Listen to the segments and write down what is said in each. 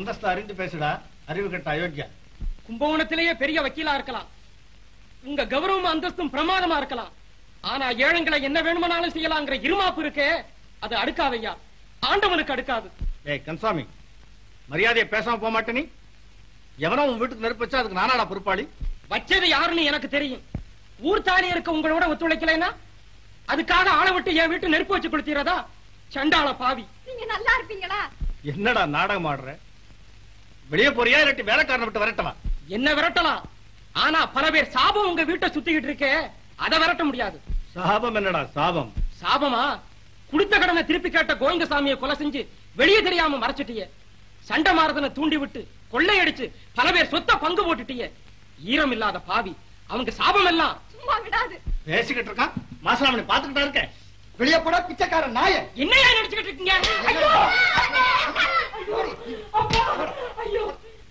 அந்தஸ்து அறிந்து பேசுடா அறிவு கட்ட அயோக்கியா கும்பகோணத்திலேயே பெரிய வக்கீலா இருக்கலாம் உங்க கௌரவம் அந்தஸ்தும் பிரமாதமா இருக்கலாம் ஆனா ஏழைங்களை என்ன வேணுமானாலும் செய்யலாங்கிற இருமாப்பு இருக்கே அது அடுக்காதையா ஆண்டவனுக்கு அடுக்காது ஏய் கன்சாமி மரியாதையை பேசாம போக மாட்டே நீ எவனோ உன் வீட்டுக்கு நெருப்பு வச்சா அதுக்கு நானாடா பொறுப்பாளி வச்சது யாருன்னு எனக்கு தெரியும் ஊர் தாலி இருக்க உங்களோட ஒத்துழைக்கலைன்னா அதுக்காக ஆளை விட்டு என் வீட்டு நெருப்பு வச்சு கொடுத்தீரதா சண்டாள பாவி நீங்க நல்லா இருப்பீங்களா என்னடா நாடகம் ஆடுற வெளியே போறியா இல்லாட்டி வேலைக்காரனை விட்டு வரட்டவா என்ன விரட்டலாம் ஆனா பல பேர் சாபம் உங்க வீட்டை சுத்திக்கிட்டு இருக்கே அதை விரட்ட முடியாது சாபம் என்னடா சாபம் சாபமா குடுத்த கடனை திருப்பி கேட்ட கோவிந்தசாமியை கொலை செஞ்சு வெளியே தெரியாம மறைச்சிட்டியே சண்டை மாறுதனை தூண்டி விட்டு கொள்ளையடிச்சு பல பேர் சொத்த பங்கு போட்டுட்டியே ஈரம் இல்லாத பாவி அவங்க சாபம் எல்லாம் சும்மா விடாது பேசிக்கிட்டு இருக்கான் மாசலாமணி பாத்துக்கிட்டா இருக்க வெளியே போடா பிச்சைக்காரன் நாய என்னையா நினைச்சுக்கிட்டு இருக்கீங்க ஐயோ! அப்பா! ஐயோ!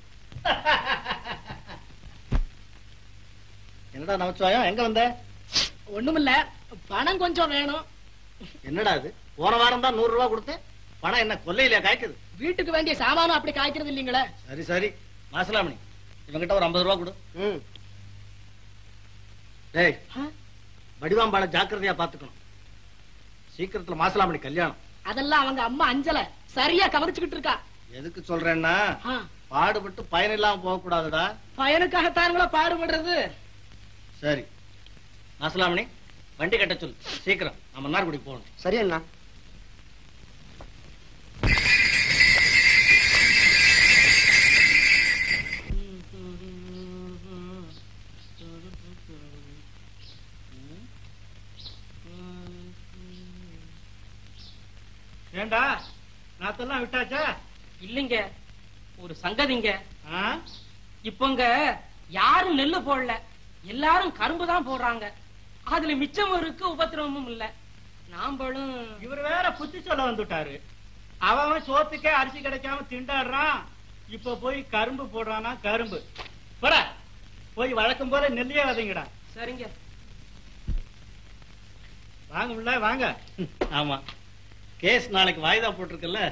என்னடா நமச்சிவாயம் எங்க வந்த ஒண்ணுமில்ல பணம் கொஞ்சம் வேணும் என்னடா இது போன வாரம் தான் நூறு ரூபாய் கொடுத்தேன் பணம் என்ன கொல்லையில காய்க்குது வீட்டுக்கு வேண்டிய சாமானும் அப்படி காய்க்கிறது இல்லீங்களே சரி சரி மாசலாமணி இவங்கிட்ட ஒரு ஐம்பது ரூபாய் கொடு டேய் வடிவாம்பாள ஜாக்கிரதையா பாத்துக்கணும் சீக்கிரத்துல மாசலாமணி கல்யாணம் அதெல்லாம் அவங்க அம்மா அஞ்சல சரியா கவனிச்சுக்கிட்டு இருக்கா எதுக்கு சொல்றேன்னா ஆ, பாடுபட்டு பயன் இல்லாம போக கூடாதுடா பையனுக்காகத்தானுங்களா பாடுபடுறது சரி மாசலாமணி வண்டி கட்ட சொல்லு சீக்கிரம் நம்ம மன்னார்குடி போகணும் சரி அண்ணா ஏண்டா நாத்தெல்லாம் விட்டாச்சா இல்லைங்க ஒரு சங்கதிங்க ஆ? இப்பங்க யாரும் நெல்லு போடல எல்லாரும் கரும்பு தான் போடுறாங்க அதுல மிச்சமும் இருக்கு உபத்திரவமும் இல்ல நாம்பளும் இவர் வேற புத்தி சொல்ல வந்துட்டாரு அவன் அவன் சோத்துக்கே அரிசி கிடைக்காம திண்டாடுறான் இப்ப போய் கரும்பு போடுறானா கரும்பு போட போய் வழக்கம் போல நெல்லியே வதங்கடா சரிங்க வாங்க உள்ள வாங்க ஆமா கேஸ் நாளைக்கு வாய்தா போட்டிருக்கல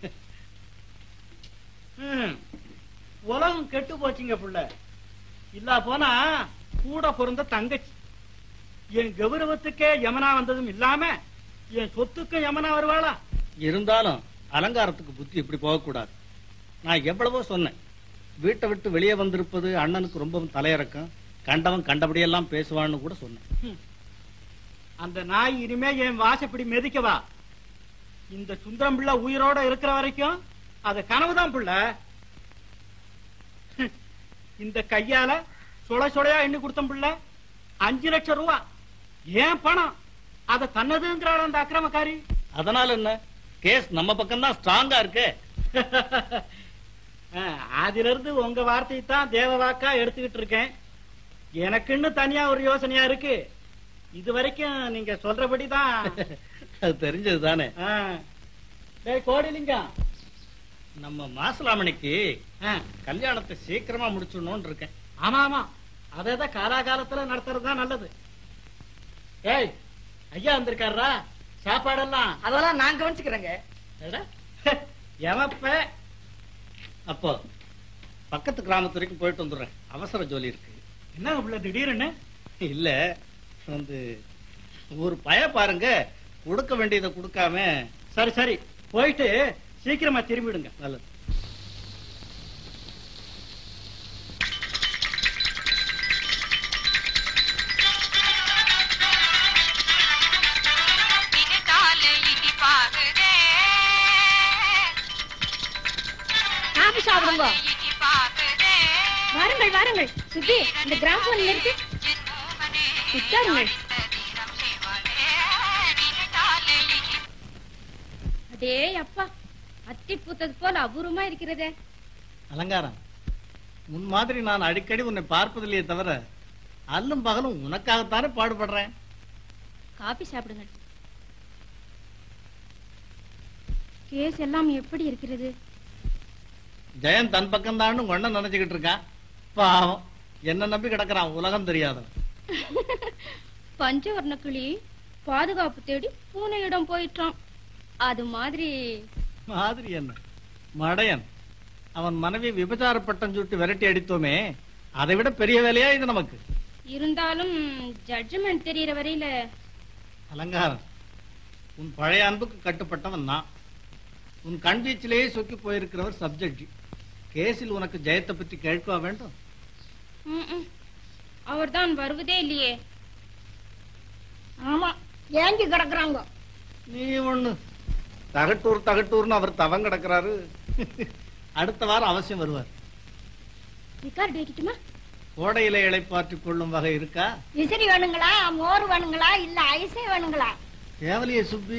ம். உலகம் கெட்டு போச்சுங்க புள்ள இல்ல போனா கூட பிறந்த தங்கச்சி என் கௌரவத்துக்கே யமனா வந்ததும் இல்லாம என் சொத்துக்கும் யமனா வருவாளா இருந்தாலும் அலங்காரத்துக்கு புத்தி இப்படி போகக்கூடாது நான் எவ்வளவோ சொன்னேன் வீட்டை விட்டு வெளியே வந்திருப்பது அண்ணனுக்கு ரொம்பவும் தலையிறக்கம் கண்டவன் கண்டபடியெல்லாம் பேசுவான்னு கூட சொன்னேன் அந்த நாய் இனிமே என் வாசப்படி மிதிக்கவா இந்த சுந்தரம் பிள்ளை உயிரோட இருக்கிற வரைக்கும் அது கனவுதான் பிள்ளை இந்த கையால சுள சுளையா எண்ணி கொடுத்தம் பிள்ளை அஞ்சு லட்சம் ரூபா ஏன் பணம் அத தன்னதுங்கிறாள் அந்த அக்கிரமக்காரி அதனால என்ன கேஸ் நம்ம பக்கம் தான் ஸ்ட்ராங்கா இருக்கு அஹ், அதுல இருந்து உங்க வார்த்தையை தான் தேவ வாக்கா எடுத்துக்கிட்டு இருக்கேன் எனக்குன்னு தனியா ஒரு யோசனையா இருக்கு இது வரைக்கும் நீங்க சொல்றபடிதான் அது தெரிஞ்சது தானே அஹ். டேய் கோடிலிங்கம் நம்ம மாசலாமணிக்கு அஹ், கல்யாணத்தை சீக்கிரமா முடிச்சிடணும்னு இருக்கேன் ஆமா ஆமா அதேதான் காலாகாலத்துல நடத்துறது தான் நல்லது ஏய் ஐயா வந்திருக்காரா சாப்பாடெல்லாம் அதெல்லாம் நான் கவனிச்சுக்கிறேங்க எடா, எவப்ப அப்போ பக்கத்து கிராமத்து வரைக்கும் போயிட்டு வந்துடுறேன் அவசர ஜோலி இருக்கு என்ன பிள்ளை திடீர்னு இல்ல வந்து ஒரு பய பாருங்க கொடுக்க வேண்டியதை கொடுக்காம சரி சரி போயிட்டு சீக்கிரமா திரும்பிடுங்க நல்லது காபி சாப்பிடுங்க வாருங்கள் வாருங்கள் சுத்தி இந்த கிராமம் நிறுத்தி உட்காருங்கள் அடே அப்பா அத்தி பூத்தது போல அபூர்வமா இருக்கிறதே அலங்காரம் முன் மாதிரி நான் அடிக்கடி உன்னை பார்ப்பதில்லையே தவிர அல்லும் பகலும் உனக்காகத்தானே பாடுபடுறேன் காபி சாப்பிடுங்கள் கேஸ் எல்லாம் எப்படி இருக்கிறது ஜெயன் தன் பக்கம் தான் உங்க அண்ணன் நினைச்சுக்கிட்டு இருக்கான் பாவம் என்ன நம்பி கிடக்குறான் உலகம் தெரியாதவன் பஞ்சவர்ண கிளி பாதுகாப்பு தேடி பூனையிடம் போயிட்டான் அது மாதிரி மாதிரி என்ன மடையன் அவன் மனைவி விபச்சார பட்டம் சுட்டு விரட்டி அடித்தோமே அதை விட பெரிய வேலையா இது நமக்கு இருந்தாலும் ஜட்ஜ்மெண்ட் தெரியற வரையில அலங்காரம் உன் பழைய அன்புக்கு கட்டுப்பட்டவன் நான் உன் கண் வீச்சிலேயே சொக்கி போயிருக்கிறவர் சப்ஜெக்ட் கேஸில் உனக்கு ஜெயத்தை பற்றி கேட்கவா வேண்டும் அவர்தான் வருவதே இல்லையே ஆமா ஏங்கி கிடக்குறாங்க நீ ஒண்ணு தகட்டூர் தகட்டூர்னு அவர் தவம் கிடக்குறாரு அடுத்த வாரம் அவசியம் வருவார் ரிகார்டு வைக்கட்டுமா கோடையில இளைப்பாற்றிக் கொள்ளும் வகை இருக்கா விசிறி வேணுங்களா மோர் வேணுங்களா இல்ல ஐசே வேணுங்களா கேவலிய சுப்பி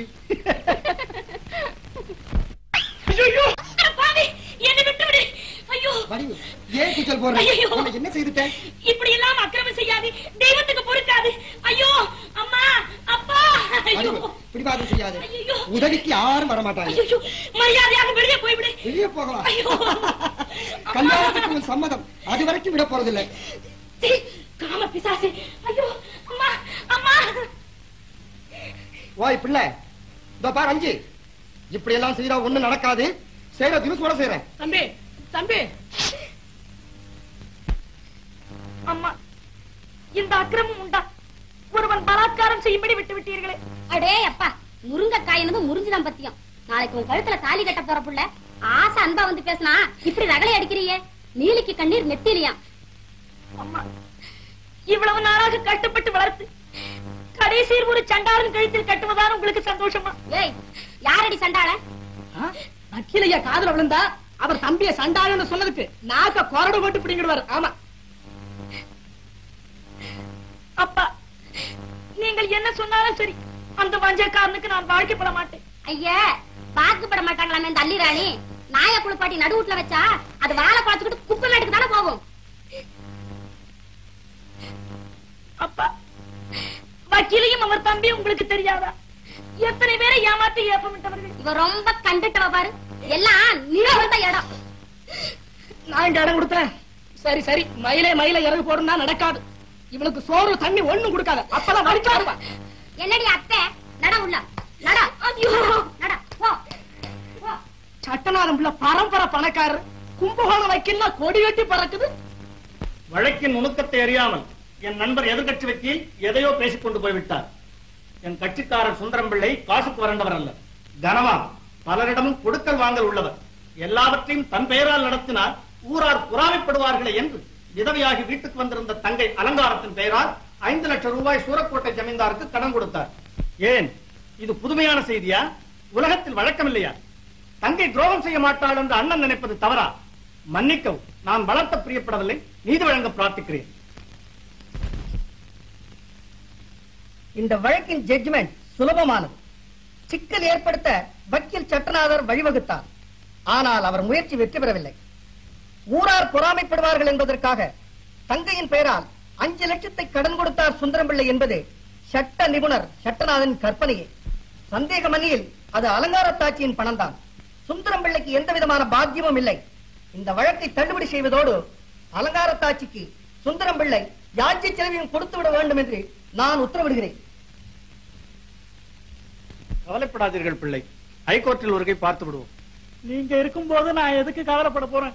என்ன விட்டு விடு ஐயோ வடிவு ஏன் கூச்சல் போடுற ஐயையோ. உன்னை என்ன செய்துட்டேன் இப்படி எல்லாம் அக்கிரமம் செய்யாது தெய்வத்துக்கு பொறுக்காது ஐயோ அம்மா அப்பா ஐயோ வடிவு பிடிவாதம் செய்யாது ஐயோ உதவிக்கு யாரும் வரமாட்டாங்க ஐயோ மரியாதையாக வெளியே போய்விடு வெளியே போகலாம் ஐயோ கல்யாணத்துக்கு உன் சம்மதம் அது வரைக்கும் விட போறதில்லை சீ, காம பிசாசு ஐயோ அம்மா அம்மா ஓய் பிள்ளை இதோ பாரு அஞ்சு இப்படி எல்லாம் செய்யறா ஒண்ணும் நடக்காது செய்யற தினசோட செய்யறேன் தம்பி தம்பி அம்மா இந்த அக்கிரமம் உண்டா ஒருவன் பலாத்காரம் செய்யும்படி விட்டு விட்டீர்களே அடே அப்பா முருங்கைக்காய் என்னது முறிஞ்சுதான் பத்தியம் நாளைக்கு உன் கழுத்துல தாலி கட்ட போற புள்ள ஆசை அன்பா வந்து பேசினா இப்படி ரகளை அடிக்கிறியே நீலிக்கு கண்ணீர் நெத்திலியா அம்மா இவ்வளவு நாளாக கட்டுப்பட்டு வளர்த்து கடைசியில் ஒரு சண்டாளன் கழுத்தில் கட்டுவதான உங்களுக்கு சந்தோஷமா ஏய் யாரடி சண்டாள வக்கீலையா காதுல விழுந்தா அவர் தம்பிய சண்டாளன்னு சொன்னதுக்கு நாக்க கொரடு போட்டு பிடிங்கிடுவாரு ஆமா அப்பா நீங்கள் என்ன சொன்னாலும் சரி அந்த வஞ்சக்காரனுக்கு நான் வாழ்க்கைப்பட மாட்டேன் ஐயா பாக்குப்பட மாட்டாங்களாமே இந்த அள்ளி ராணி நாய குளிப்பாட்டி நடுவுட்ல வச்சா அது வாழை குழச்சுக்கிட்டு குப்பை மேட்டுக்கு தானே போகும் அப்பா வக்கீலையும் அவர் தம்பி உங்களுக்கு தெரியாதா எத்தனை பேரை ஏமாத்தி ஏப்பமிட்டவர்கள் இவ ரொம்ப கண்டுட்டவ பாரு எல்லாம் நீங்க வந்த இடம் நான் இங்க இடம் கொடுத்தேன் சரி சரி மயிலே மயில இறகு போடுனா நடக்காது இவளுக்கு சோறு தண்ணி ஒண்ணும் கொடுக்காத அப்பதான் வலிக்காதுப்பா என்னடி அத்தை நட உள்ள நட ஐயோ நட போ போ சட்டநாதம் உள்ள பரம்பரை பணக்காரர் கும்பகோணம் வைக்கல கொடி கட்டி பறக்குது வழக்கின் நுணுக்கத்தை அறியாமல் என் நண்பர் எதிர்கட்சி வக்கீல் எதையோ பேசிக் கொண்டு போய்விட்டார் என் கட்சிக்காரர் சுந்தரம் பிள்ளை காசுக்கு வறண்டவர் அல்ல கனவான் பலரிடமும் கொடுக்கல் வாங்கல் உள்ளவர் எல்லாவற்றையும் தன் பெயரால் நடத்தினார் ஊரார் புறாமைப்படுவார்களே என்று விதவையாகி வீட்டுக்கு வந்திருந்த தங்கை அலங்காரத்தின் பெயரால் ஐந்து லட்சம் ரூபாய் சூரக்கோட்டை ஜமீன்தாருக்கு கடன் கொடுத்தார் ஏன் இது புதுமையான செய்தியா உலகத்தில் வழக்கம் இல்லையா தங்கை துரோகம் செய்ய மாட்டாள் என்று அண்ணன் நினைப்பது தவறா மன்னிக்கவும் நான் வளர்த்த பிரியப்படவில்லை நீதி வழங்க பிரார்த்திக்கிறேன் இந்த வழக்கின் ஜட்ஜ்மெண்ட் சுலபமானது சிக்கல் ஏற்படுத்த வக்கீல் சட்டநாதர் வழிவகுத்தார் ஆனால் அவர் முயற்சி வெற்றி பெறவில்லை ஊரார் பொறாமைப்படுவார்கள் என்பதற்காக தங்கையின் பெயரால் அஞ்சு லட்சத்தை கடன் கொடுத்தார் சுந்தரம்பிள்ளை என்பது சட்ட நிபுணர் சட்டநாதன் கற்பனையே சந்தேகமணியில் அது அலங்காரத்தாட்சியின் பணம்தான் சுந்தரம்பிள்ளைக்கு எந்த விதமான பாக்கியமும் இல்லை இந்த வழக்கை தள்ளுபடி செய்வதோடு அலங்காரத்தாட்சிக்கு சுந்தரம்பிள்ளை யாட்சி செலவையும் கொடுத்து விட வேண்டும் என்று நான் உத்தரவிடுகிறேன் கவலைப்படாதீர்கள் பிள்ளை ஹைகோர்ட்டில் ஒரு கை பார்த்து விடுவோம் நீங்க இருக்கும்போது நான் எதுக்கு கவலைப்பட போறேன்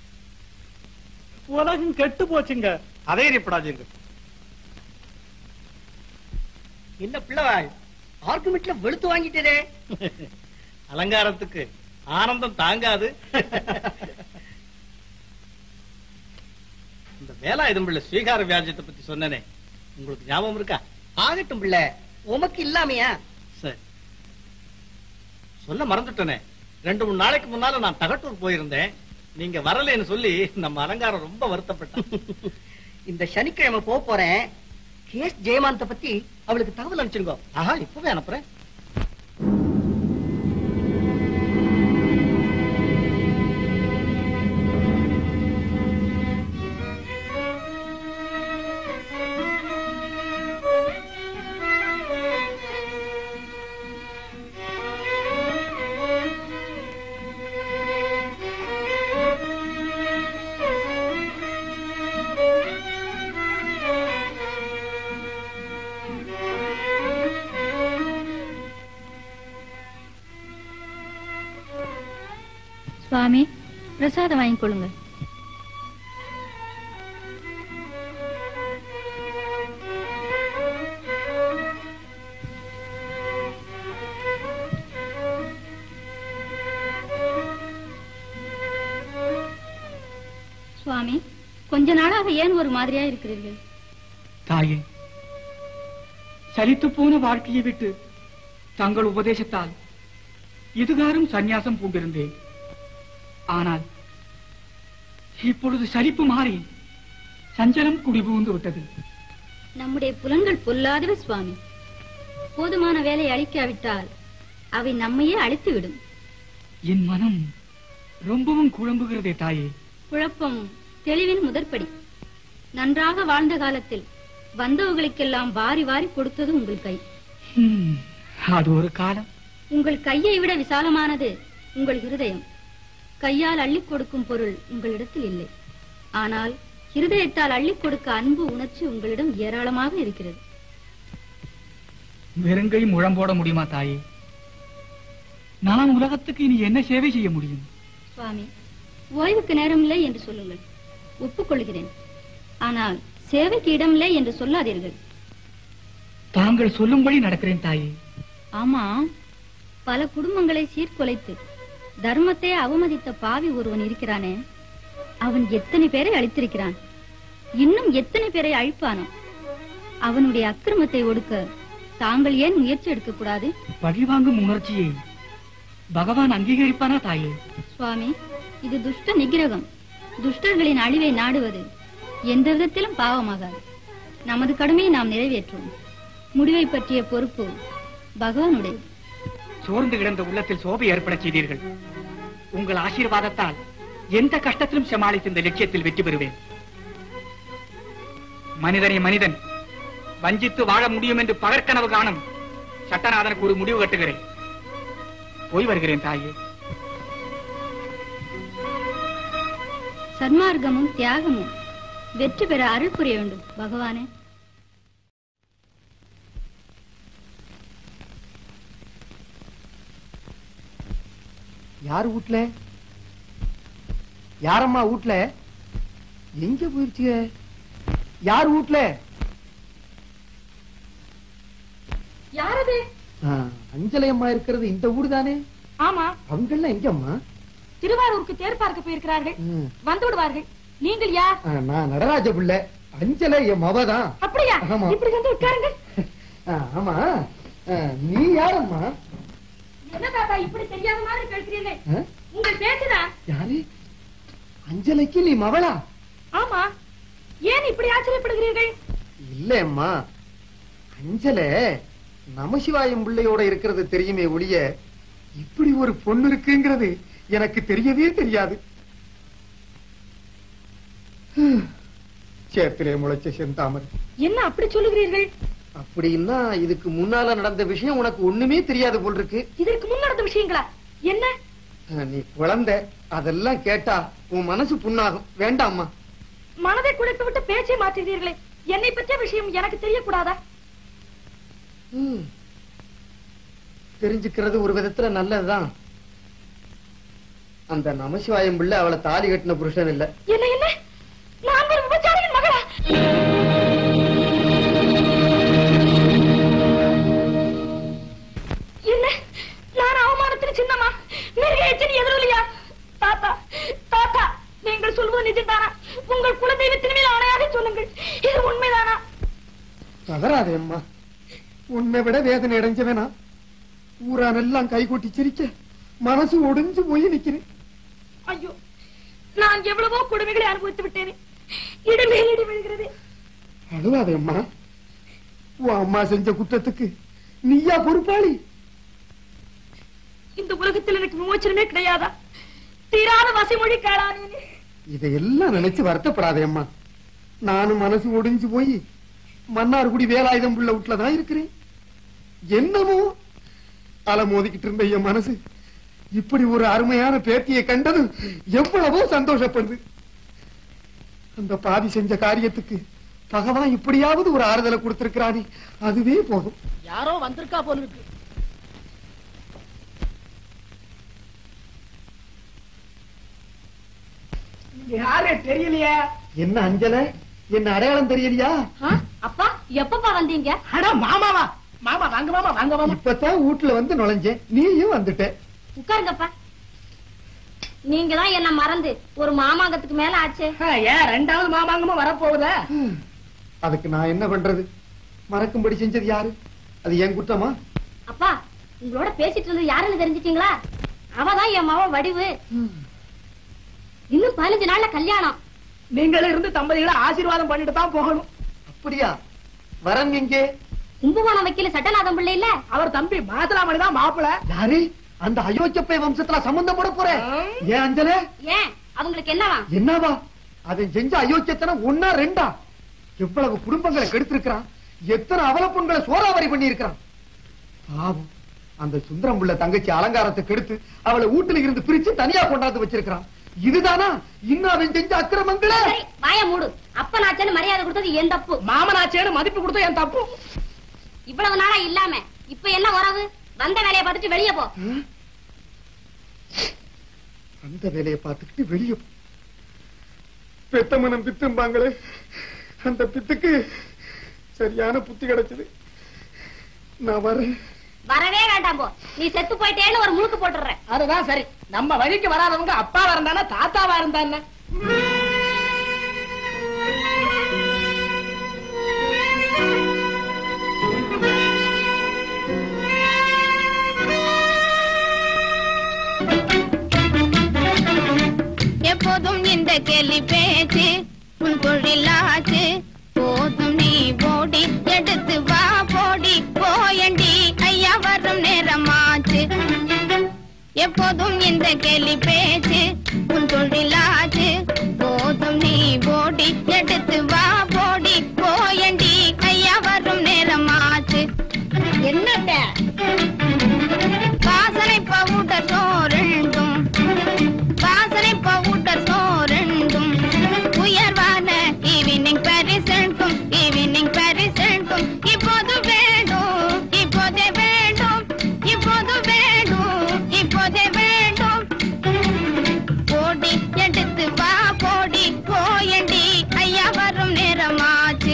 உலகம் கெட்டு போச்சுங்க அதைரியப்படாதீர்கள் என்ன பிள்ளைவாள் ஆர்குமெண்ட்ல வெளுத்து வாங்கிட்டே அலங்காரத்துக்கு ஆனந்தம் தாங்காது இந்த வேலாயுதம் பிள்ளை ஸ்வீகார வியாஜத்தை பத்தி சொன்னனே உங்களுக்கு ஞாபகம் இருக்கா ஆகட்டும் பிள்ளை உமக்கு இல்லாமையா சரி சொல்ல மறந்துட்டனே ரெண்டு மூணு நாளைக்கு முன்னால நான் தகட்டூர் போயிருந்தேன் நீங்க வரலைன்னு சொல்லி நம்ம அலங்காரம் ரொம்ப வருத்தப்பட்டேன் இந்த சனிக்கிழமை போக போறேன் கேஸ் ஜெயமானத்தை பத்தி அவளுக்கு தகவல் அனுப்பிச்சிருங்க ஆஹா இப்பவே அனுப்புறேன் சுவாமி பிரசாதம் வாங்கிக்கொள்ளுங்க சுவாமி கொஞ்ச நாளாக ஏன் ஒரு மாதிரியா இருக்கிறீர்கள் தாயே சலித்து போன வாழ்க்கையை விட்டு தங்கள் உபதேசத்தால் இதுகாரும் சந்நியாசம் பூண்டிருந்தேன் ஆனால் இப்பொழுது சலிப்பு மாறி சஞ்சலம் குடிபுகுந்து விட்டது நம்முடைய புலன்கள் பொல்லாதவை சுவாமி போதுமான வேலை அளிக்காவிட்டால் அவை நம்மையே அழித்துவிடும் என் மனம் ரொம்பவும் குழம்புகிறதே தாயே குழப்பம் தெளிவின் முதற்படி நன்றாக வாழ்ந்த காலத்தில் வந்தவர்களுக்கெல்லாம் வாரி வாரி கொடுத்தது உங்கள் கை ஹம், அது ஒரு காலம் உங்கள் கையை விட விசாலமானது உங்கள் இருதயம் கையால் அள்ளிக் கொடுக்கும் பொருள் உங்களிடத்தில் இல்லை ஆனால் இருதயத்தால் அள்ளிக் கொடுக்க அன்பு உணர்ச்சி உங்களிடம் ஏராளமாக இருக்கிறது வெறுங்கை முழம்போட முடியுமா தாயே நான் உலகத்துக்கு இனி என்ன சேவை செய்ய முடியும் சுவாமி ஓய்வுக்கு நேரமில்லை என்று சொல்லுங்கள் ஒப்புக்கொள்கிறேன் ஆனால் சேவைக்கு இடமில்லை என்று சொல்லாதீர்கள் தாங்கள் சொல்லும்படி நடக்கிறேன் தாயே ஆமா பல குடும்பங்களை சீர்குலைத்து தர்மத்தை அவமதித்த பாவி ஒருவன் இருக்கிறானே அவன் எத்தனை பேரை அழித்திருக்கிறான் இன்னும் எத்தனை பேரை அழிப்பானோ அவனுடைய அக்கிரமத்தை ஒடுக்க தாங்கள் ஏன் முயற்சி எடுக்க கூடாது பழிவாங்கும் உணர்ச்சியை பகவான் அங்கீகரிப்பானா தாயே சுவாமி இது துஷ்ட நிகிரகம் துஷ்டர்களின் அழிவை நாடுவது எந்த விதத்திலும் பாவமாகாது நமது கடமையை நாம் நிறைவேற்றுவோம் முடிவை பற்றிய பொறுப்பு பகவானுடையது சோர்ந்து கிடந்த உள்ளத்தில் சோபை ஏற்படச் செய்தீர்கள் உங்கள் ஆசீர்வாதத்தால் எந்த கஷ்டத்திலும் சமாளித்து இந்த லட்சியத்தில் வெற்றி பெறுவேன் மனிதனை மனிதன் வஞ்சித்து வாழ முடியும் என்று பகற்கனவு காணும் சட்டநாதனுக்கு ஒரு முடிவு கட்டுகிறேன் போய் வருகிறேன் தாயே சன்மார்க்கமும் தியாகமும் வெற்றி பெற அருள் புரிய வேண்டும் பகவானே யார் வீட்ல யாரம்மா வீட்ல எங்க போயிருச்சுங்க யார் வீட்ல யாரது ஆ, அஞ்சலை அம்மா இருக்கிறது இந்த வீடு தானே ஆமா அவங்கெல்லாம் எங்கம்மா திருவாரூருக்கு தேர் பார்க்க போயிருக்கிறார்கள் ம். வந்து விடுவார்கள் நீங்கள் யார் ஆ, நான் நடராஜ பிள்ளை அஞ்சலை என் மவதான் அப்படியா ஆமா. இப்படி வந்து உட்காருங்க ஆ, ஆமா ஆ, நீ யாரம்மா என்ன தாத்தா இப்படி தெரியாத மாதிரி பேசுறீர்கள் ஆ? உங்கள் பேச்சுதான் யாரு அஞ்சலைக்கு நீ மவளா ஆமா ஏன் இப்படி ஆச்சரியப்படுகிறீர்கள் இல்லம்மா அஞ்சல நமசிவாயம் பிள்ளையோட இருக்கிறது தெரியுமே ஒழிய இப்படி ஒரு பொண்ணு இருக்குங்கிறது எனக்கு தெரியவே தெரியாது ஹம். சேத்திலே முளைச்ச செந்தாமரை என்ன அப்படி சொல்லுகிறீர்கள் அப்படின்னா இதுக்கு முன்னால நடந்த விஷயம் உனக்கு ஒண்ணுமே தெரியாது போல் இருக்கு இதற்கு முன் நடந்த விஷயங்களா என்ன அஹ், நீ குழந்தை அதெல்லாம் கேட்டா உன் மனசு புண்ணாகும் வேண்டாம்மா மனதை குழைத்து விட்டு பேச்சை மாற்றுகிறீர்களே என்னை பற்றிய விஷயம் எனக்கு தெரியக்கூடாதா ஹம். தெரிஞ்சுக்கிறது ஒரு விதத்துல நல்லதுதான் அந்த நமசிவாயம் பிள்ளை அவளை தாலி கட்டின புருஷன் இல்ல என்ன என்ன நான் ஒரு விபச்சாரியின் மகளா என்ன நான் அவமானத்தின் சின்னமா மிருகேச்சன் எதிரொலியா தாத்தா தாத்தா நீங்கள் சொல்வது நிஜம்தானா உங்கள் குலதெய்வத்தின் மேல் ஆணையாக சொல்லுங்கள் இது உண்மைதானா பதறாதே அம்மா உன்னை விட வேதனை அடைஞ்சவனா ஊரானெல்லாம் கைகூட்டி சிரிக்க மனசு ஒடிஞ்சு போய் நிக்கிறேன் ஐயோ நான் எவ்வளவோ கொடுமைகளை அனுபவித்து விட்டேனே இடமேல் இடி விழுகிறது அழுவாதே அம்மா உன் அம்மா செஞ்ச குற்றத்துக்கு நீயா பொறுப்பாளி இந்த உலகத்தில் எனக்கு விமோச்சனமே கிடையாதா தீராத வசைமொழி கேளானேனே இதையெல்லாம் நினைச்சு வருத்தப்படாதே அம்மா நானும் மனசு ஒடிஞ்சு போய் மன்னார்குடி வேலாயுதம் புள்ள வீட்டுலதான் இருக்கிறேன் என்னமோ அலை மோதிக்கிட்டு இருந்த என் மனசு இப்படி ஒரு அருமையான பேத்தியை கண்டது எவ்வளவோ சந்தோஷப்படுது அந்த பாதி செஞ்ச காரியத்துக்கு பகவான் இப்படியாவது ஒரு ஆறுதலை கொடுத்திருக்கிறானே அதுவே போதும் யாரோ வந்திருக்கா போல இருக்கு யாரு தெரியலையே என்ன அஞ்சல என்ன அடையாளம் தெரியலையா ஆ, அப்பா எப்பப்பா வந்தீங்க அட மாமாவா மாமா வாங்க மாமா வாங்க மாமா இப்பதான் வீட்டுல வந்து நுழைஞ்சேன் நீயும் வந்துட்ட உட்காருங்கப்பா நீங்க தான் என்ன மறந்து ஒரு மாமாங்கத்துக்கு மேல ஆச்சே ஆ, ஏன் ரெண்டாவது மாமாங்கமா வரப்போகுதா அதுக்கு நான் என்ன பண்றது மறக்கும்படி செஞ்சது யாரு அது என் குற்றமா அப்பா உங்களோட பேசிட்டு இருந்தது யாருன்னு தெரிஞ்சிட்டீங்களா அவதான் என் மவ வடிவு இன்னும் பதினஞ்சு நாள்ல கல்யாணம் நீங்களும் இருந்து தம்பதிகளை ஆசீர்வாதம் பண்ணிட்டு தான் போகணும் அப்படியா வரன் எங்கே கும்பகோணம் வைக்கல சட்டநாதம் பிள்ளை இல்ல அவர் தம்பி மாத்தலாமணி தான் மாப்பிள யாரு அந்த அயோக்கியப்பை வம்சத்துல சம்பந்தம் போட போற ஏன் அஞ்சல ஏன் அவங்களுக்கு என்னவா என்னவா அவன் செஞ்ச அயோக்கியத்தனம் ஒன்னா ரெண்டா எவ்வளவு குடும்பங்களை கெடுத்திருக்கிறான் எத்தனை அவலப்பொண்களை சோறாவரி பண்ணி இருக்கிறான் பாவம் அந்த சுந்தரம் உள்ள தங்கச்சி அலங்காரத்தை கெடுத்து அவளை வீட்டுல இருந்து பிரிச்சு தனியா கொண்டாந்து வச்சிருக்கிறான் இதுதானா இன்னும் அவன் செஞ்ச அக்கிரமங்களே சரி வாய மூடு அப்ப நாச்சன்னு மரியாதை கொடுத்தது என் தப்பு மாமனாச்சேன்னு மதிப்பு கொடுத்த என் தப்பு இவ்வளவு நாளா இல்லாம இப்ப என்ன உறவு வந்த வேலையை பார்த்துட்டு வெளியே போ ம்? அந்த வேலையை பார்த்துக்கிட்டு வெளியே போ. பெத்த மனம் பித்தும்பாங்களே அந்த பித்துக்கு சரியான புத்தி கிடைச்சது நான் வரேன் வரவே வேண்டாம் போ நீ செத்து போயிட்டேன்னு ஒரு முழுக்கு போட்டுறேன் அதுதான் சரி நம்ம வழிக்கு வராதவங்க அப்பாவா இருந்தானா தாத்தாவா இருந்தானே எப்போதும் இந்த கேலி பேச்சு உன் பொழிலாச்சு போதும் நீ போடி எடுத்து வா போடி போயண்டி ஐயா வரும் நேரமாச்சு எப்போதும் இந்த கேலி பேச்சு உன் தொழிலாச்சு போதும் நீ போடி எடுத்து வா போடி போயண்டி ஐயா வரும் நேரமாச்சு என்னட்ட வாசனை பவுடர் சோரெண்டும் வாசனை பவுடர் சோரெண்டும் உயர்வான ஈவினிங் பரிசெண்டும் ஈவினிங் பரிசெண்டும் இப்போது வேண்டும் இப்போதே வேண்டும் இப்போது வேண்டும் இப்போதே வேண்டும் போடி எடுத்து வா போடி போயண்டி ஐயா வரும் நேரமாச்சு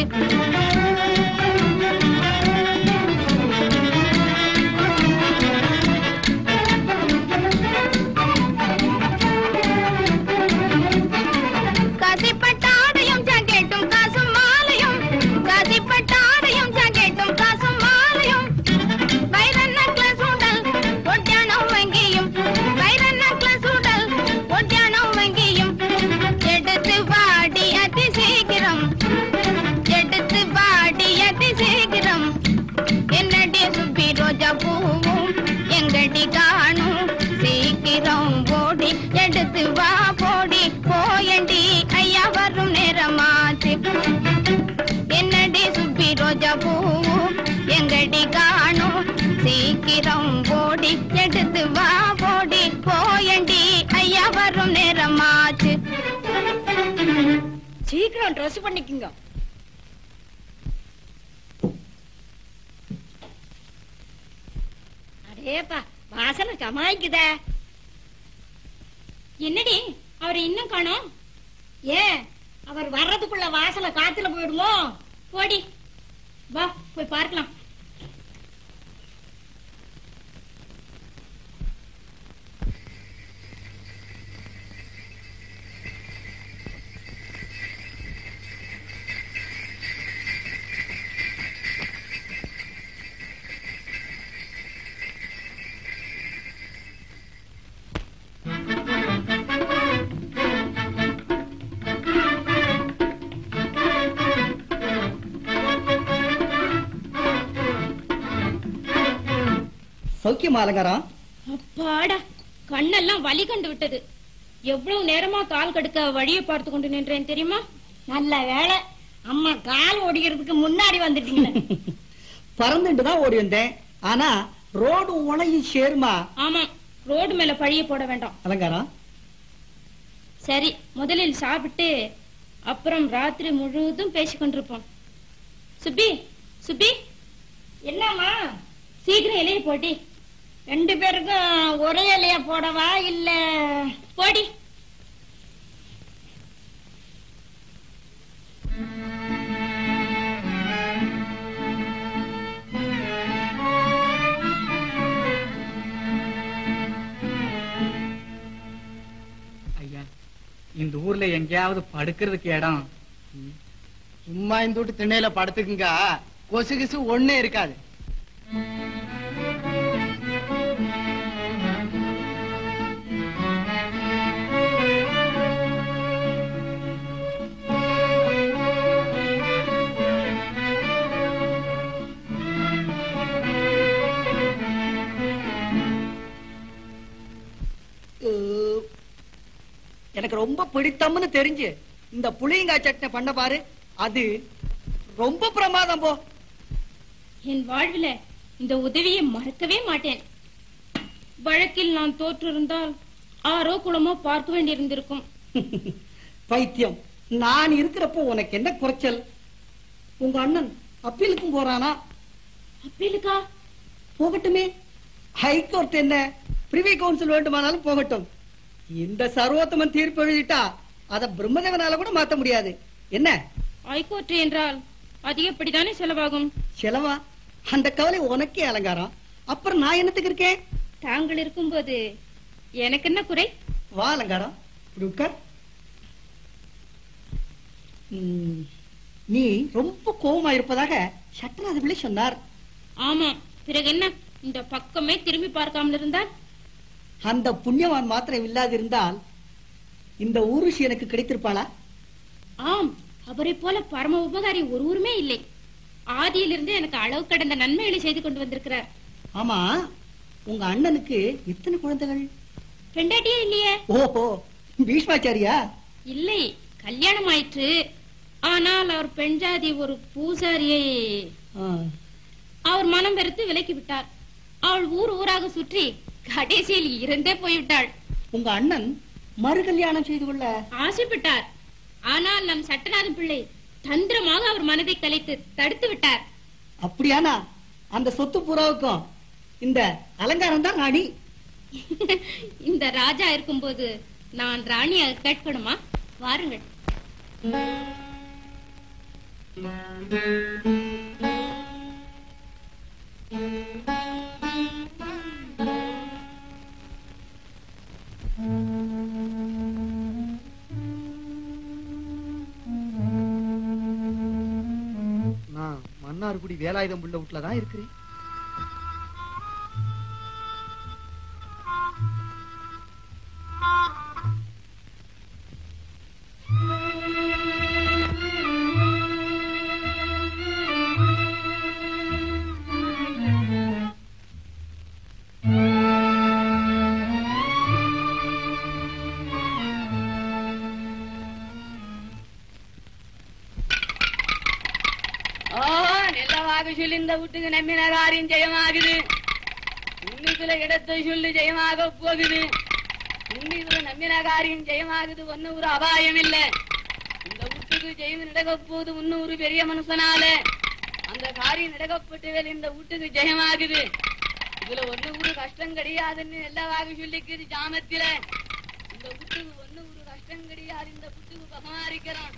காசிப்பட்டாடையும் ஜாக்கெட்டும் காசும் மாலையும் காசிப்பட்டாடையும் ஜாக்கெட்டும் காசும் மாலையும் வைர நக்லஸ் உடல் ஒட்டியானம் வங்கியும் வைர நக்லஸ் உடல் ஒட்டியானம் வங்கியும் எடுத்து வாடி அதி சீக்கிரம் எடுத்து வாடி அதி சீக்கிரம் என்னடி சுப்பி ரோஜா பூவும் எங்கடி காணும் சீக்கிரம் ஓடி எடுத்து வா போடி போயண்டி ஐயா வரும் நேரமாச்சு என்னடி சுப்பி ரோஜா பூவும் எங்கடி காணும் சீக்கிரம் ஓடி எடுத்து வா போடி போயண்டி ஐயா வரும் நேரமாச்சு சீக்கிரம் ட்ரெஸ் பண்ணிக்கங்க அடேப்பா வாசனை சமாளிக்குதே என்னடி அவர் இன்னும் காணோம் ஏன் அவர் வர்றதுக்குள்ள வாசனை காத்துல போயிடுமோ போடி வா போய் பார்க்கலாம் சௌக்கியமா அலங்காரம் அப்பாடா கண்ணெல்லாம் வலி கண்டு விட்டது எவ்வளவு நேரமா கால் கடுக்க வழியை பார்த்து கொண்டு நின்றேன் தெரியுமா நல்ல வேலை அம்மா கால் ஓடிக்கிறதுக்கு முன்னாடி வந்துட்டீங்க பறந்துட்டு தான் ஓடி வந்தேன் ஆனா ரோடு உலகி சேருமா ஆமா ரோடு மேல பழிய போட வேண்டாம் அலங்காரம் சரி முதலில் சாப்பிட்டு அப்புறம் ராத்திரி முழுவதும் பேசிக் கொண்டிருப்போம் சுப்பி சுப்பி என்னம்மா சீக்கிரம் இலைய போட்டி ரெண்டு பேருக்கும் ஒரே இலையா போடவா இல்ல போடி எங்கேயாவது படுக்கிறதுக்கு இடம் சும்மா இந்த வீட்டு திண்ணையில படுத்துக்குங்க கொசு கிசு ஒண்ணே இருக்காது அஹ், எனக்கு ரொம்ப பிடித்தம்னு தெரிஞ்சு இந்த புளியங்காய் சட்னி பண்ண பாரு அது ரொம்ப பிரமாதம் போ என் வாழ்வில இந்த உதவியை மறக்கவே மாட்டேன் வழக்கில் நான் தோற்றிருந்தால் ஆரோ குளமோ பார்க்க வேண்டியிருந்திருக்கும் பைத்தியம் நான் இருக்கிறப்போ உனக்கு என்ன குறைச்சல் உங்க அண்ணன் அப்பீலுக்கும் போறானா அப்பீலுக்கா போகட்டுமே ஹைகோர்ட் என்ன பிரிவி கவுன்சில் வேண்டுமானாலும் போகட்டும் இந்த சர்வோத்தமன் தீர்ப்பு எழுதிட்டா அத பிரம்மதேவனால கூட மாத்த முடியாது என்ன ஹைகோர்ட் என்றால் அதிகப்படிதானே செலவாகும் செலவா அந்த கவலை உனக்கே அலங்காரம் அப்புறம் நான் என்னத்துக்கு இருக்கேன் தாங்கள் இருக்கும்போது எனக்கு என்ன குறை வா அலங்காரம் இப்படி உட்கார் ம், நீ ரொம்ப கோபமா இருப்பதாக சட்டநாத பிள்ளை சொன்னார் ஆமா பிறகு என்ன இந்த பக்கமே திரும்பி பார்க்காமல் இருந்தால் அந்த புண்ணியவான் மாத்திரம் இல்லாதிருந்தால் இந்த ஊருஷி எனக்கு கிடைத்திருப்பாளா ஆம் அவரை போல பரம உபகாரி ஒருவருமே இல்லை ஆதியிலிருந்து எனக்கு அளவு கடந்த நன்மைகளை செய்து கொண்டு வந்திருக்கிறார் ஆமா உங்க அண்ணனுக்கு எத்தனை குழந்தைகள் பெண்டாட்டியே இல்லையே ஓஹோ பீஷ்மாச்சாரியா இல்லை கல்யாணம் ஆயிற்று ஆனால் அவர் பெண் ஜாதி ஒரு பூசாரியை ஆ, அவர் மனம் வெறுத்து விலக்கி விட்டார் அவள் ஊர் ஊராக சுற்றி கடைசியில் இறந்தே போய்விட்டாள் உங்க அண்ணன் மறு கல்யாணம் செய்து கொள்ள ஆசைப்பட்டார் ஆனால் நம் சட்டநாதன் பிள்ளை தந்திரமாக அவர் மனதை கலைத்து தடுத்து விட்டார் அப்படியானா அந்த சொத்து புறாவுக்கும் இந்த அலங்காரம் தான் ராணி இந்த ராஜா இருக்கும்போது நான் ராணியாக கேட்கணுமா வாருங்கள் நான் மன்னார்குடி வேலாயுதம் புள்ள வீட்டுல தான் இருக்கிறேன் ஓ நிலவாக சொல்லி இந்த வீட்டுக்கு நம்பின காரியம் ஜெயமாகுது இன்னிக்குல இடத்தை சொல்லி ஜெயமாக போகுது இன்னிக்குல நம்பின காரியம் ஜெயமாகுது ஒன்னும் ஒரு அபாயம் இல்ல இந்த வீட்டுக்கு ஜெயம் நடக்க போகுது முன்னூறு பெரிய மனுஷனால அந்த காரியம் நடக்கப்பட்டு இந்த வீட்டுக்கு ஜெயமாகுது இதுல ஒண்ணு ஒரு கஷ்டம் கிடையாதுன்னு எல்லாவாக சொல்லிக்குது ஜாமத்தில இந்த வீட்டுக்கு ஒண்ணு ஒரு கஷ்டம் கிடையாது இந்த வீட்டுக்கு பகமாரிக்கிறான்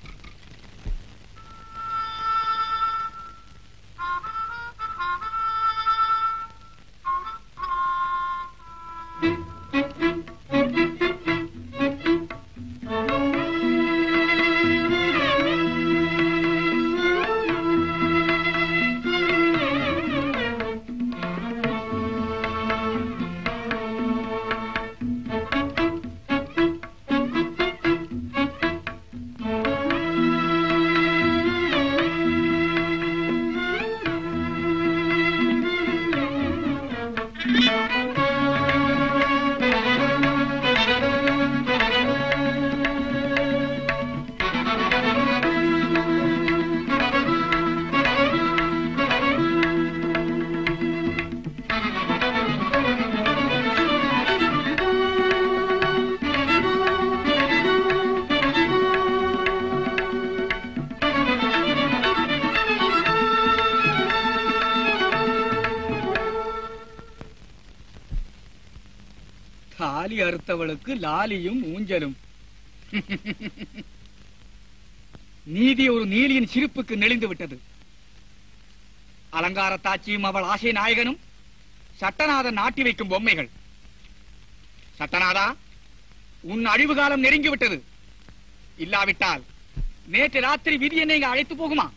தாலி அறுத்தவளுக்கு லாலியும் ஊஞ்சலும் நீதி ஒரு நீலியின் சிரிப்புக்கு நெளிந்து விட்டது அலங்கார தாட்சியும் அவள் ஆசை நாயகனும் சட்டநாதன் நாட்டி வைக்கும் பொம்மைகள் சட்டநாதா உன் அழிவு காலம் நெருங்கி விட்டது இல்லாவிட்டால் நேற்று ராத்திரி விதி என்னை இங்க அழைத்து போகுமா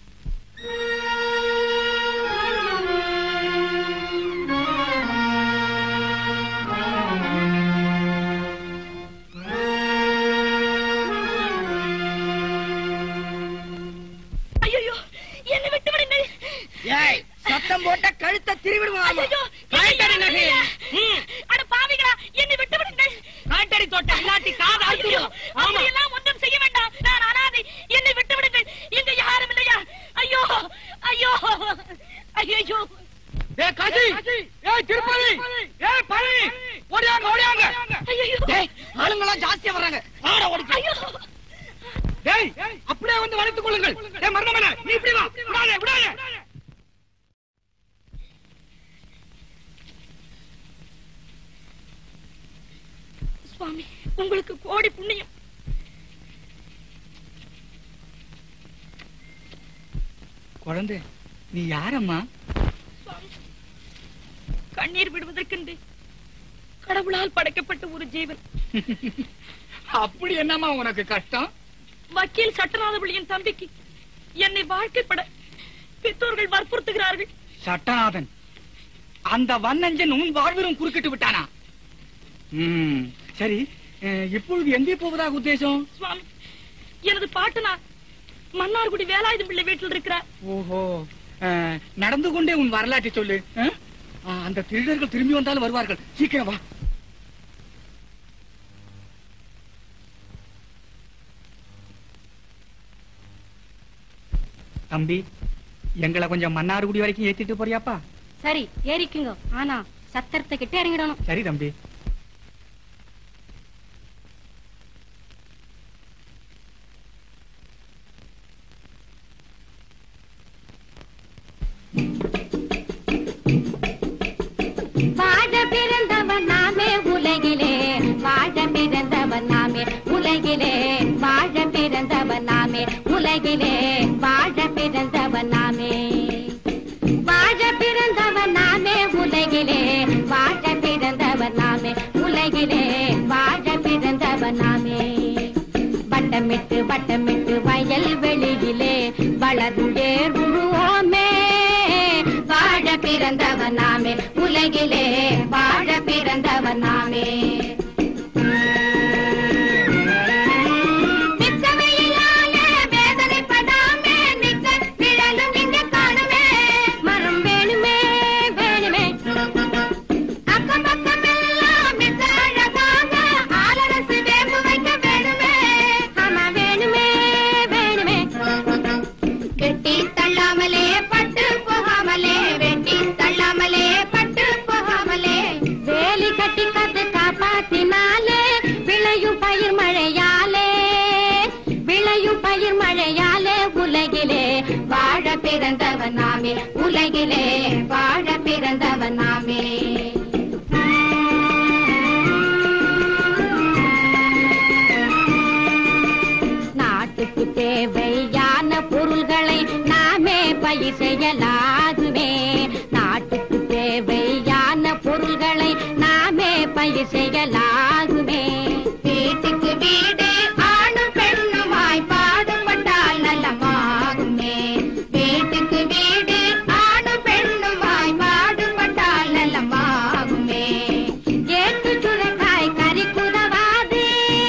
ஐயோ என்னை விட்டு விடுங்கள் ஏய் சத்தம் போட்ட கழுத்தை திருவிடுவாங்க ஐயோ காய்கறி நகை. ம். அட பாவிகளா என்னை விட்டு விடுங்கள் காட்டடி தோட்டம் இல்லாட்டி காது ஐயோ அறுத்துடும். ஆமா அப்படியெல்லாம் ஒன்றும் செய்ய வேண்டாம் நான் அனாதை என்னை விட்டு விடுங்கள் இங்க யாரும் இல்லையா ஐயோ ஐயோ ஐயோ ஏ காசி ஏய் திருப்பதி ஏய் பழனி ஓடியாங்க ஓடியாங்க ஐயோ டேய் ஆளுங்கெல்லாம் ஜாஸ்தியா வர்றாங்க வாடா ஓடி ஐயோ டேய் அப்படியே வந்து வளைத்துக் கொள்ளுங்கள் ஏய் மரணமன நீ இப்படி வா விடாதே விடாதே சுவாமி உங்களுக்கு கோடி புண்ணியம் குழந்தை நீ யாரம்மா சுவாமி கண்ணீர் விடுவதற்கென்று கடவுளால் படைக்கப்பட்ட ஒரு ஜீவன் அப்படி என்னம்மா உனக்கு கஷ்டம் வக்கீல் சட்டநாதபள்ளியின் தம்பிக்கு என்னை வாழ்க்கைப்பட பெற்றோர்கள் வற்புறுத்துகிறார்கள் சட்டநாதன் அந்த வண்ணஞ்சன் உன் வாழ்விலும் குறுக்கிட்டு விட்டானா ம், சரி அஹ், இப்பொழுது எங்கே போவதாக உத்தேசம் சுவாமி எனது பாட்டனார் மன்னார்குடி வேலாயுதம் பிள்ளை வீட்டில் இருக்கிறார் ஓஹோ அஹ், நடந்து கொண்டே உன் வரலாற்றை சொல்லு அஹ்? ஆ, அந்த திருடர்கள் திரும்பி வந்தாலும் வருவார்கள் சீக்கிரம் வா தம்பி எங்களை கொஞ்சம் மன்னார்குடி வரைக்கும் ஏத்திட்டு போறியாப்பா சரி ஏறிக்குங்க ஆனா சத்திரத்தை கிட்ட இறங்கிடணும் சரி தம்பி வாழ பிறந்தவன் நாமே உலகிலே வாழ பிறந்தவன் நாமே உலகிலே வாழ பிறந்தவன் நாமே உலகிலே வாழ பிறந்தவன் நாமே வாழ பிறந்தவன் நாமே உலகிலே வாழ பிறந்தவன் நாமே உலகிலே வாழ பிறந்தவன் நாமே வட்டமிட்டு வட்டமிட்டு வயல் வெளியிலே வளர்ந்தே உருவோமே வாழ பிறந்தவன் நாமே உலகிலே வாழ பிறந்தவன் நாமே மிக்கவையிலாலே வேதனைப்படாமே மிக்க நிழலும் இங்கே காணுமே மரம் வேணுமே வேணுமே அக்கம் பக்கமெல்லாம் மிக்க அழகாக ஆலரசு வேம்பு வைக்க வேணுமே ஆமா வேணுமே வேணுமே கெட்டி தள்ளாமலே பட்டு போகாமலே வெட்டி தள்ளாமலே பட்டு போகாமலே வேலி கட்டி காத்து காப்பாத்தினாலே விளையும் பயிர் மழையாலே விளையும் பயிர் மழையாலே உலகிலே வாழ பிறந்தவன் நாமே உலகிலே வாழ பிறந்தவன் நாமே நாட்டுக்கு தேவையான பொருள்களை நாமே பயிர் செய்யலாகுமே நாட்டுக்கு தேவையான பொருள்களை நாமே பயிர் செய்யலாகுமே வீட்டுக்கு வீடு ஆணும் பெண்ணுமாய் பாடுபட்டால் நலமாகுமே வீட்டுக்கு வீடு ஆணும் பெண்ணுமாய் பாடுபட்டால் நலமாகுமே ஏட்டு சுரக்காய் கறி குதவாது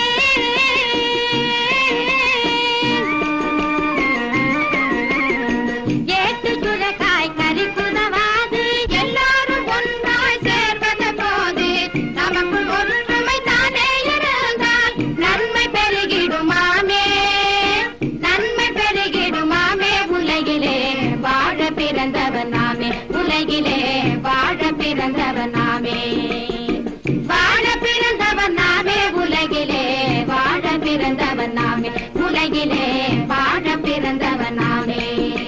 ஏட்டு சுரக்காய் கறி குதவாது எல்லாரும் ஒன்றாய் சேர்வத போது நமக்குள் ஒற்றுமை தானே இருந்தால் நன்மை பெருகிடுமாமே நன்மை பெருகிடுமாமே உலகிலே வாழ பிறந்தவன் நாமே உலகிலே வாழ பிறந்தவன் நாமே வாழ பிறந்தவன் நாமே உலகிலே வாழ பிறந்தவன் நாமே உலகிலே வாழ பிறந்தவன் நாமே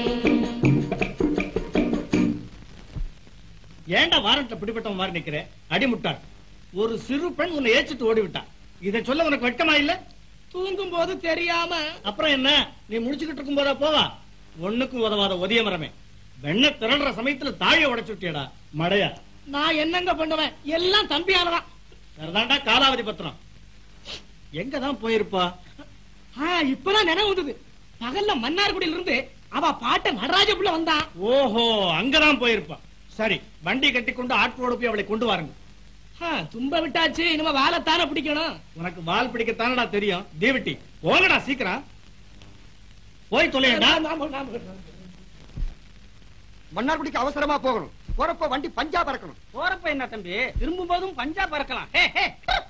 ஏன்டா வாரண்ட்ல பிடிபட்டவன் மாதிரி நிக்கிற அடிமுட்டாள் ஒரு சிறு பெண் உன்னை ஏச்சிட்டு ஓடி விட்டான் இதை சொல்ல உனக்கு வெட்கமா இல்ல தூங்கும் போது தெரியாம அப்புறம் என்ன நீ முடிச்சுக்கிட்டு இருக்கும் போதா போவா ஒண்ணுக்கும் உதவாத ஒதிய மரமே வெண்ண திரள்ற சமயத்துல தாழிய உடைச்சு விட்டியடா மடையா நான் என்னங்க பண்ணுவேன் எல்லாம் தம்பியாலதான் சரிதான்டா காலாவதி பத்திரம் எங்கதான் போயிருப்பா ஆ, இப்பதான் நினைவு வந்தது பகல்ல மன்னார்குடியில இருந்து அவ பாட்ட நடராஜ புள்ள வந்தான் ஓஹோ அங்கதான் போயிருப்பான் சரி வண்டி கட்டி கொண்டு ஆட்களோடு போய் அவளை கொண்டு வாருங்க ஆ, தும்ப விட்டாச்சு இனிமே வாழைத்தானே பிடிக்கணும் உனக்கு வால் பிடிக்கத்தானடா தெரியும் தீவட்டி போங்கடா சீக்கிரம் போய் தொலையடா மன்னார்குடிக்கு அவசரமா போகணும் போறப்ப வண்டி பஞ்சா பறக்கணும் போறப்ப என்ன தம்பி திரும்பும் போதும் பஞ்சா பறக்கலாம் ஹே, ஹே.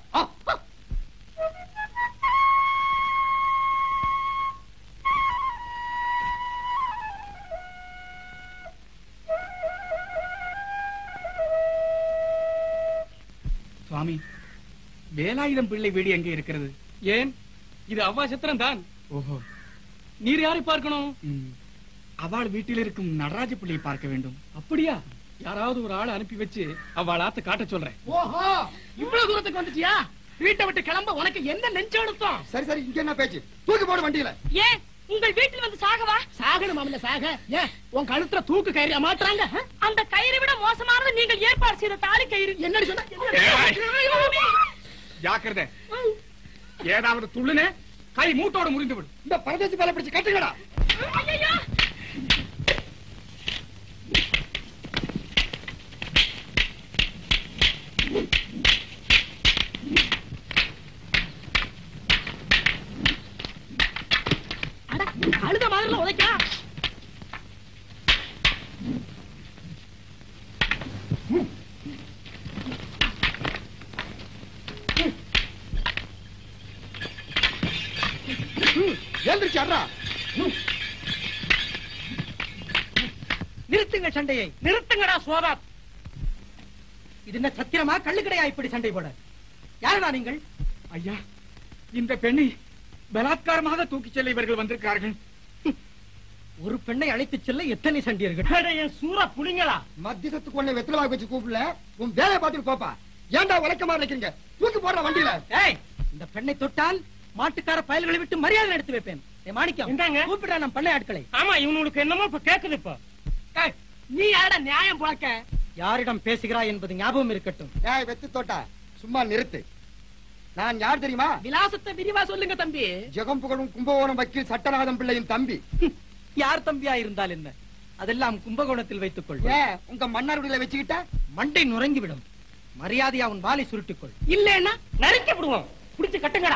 சுவாமி வேலாயுதம் பிள்ளை வீடு எங்கே இருக்கிறது ஏன் இது அவ்வா சித்திரம் தான் ஓஹோ நீர் யாரை பார்க்கணும் ம். அவள் வீட்டில் இருக்கும் நடராஜ பிள்ளையை பார்க்க வேண்டும் அப்படியா யாராவது ஒரு ஆளை அனுப்பி வச்சு அவள் ஆத்த காட்ட சொல்றேன் ஓஹோ இவ்வளவு தூரத்துக்கு வந்துட்டியா வீட்டை விட்டு கிளம்ப உனக்கு என்ன நெஞ்செழுத்தம் சரி சரி இங்க என்ன பேச்சு தூக்கி போடு வண்டியில ஏன் உங்கள் வீட்டில் வந்து சாகவா சாகணும் மாமல்ல சாக ஏன் உன் கழுத்துல தூக்கு கயிறியா மாட்டுறாங்க ஆ? அந்த கயிறை விட மோசமானது நீங்கள் ஏற்பாடு செய்த தாலி கயிறு என்னடி சொன்ன ஏய். ஜாக்கிரதை ஏதாவது துள்ளுனே கை மூட்டோட முறிந்து விடும் இந்த பரதேசி பேல பிடிச்சு கட்டுங்கடா ஐயையோ! அட அழுத மாதிரில உதைக்கா எழுந்திருச்சு அட்ரா நிறுத்துங்க சண்டையை நிறுத்துங்கடா சோதா இது என்ன சத்திரமா கள்ளுக்கடையா இப்படி சண்டை போட யாருடா நீங்கள் ஐயா இந்த பெண்ணை பலாத்காரமாக தூக்கிச் செல்ல இவர்கள் வந்திருக்கிறார்கள் ஒரு பெண்ணை அழைத்துச் செல்ல எத்தனை சண்டியர்கள் என் சூற புளிங்களா மத்தியசத்துக்கு ஒண்ணு வெத்தலை வச்சு கூப்பிடல உன் வேலையை பார்த்துட்டு போப்பா ஏன்டா உழைக்கமா நினைக்கிறீங்க தூக்கி போடுற வண்டியில ஏய் இந்த பெண்ணை தொட்டால் மாட்டுக்கார பயல்களை விட்டு மரியாதை எடுத்து வைப்பேன் ஏய், மாணிக்கம் இந்தாங்க. கூப்பிடுறா நம் பண்ணை ஆட்களை ஆமா இவனுக்கு என்னமோ இப்ப கேக்குது இப்ப ஏய், நீ யாரடா நியாயம் புழக்க யாரிடம் பேசுகிறாய் என்பது ஞாபகம் இருக்கட்டும் ஏய் வெத்து தோட்டா சும்மா நிறுத்து நான் யார் தெரியுமா விலாசத்தை விரிவா சொல்லுங்க தம்பி ஜெகம் புகழும் கும்பகோணம் வக்கீல் சட்டநாதம் பிள்ளையின் தம்பி யார் தம்பியா இருந்தால் என்ன அதெல்லாம் கும்பகோணத்தில் வைத்துக் கொள் ஏன் உங்க மன்னார்குடியில வச்சுக்கிட்ட மண்டை நுறங்கிவிடும் மரியாதையா உன் வாளை சுருட்டிக்கொள் இல்லன்னா நறுக்கி விடுவோம் புடிச்சு கட்டுங்கடா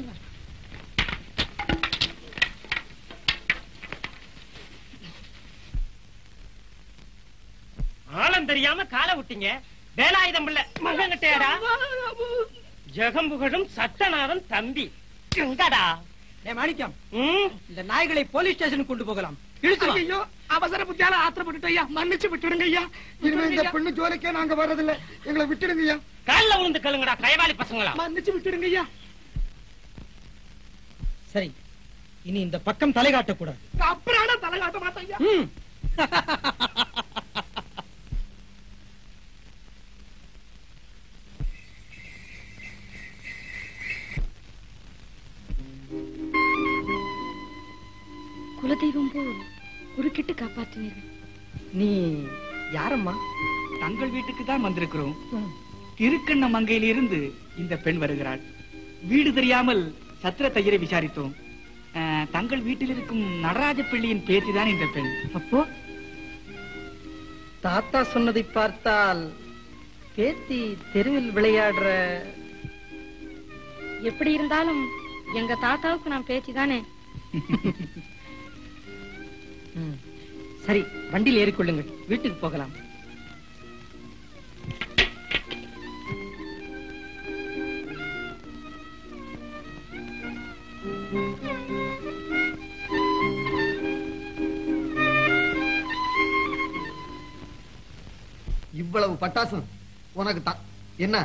ஆழம் தெரியாம காலை விட்டீங்க வேலாயுதம் பிள்ளை மங்கங்கட்டையாடா ஜெகம்புகழும் சட்டநாதன் தம்பி எங்கடா ஏய் மாணிக்கம் ம் இந்த நாய்களை போலீஸ் ஸ்டேஷனுக்கு கொண்டு போகலாம் இழுத்து வா. ஐயோ அவசர புத்தியால ஆத்திரப்பட்டுட்டு ஐயா மன்னிச்சு விட்டுடுங்க ஐயா இனிமே இந்த விட்டுடுங்க ஐயா. பெண்ணு ஜோலிக்கே நாங்க வர்றதில்ல எங்களை விட்டுடுங்க ஐயா கால்ல விழுந்து கழுங்கடா கைவாலி பசங்களா மன்னிச்சு விட்டுடுங்க ஐயா சரி இனி இந்த பக்கம் தலை காட்டக்கூடாது அப்புறம் தலை காட்ட மாட்டேன் ஐயா ம். குலதெய்வம் போல் குறுக்கிட்டு காப்பாற்றினீர்கள் நீ யாரம்மா தங்கள் வீட்டுக்கு தான் வந்திருக்கிறோம் திருக்கண்ண மங்கையிலிருந்து இந்த பெண் வருகிறாள் வீடு தெரியாமல் சத்திர தையரை விசாரித்தோம் அஹ், தங்கள் வீட்டில் இருக்கும் நடராஜ பிள்ளையின் பேத்தி தான் இந்த பெண் அப்போ தாத்தா சொன்னதை பார்த்தால் பேத்தி தெருவில் விளையாடுற எப்படி இருந்தாலும் எங்க தாத்தாவுக்கு நான் பேச்சு தானே ம். சரி வண்டியில் ஏறிக்கொள்ளுங்கள் வீட்டுக்கு போகலாம் இவ்வளவு பட்டாசும் உனக்கு தான் என்ன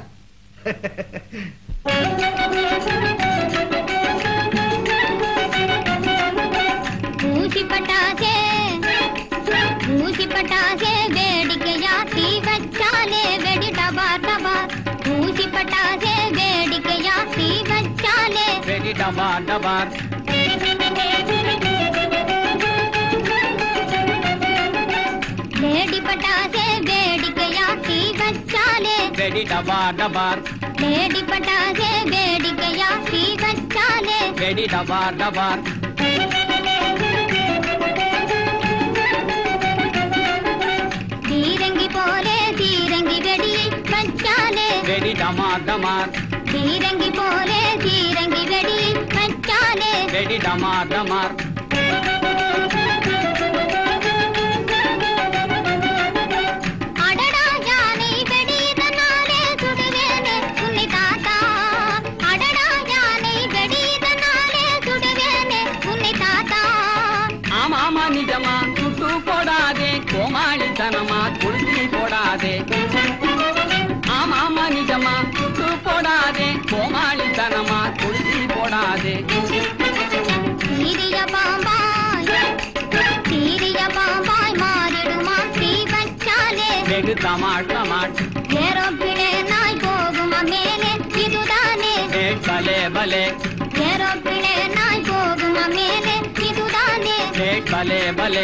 ஊசி பட்டாசே ஊசி பட்டாசே வேடிக்கையா தீ வச்சாலே வெடி டபா டபா ஊசி பட்டாசே வேடிக்கையா தீ வச்சாலே வெடி டபா டபார் வேடி பட்டாசே வேடிக்கையா தீ வச்சாலே வெடி டபா டபார் வேடி பட்டாசே வேடிக்கையா தீ வச்சாலே வெடி டபார் டபார் தீரங்கி போலே தீரங்கி வெடியை வச்சாலே வெடி டமார் டமார் தீரங்கி போலே தீரங்கி வெடியை வச்சாலே வெடி டமார் டமார் அடடா யானை வெடியதனாலே சுடுவேனே உன்னை தாத்தா அடடா யானை வெடியதனாலே சுடுவேனே உன்னை தாத்தா ஆமா ஆமா நிஜமா சுட்டு போடாதே கோமாளித்தனமா குளிச்சு போடாதே ஆமா ஆமா நிஜமா சுட்டு போடாதே கோமாளித்தனமா குளிச்சு போடாதே சீரிய பாம்பாய் சீரிய பாம்பாய் மாறிடுமா தீ வச்சாலே வெகு தமாட் தமாட் ஏரோப்பிளே நாய் போகுமா மேலே இதுதானே ஏ பலே பலே ஏரோப்பிளே நாய் போகுமா மேலே இதுதானே ஏ பலே பலே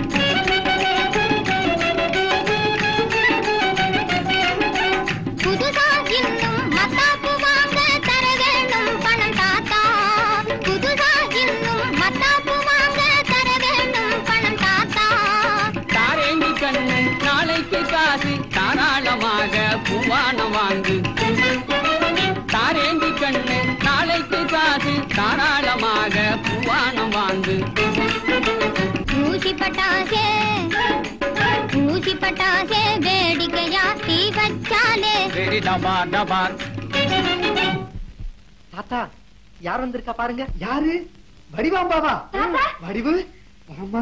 புதுசா இன்னும் மத்தாப்பு வாங்க தர வேணும் பணம் தாத்தா புதுசா இன்னும் மத்தாப்பு வாங்க தர வேணும் பணம் தாத்தா தாரேண்டி கண்ணு நாளைக்கு காசு தாராளமாக பூவானம் வாங்கு தாரேண்டி கண்ணு நாளைக்கு காசு தாராளமாக பூவானம் வாங்கு ஊசி பட்டாசே ஊசி பட்டாசே வேடிக்கையா தீ வச்சாலே வெடி டபார் டபார் தாத்தா யார் வந்திருக்கா பாருங்க யாரு வடிவாம்பாவா வடிவு வாம்மா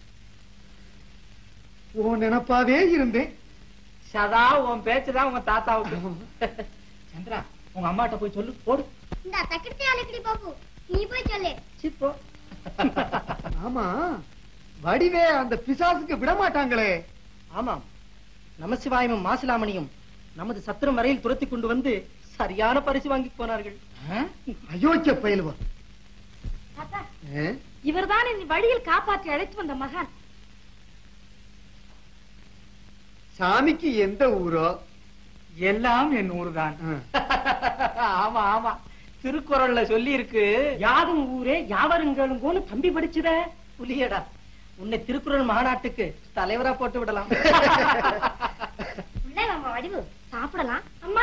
ஓ நினப்பாவே இருந்தேன் சதா உன் பேச்சுதான் உங்க தாத்தாவுக்கு சந்திரா உங்க அம்மாட்ட போய் சொல்லு போடு இந்த தக்கிட்டு அழைக்கடி பாப்பு நீ போய் சொல்லு சிப்போ ஆமா வடிவே அந்த பிசாசுக்கு விட மாட்டாங்களே ஆமாம் நமசிவாயமும் மாசிலாமணியும் நமது சத்திரம் வரையில் துரத்தி கொண்டு வந்து சரியான பரிசு வாங்கி போனார்கள் அயோக்கிய பயிலுவா தாத்தா இவர்தான் இந்த வழியில் காப்பாற்றி அழைத்து வந்த மகான் சாமிக்கு எந்த ஊரோ எல்லாம் என் ஊர்தான் ஆமா ஆமா திருக்குறள்ல சொல்லி இருக்கு யாதும் ஊரே யாவருங்களுங்கோன்னு தம்பி படிச்சுத புலியடா உன்னை திருக்குறள் மாநாட்டுக்கு தலைவரா போட்டு விடலாம் உள்ளே வாம்மா வடிவு சாப்பிடலாம் அம்மா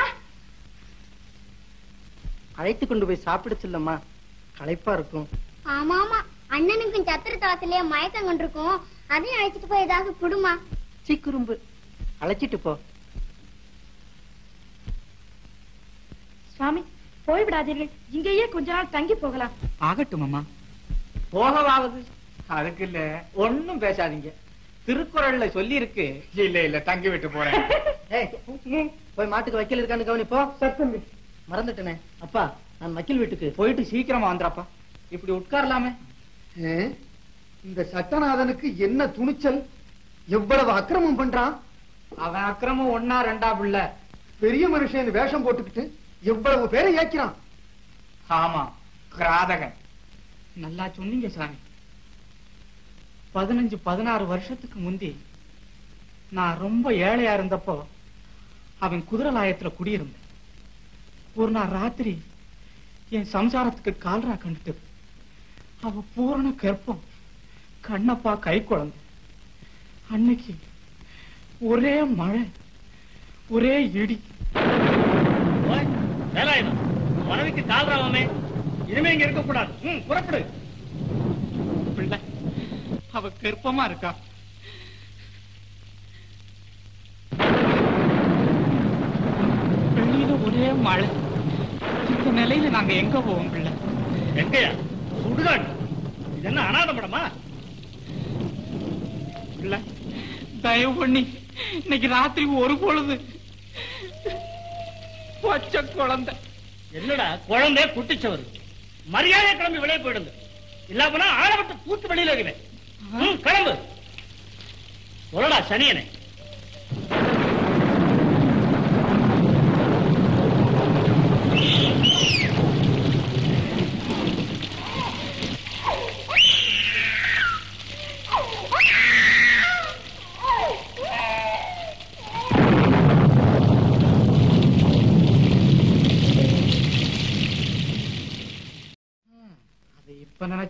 அழைத்து கொண்டு போய் சாப்பிட சொல்லம்மா களைப்பா இருக்கும் ஆமா ஆமா அண்ணனுக்கும் சத்திர தளத்திலேயே மயக்கம் கொண்டிருக்கும் அதையும் அழைச்சிட்டு போய் ஏதாவது குடுமா சீக்குறும்பு அழைச்சிட்டு போ சுவாமி போய்விடாதீர்கள் இங்கேயே கொஞ்ச நாள் தங்கி போகலாம் ஆகட்டும் அம்மா போகவாவது அதுக்கு இல்ல ஒண்ணும் பேசாதீங்க திருக்குறள்ல சொல்லி இருக்கு இல்ல இல்ல தங்கி விட்டு போறேன் ஏய், போய் மாட்டுக்கு வைக்கல் இருக்கான்னு கவனிப்போ சத்தம்பி மறந்துட்டனே அப்பா நான் வக்கீல் வீட்டுக்கு போயிட்டு சீக்கிரமா வந்துறாப்பா இப்படி உட்காரலாமே ஏ, இந்த சட்டநாதனுக்கு என்ன துணிச்சல் எவ்வளவு அக்கிரமம் பண்றான் அவன் அக்கிரமம் ஒன்னா ரெண்டா புள்ள பெரிய மனுஷன் வேஷம் போட்டுக்கிட்டு எவ்வளவு பேரை ஏக்கிறான் ஆமா கிராதகன் நல்லா சொன்னீங்க சாமி பதினஞ்சு பதினாறு வருஷத்துக்கு முந்தி நான் ரொம்ப ஏழையா இருந்தப்போ அவன் குதிரலாயத்துல குடியிருந்தேன் ஒரு நாள் ராத்திரி என் சம்சாரத்துக்கு கால்ரா கண்டுட்டது அவ பூரண கற்பம் கண்ணப்பா கை குழந்தை அன்னைக்கு ஒரே மழை ஒரே இடி ஓய், வேலாயுதம் மனைவிக்கு கால்றாமே இனிமே இங்க இருக்க கூடாது ம், புறப்படு பிள்ளை அவ கர்ப்பமா இருக்கா வெளியில ஒரே மழை இந்த நிலையில நாங்க எங்க போவோம் பிள்ளை எங்கயா சுடுகாடு இது என்ன அனாத படமா பிள்ளை தயவு பண்ணி இன்னைக்கு ராத்திரி ஒரு பொழுது பச்சை குழந்தை என்னடா குழந்தை குட்டிச்சவர் மரியாதை கிளம்பி வெளியே போயிடுங்க இல்ல போனா ஆழப்பட்டு கூத்து வெளியில இருக்குவேன் ம், கிளம்பு சொல்லடா சனியனே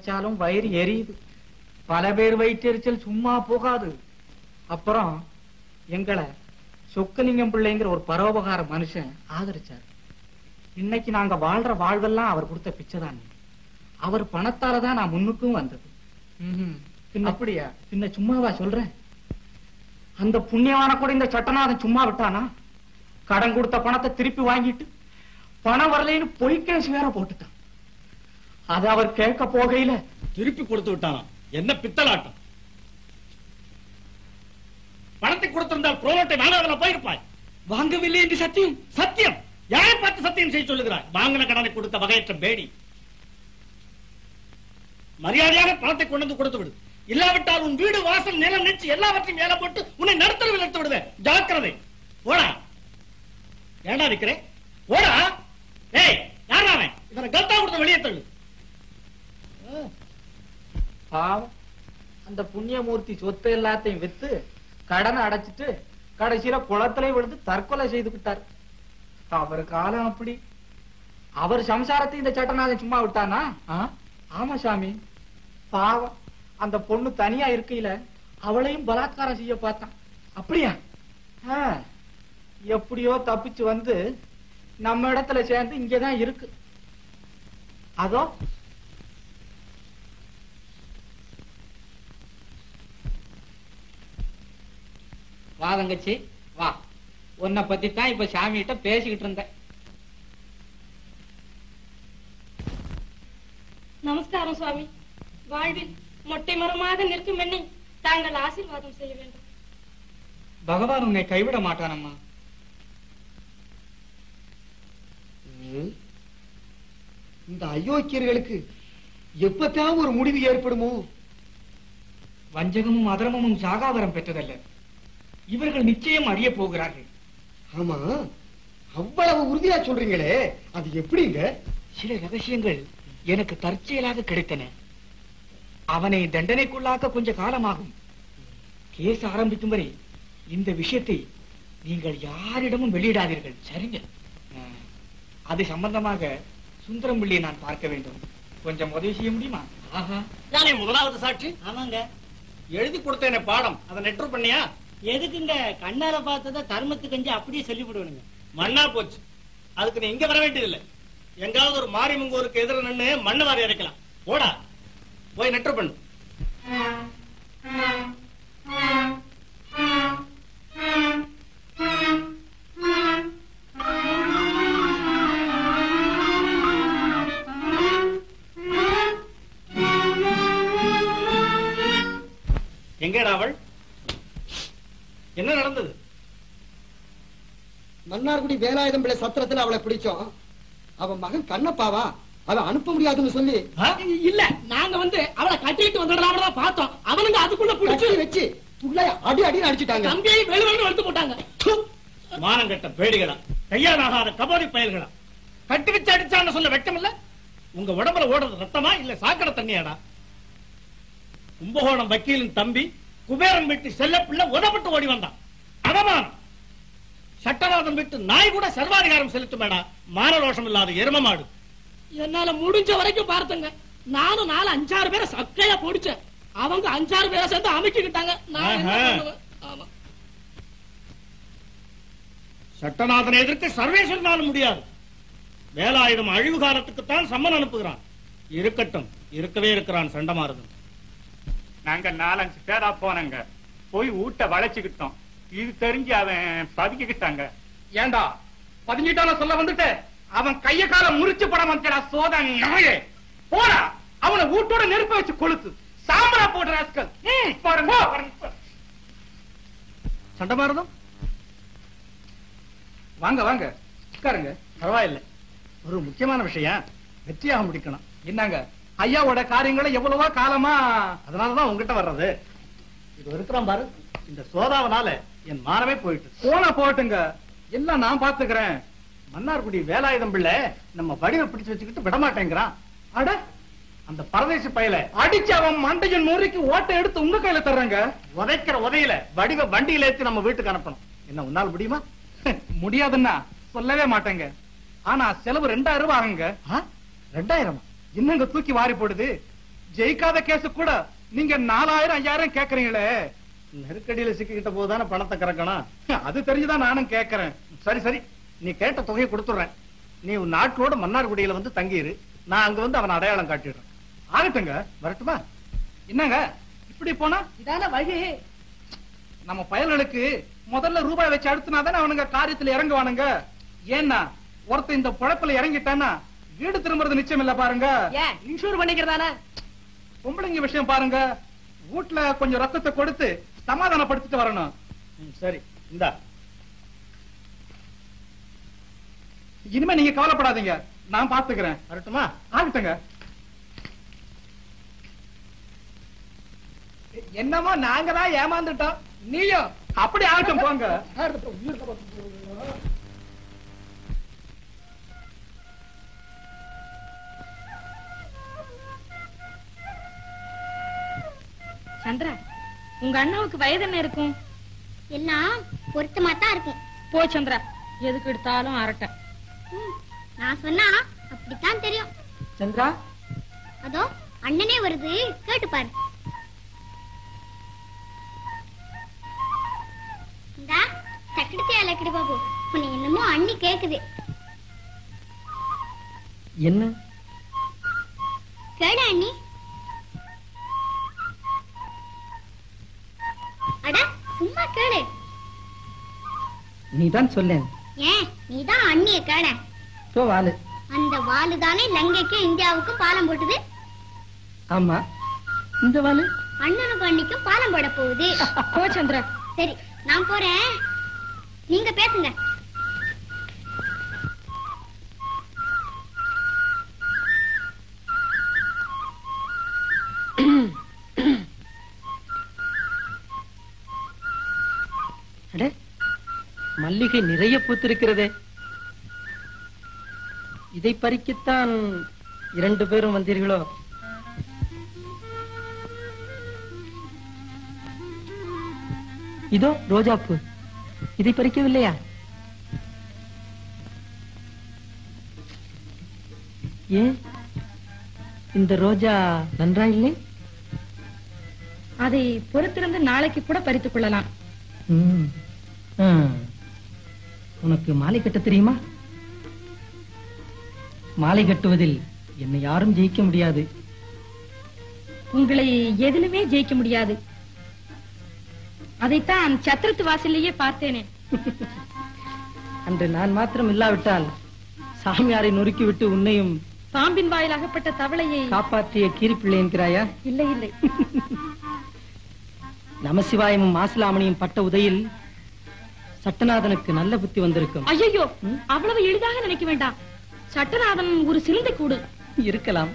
வச்சாலும் வயிறு எரியுது பல பேர் வயிற்றெரிச்சல் சும்மா போகாது அப்புறம் எங்களை சொக்கலிங்கம் பிள்ளைங்கிற ஒரு பரோபகார மனுஷன் ஆதரிச்சார் இன்னைக்கு நாங்க வாழ்ற வாழ்வெல்லாம் அவர் கொடுத்த பிச்சைதான் அவர் பணத்தால தான் நான் முன்னுக்கும் வந்தது பின்ன அப்படியா பின்ன சும்மாவா சொல்றேன் அந்த புண்ணியவான கூட இந்த சட்டநாதன் சும்மா விட்டானா கடன் கொடுத்த பணத்தை திருப்பி வாங்கிட்டு பணம் வரலைன்னு பொய் கேஸ் வேற போட்டுட்டான் அது அவர் கேட்க போகையில திருப்பி கொடுத்து விட்டானா என்ன பித்தலாட்டம் பணத்தை கொடுத்திருந்தால் புரோட்டை நானும் போயிருப்பாய் வாங்கவில்லை என்று சத்தியம் சத்தியம் யாரை பார்த்து சத்தியம் செய்ய சொல்லுகிறாய் வாங்கின கடனை கொடுத்த வகையற்ற பேடி மரியாதையாக பணத்தை கொண்டு வந்து கொடுத்து விடு இல்லாவிட்டால் உன் வீடு வாசல் நிலம் நிச்சு எல்லாவற்றையும் வேலை போட்டு உன்னை நடுத்தரவில் எடுத்து விடுவேன் ஜாக்கிரதை போடா ஏண்டா நிக்கிறேன் போடா ஏய் யாரா அவன் இவனை கத்தா கொடுத்த வெளியே தள்ளு பாவம் அந்த புண்ணியமூர்த்தி சொத்து எல்லாத்தையும் வித்து கடனை அடைச்சிட்டு கடைசியில குளத்திலே விழுந்து தற்கொலை செய்து விட்டார் அவர் காலம் அப்படி அவர் சம்சாரத்தை இந்த சட்டநாதன் சும்மா விட்டானா ஆ? ஆமா சாமி பாவம் அந்த பொண்ணு தனியா இருக்கையில அவளையும் பலாத்காரம் செய்ய பார்த்தான் அப்படியா ஆ, எப்படியோ தப்பிச்சு வந்து நம்ம இடத்துல சேர்ந்து இங்கதான் இருக்கு அதோ வா தங்கச்சி வா உன்னை பத்தி தான் இப்ப சாமிகிட்ட பேசிக்கிட்டு இருந்தேன் நமஸ்காரம் சுவாமி வாழ்வில் மொட்டை மரமாக நிற்கும் என்னை தாங்கள் ஆசீர்வாதம் செய்ய வேண்டும் பகவான் உன்னை கைவிட மாட்டானம்மா ம். இந்த அயோக்கியர்களுக்கு எப்பத்தான் ஒரு முடிவு ஏற்படுமோ வஞ்சகமும் அதர்மமும் சாகாவரம் பெற்றதல்ல இவர்கள் நிச்சயம் அறிய போகிறார்கள் ஆமா அவ்வளவு உறுதியா சொல்றீங்களே அது எப்படிங்க சில ரகசியங்கள் எனக்கு தற்செயலாக கிடைத்தன அவனை தண்டனைக்குள்ளாக்க கொஞ்ச காலமாகும் கேஸ் ஆரம்பிக்கும் வரை இந்த விஷயத்தை நீங்கள் யாரிடமும் வெளியிடாதீர்கள் சரிங்க அஹ், அது சம்பந்தமாக சுந்தரம் பிள்ளையை நான் பார்க்க வேண்டும் கொஞ்சம் உதவி செய்ய முடியுமா ஆஹா நானே முதலாவது சாட்சி ஆமாங்க எழுதி கொடுத்தேனே பாடம் அதை நெட்ரு பண்ணியா எதுக்குங்க கண்ணால பார்த்தத தர்மத்து கஞ்சி அப்படியே சொல்லி விடுவனுங்க மண்ணா போச்சு அதுக்கு நீ இங்க வர வேண்டியதில்லை எங்காவது ஒரு மாரிமுங்கோருக்கு எதிர நின்னு மண்ணு வாரி இறைக்கலாம் போடா போய் நெட்ரு பண்ணு எங்கடா அவள் என்ன நடந்தது மன்னார்குடி வேலாயுதம் பிள்ளை சத்திரத்துல அவளை பிடிச்சோம் அவன் மகன் கண்ணப்பாவா அவன் அனுப்ப முடியாதுன்னு சொல்லி இல்ல நாங்க வந்து அவளை கட்டிட்டு வந்துடலாம் தான் பார்த்தோம் அவனுங்க அதுக்குள்ள பிடிச்சு கட்டி வச்சு புள்ளைய அடி அடி அடிச்சுட்டாங்க தம்பியை வெளி வெளி எடுத்து போட்டாங்க மானங்கட்ட பேடிகளா கையாலாகாத கபோதி பயல்களா கட்டி வச்சு அடிச்சான்னு சொல்ல வெட்கம் இல்ல உங்க உடம்புல ஓடுறது ரத்தமா இல்ல சாக்கடை தண்ணியாடா கும்பகோணம் வக்கீலின் தம்பி குபேரன் வீட்டு செல்ல பிள்ளை உதப்பட்டு ஓடி வந்தான் அவமானம் சட்டநாதன் விட்டு நாய் கூட சர்வாதிகாரம் செலுத்துமேடா மானரோஷம் இல்லாத எரும மாடு என்னால முடிஞ்ச வரைக்கும் பார்த்தங்க நானும் நாலு அஞ்சாறு பேரை சக்கையா பிடிச்சேன் அவங்க அஞ்சாறு பேரை சேர்ந்து அமைக்கிட்டாங்க நான் என்ன ஆஹா. பண்ணுவேன்? ஆமா. சட்டநாதனை எதிர்க்க சர்வேஸ்வரனாலும் முடியாது வேலாயுதம் அழிவு காலத்துக்குத்தான் சம்மன் அனுப்புகிறான் இருக்கட்டும் இருக்கவே இருக்கிறான் சண்டமாரதன் நாங்க நாலஞ்சு பேரா போனங்க போய் ஊட்ட வளைச்சுக்கிட்டோம் இது தெரிஞ்சு அவன் பதுக்கிக்கிட்டாங்க ஏண்டா பதினெட்டான சொல்ல வந்துட்டு அவன் கைய கால முறிச்சு படம் வந்துடா சோதன் நாயே போடா அவனை வீட்டோட நெருப்ப வச்சு கொளுத்து சாம்பலா போடுற ராஸ்கல் ம், பாருங்க பாருங்க. சண்டமாரதம் வாங்க வாங்க உட்காருங்க பரவாயில்லை ஒரு முக்கியமான விஷயம் வெற்றியாக முடிக்கணும் என்னங்க ஐயாவோட காரியங்களை எவ்வளவோ காலமா அதனாலதான் உங்ககிட்ட வர்றது இது இருக்கிறான் பாரு இந்த சோதாவனால என் மானமே போயிட்டு போன போட்டுங்க எல்லாம் நான் பாத்துக்கிறேன் மன்னார்குடி வேலாயுதம் பிள்ளை நம்ம வடிவை பிடிச்சு வச்சுக்கிட்டு விடமாட்டேங்கிறான் அட அந்த பரதேசி பயல அடிச்சு அவன் மண்டையின் முறைக்கு ஓட்டை எடுத்து உங்க கையில தர்றேங்க உதைக்கிற உதையில வடிவ வண்டியில ஏத்தி நம்ம வீட்டுக்கு அனுப்பணும் என்ன உன்னால முடியுமா முடியாதுன்னா சொல்லவே மாட்டேங்க ஆனா செலவு ரெண்டாயிரம் ரூபாய் ஆகுங்க ரெண்டாயிரமா என்னங்க தூக்கி வாரி போடுது ஜெயிக்காத கேஸ் கூட நீங்க நாலாயிரம் ஐயாயிரம் கேக்குறீங்களே நெருக்கடியில சிக்கிக்கிட்ட போதுதானே பணத்தை கறக்கணும் அது தெரிஞ்சுதான் நானும் கேக்குறேன் சரி சரி நீ கேட்ட தொகையை கொடுத்துடுறேன் நீ உன் நாட்டோட மன்னார்குடியில வந்து தங்கியிரு நான் அங்க வந்து அவன் அடையாளம் காட்டிடுறேன் ஆகட்டுங்க வரட்டுமா என்னங்க இப்படி போனா இதான வழி நம்ம பயல்களுக்கு முதல்ல ரூபாய் வச்சு அடுத்துனாதானே அவனுங்க காரியத்துல இறங்குவானுங்க ஏன்னா ஒருத்தன் இந்த பொழப்புல இறங்கிட்டான்னா வீடு திரும்புறது நிச்சயம் இல்ல பாருங்க ஏன் இன்சூர் பண்ணிக்கிறதானே பொம்பளைங்க விஷயம் பாருங்க வீட்டுல கொஞ்சம் ரத்தத்தை கொடுத்து சமாதானப்படுத்திட்டு வரணும் ம், சரி இந்தா இனிமே நீங்க கவலைப்படாதீங்க நான் பாத்துக்கிறேன் வரட்டுமா ஆகட்டுங்க என்னமோ நாங்க தான் ஏமாந்துட்டோம் நீயும் அப்படி ஆகட்டும் போங்க சந்திரா உங்க அண்ணாவுக்கு வயது என்ன இருக்கும் எல்லாம் பொருத்தமா தான் இருக்கும் போ சந்திரா எதுக்கு எடுத்தாலும் அரட்டை ம், நான் சொன்னா அப்படித்தான் தெரியும் சந்திரா அதோ அண்ணனே வருது கேட்டு பாரு இந்தா தக்கிடுத்தியா லக்கிடி பாபு உன்னை என்னமோ அண்ணி கேக்குது என்ன கேளு அண்ணி அட சும்மா கேளு நீதான் சொல்லேன் ஏன் நீதான் அண்ணிய கேள சோ வாலு அந்த வாலு தானே லங்கைக்கும் இந்தியாவுக்கும் பாலம் போட்டுது ஆமா இந்த வாலு அண்ணனுக்கும் அண்ணிக்கும் பாலம் போட போகுது போ சந்திரா சரி நான் போறேன் நீங்க பேசுங்க அடே மல்லிகை நிறைய பூத்திருக்கிறதே இதை பறிக்கத்தான் இரண்டு பேரும் வந்தீர்களோ இதோ ரோஜாப்பூ இதை பறிக்கவில்லையா ஏன் இந்த ரோஜா நன்றா இல்லை அதை பொறுத்திருந்து நாளைக்கு கூட பறித்துக் கொள்ளலாம் ம். ஆ. உனக்கு மாலை கட்ட தெரியுமா மாலை கட்டுவதில் என்னை யாரும் ஜெயிக்க முடியாது உங்களை எதிலுமே ஜெயிக்க முடியாது அதைத்தான் சத்திரத்து வாசல்லையே பார்த்தேனே அன்று நான் மாத்திரம் இல்லாவிட்டால் சாமியாரை நொறுக்கி விட்டு உன்னையும் பாம்பின் வாயில் அகப்பட்ட தவளையை காப்பாற்றிய கீரிப்பிள்ளை என்கிறாயா இல்லை இல்லை நமசிவாயமும் மாசிலாமணியும் பட்ட உதையில் சட்டநாதனுக்கு நல்ல புத்தி வந்திருக்கும் ஐயோ அவ்வளவு எளிதாக நினைக்க வேண்டாம் சட்டநாதன் ஒரு சிறந்த கூடு இருக்கலாம்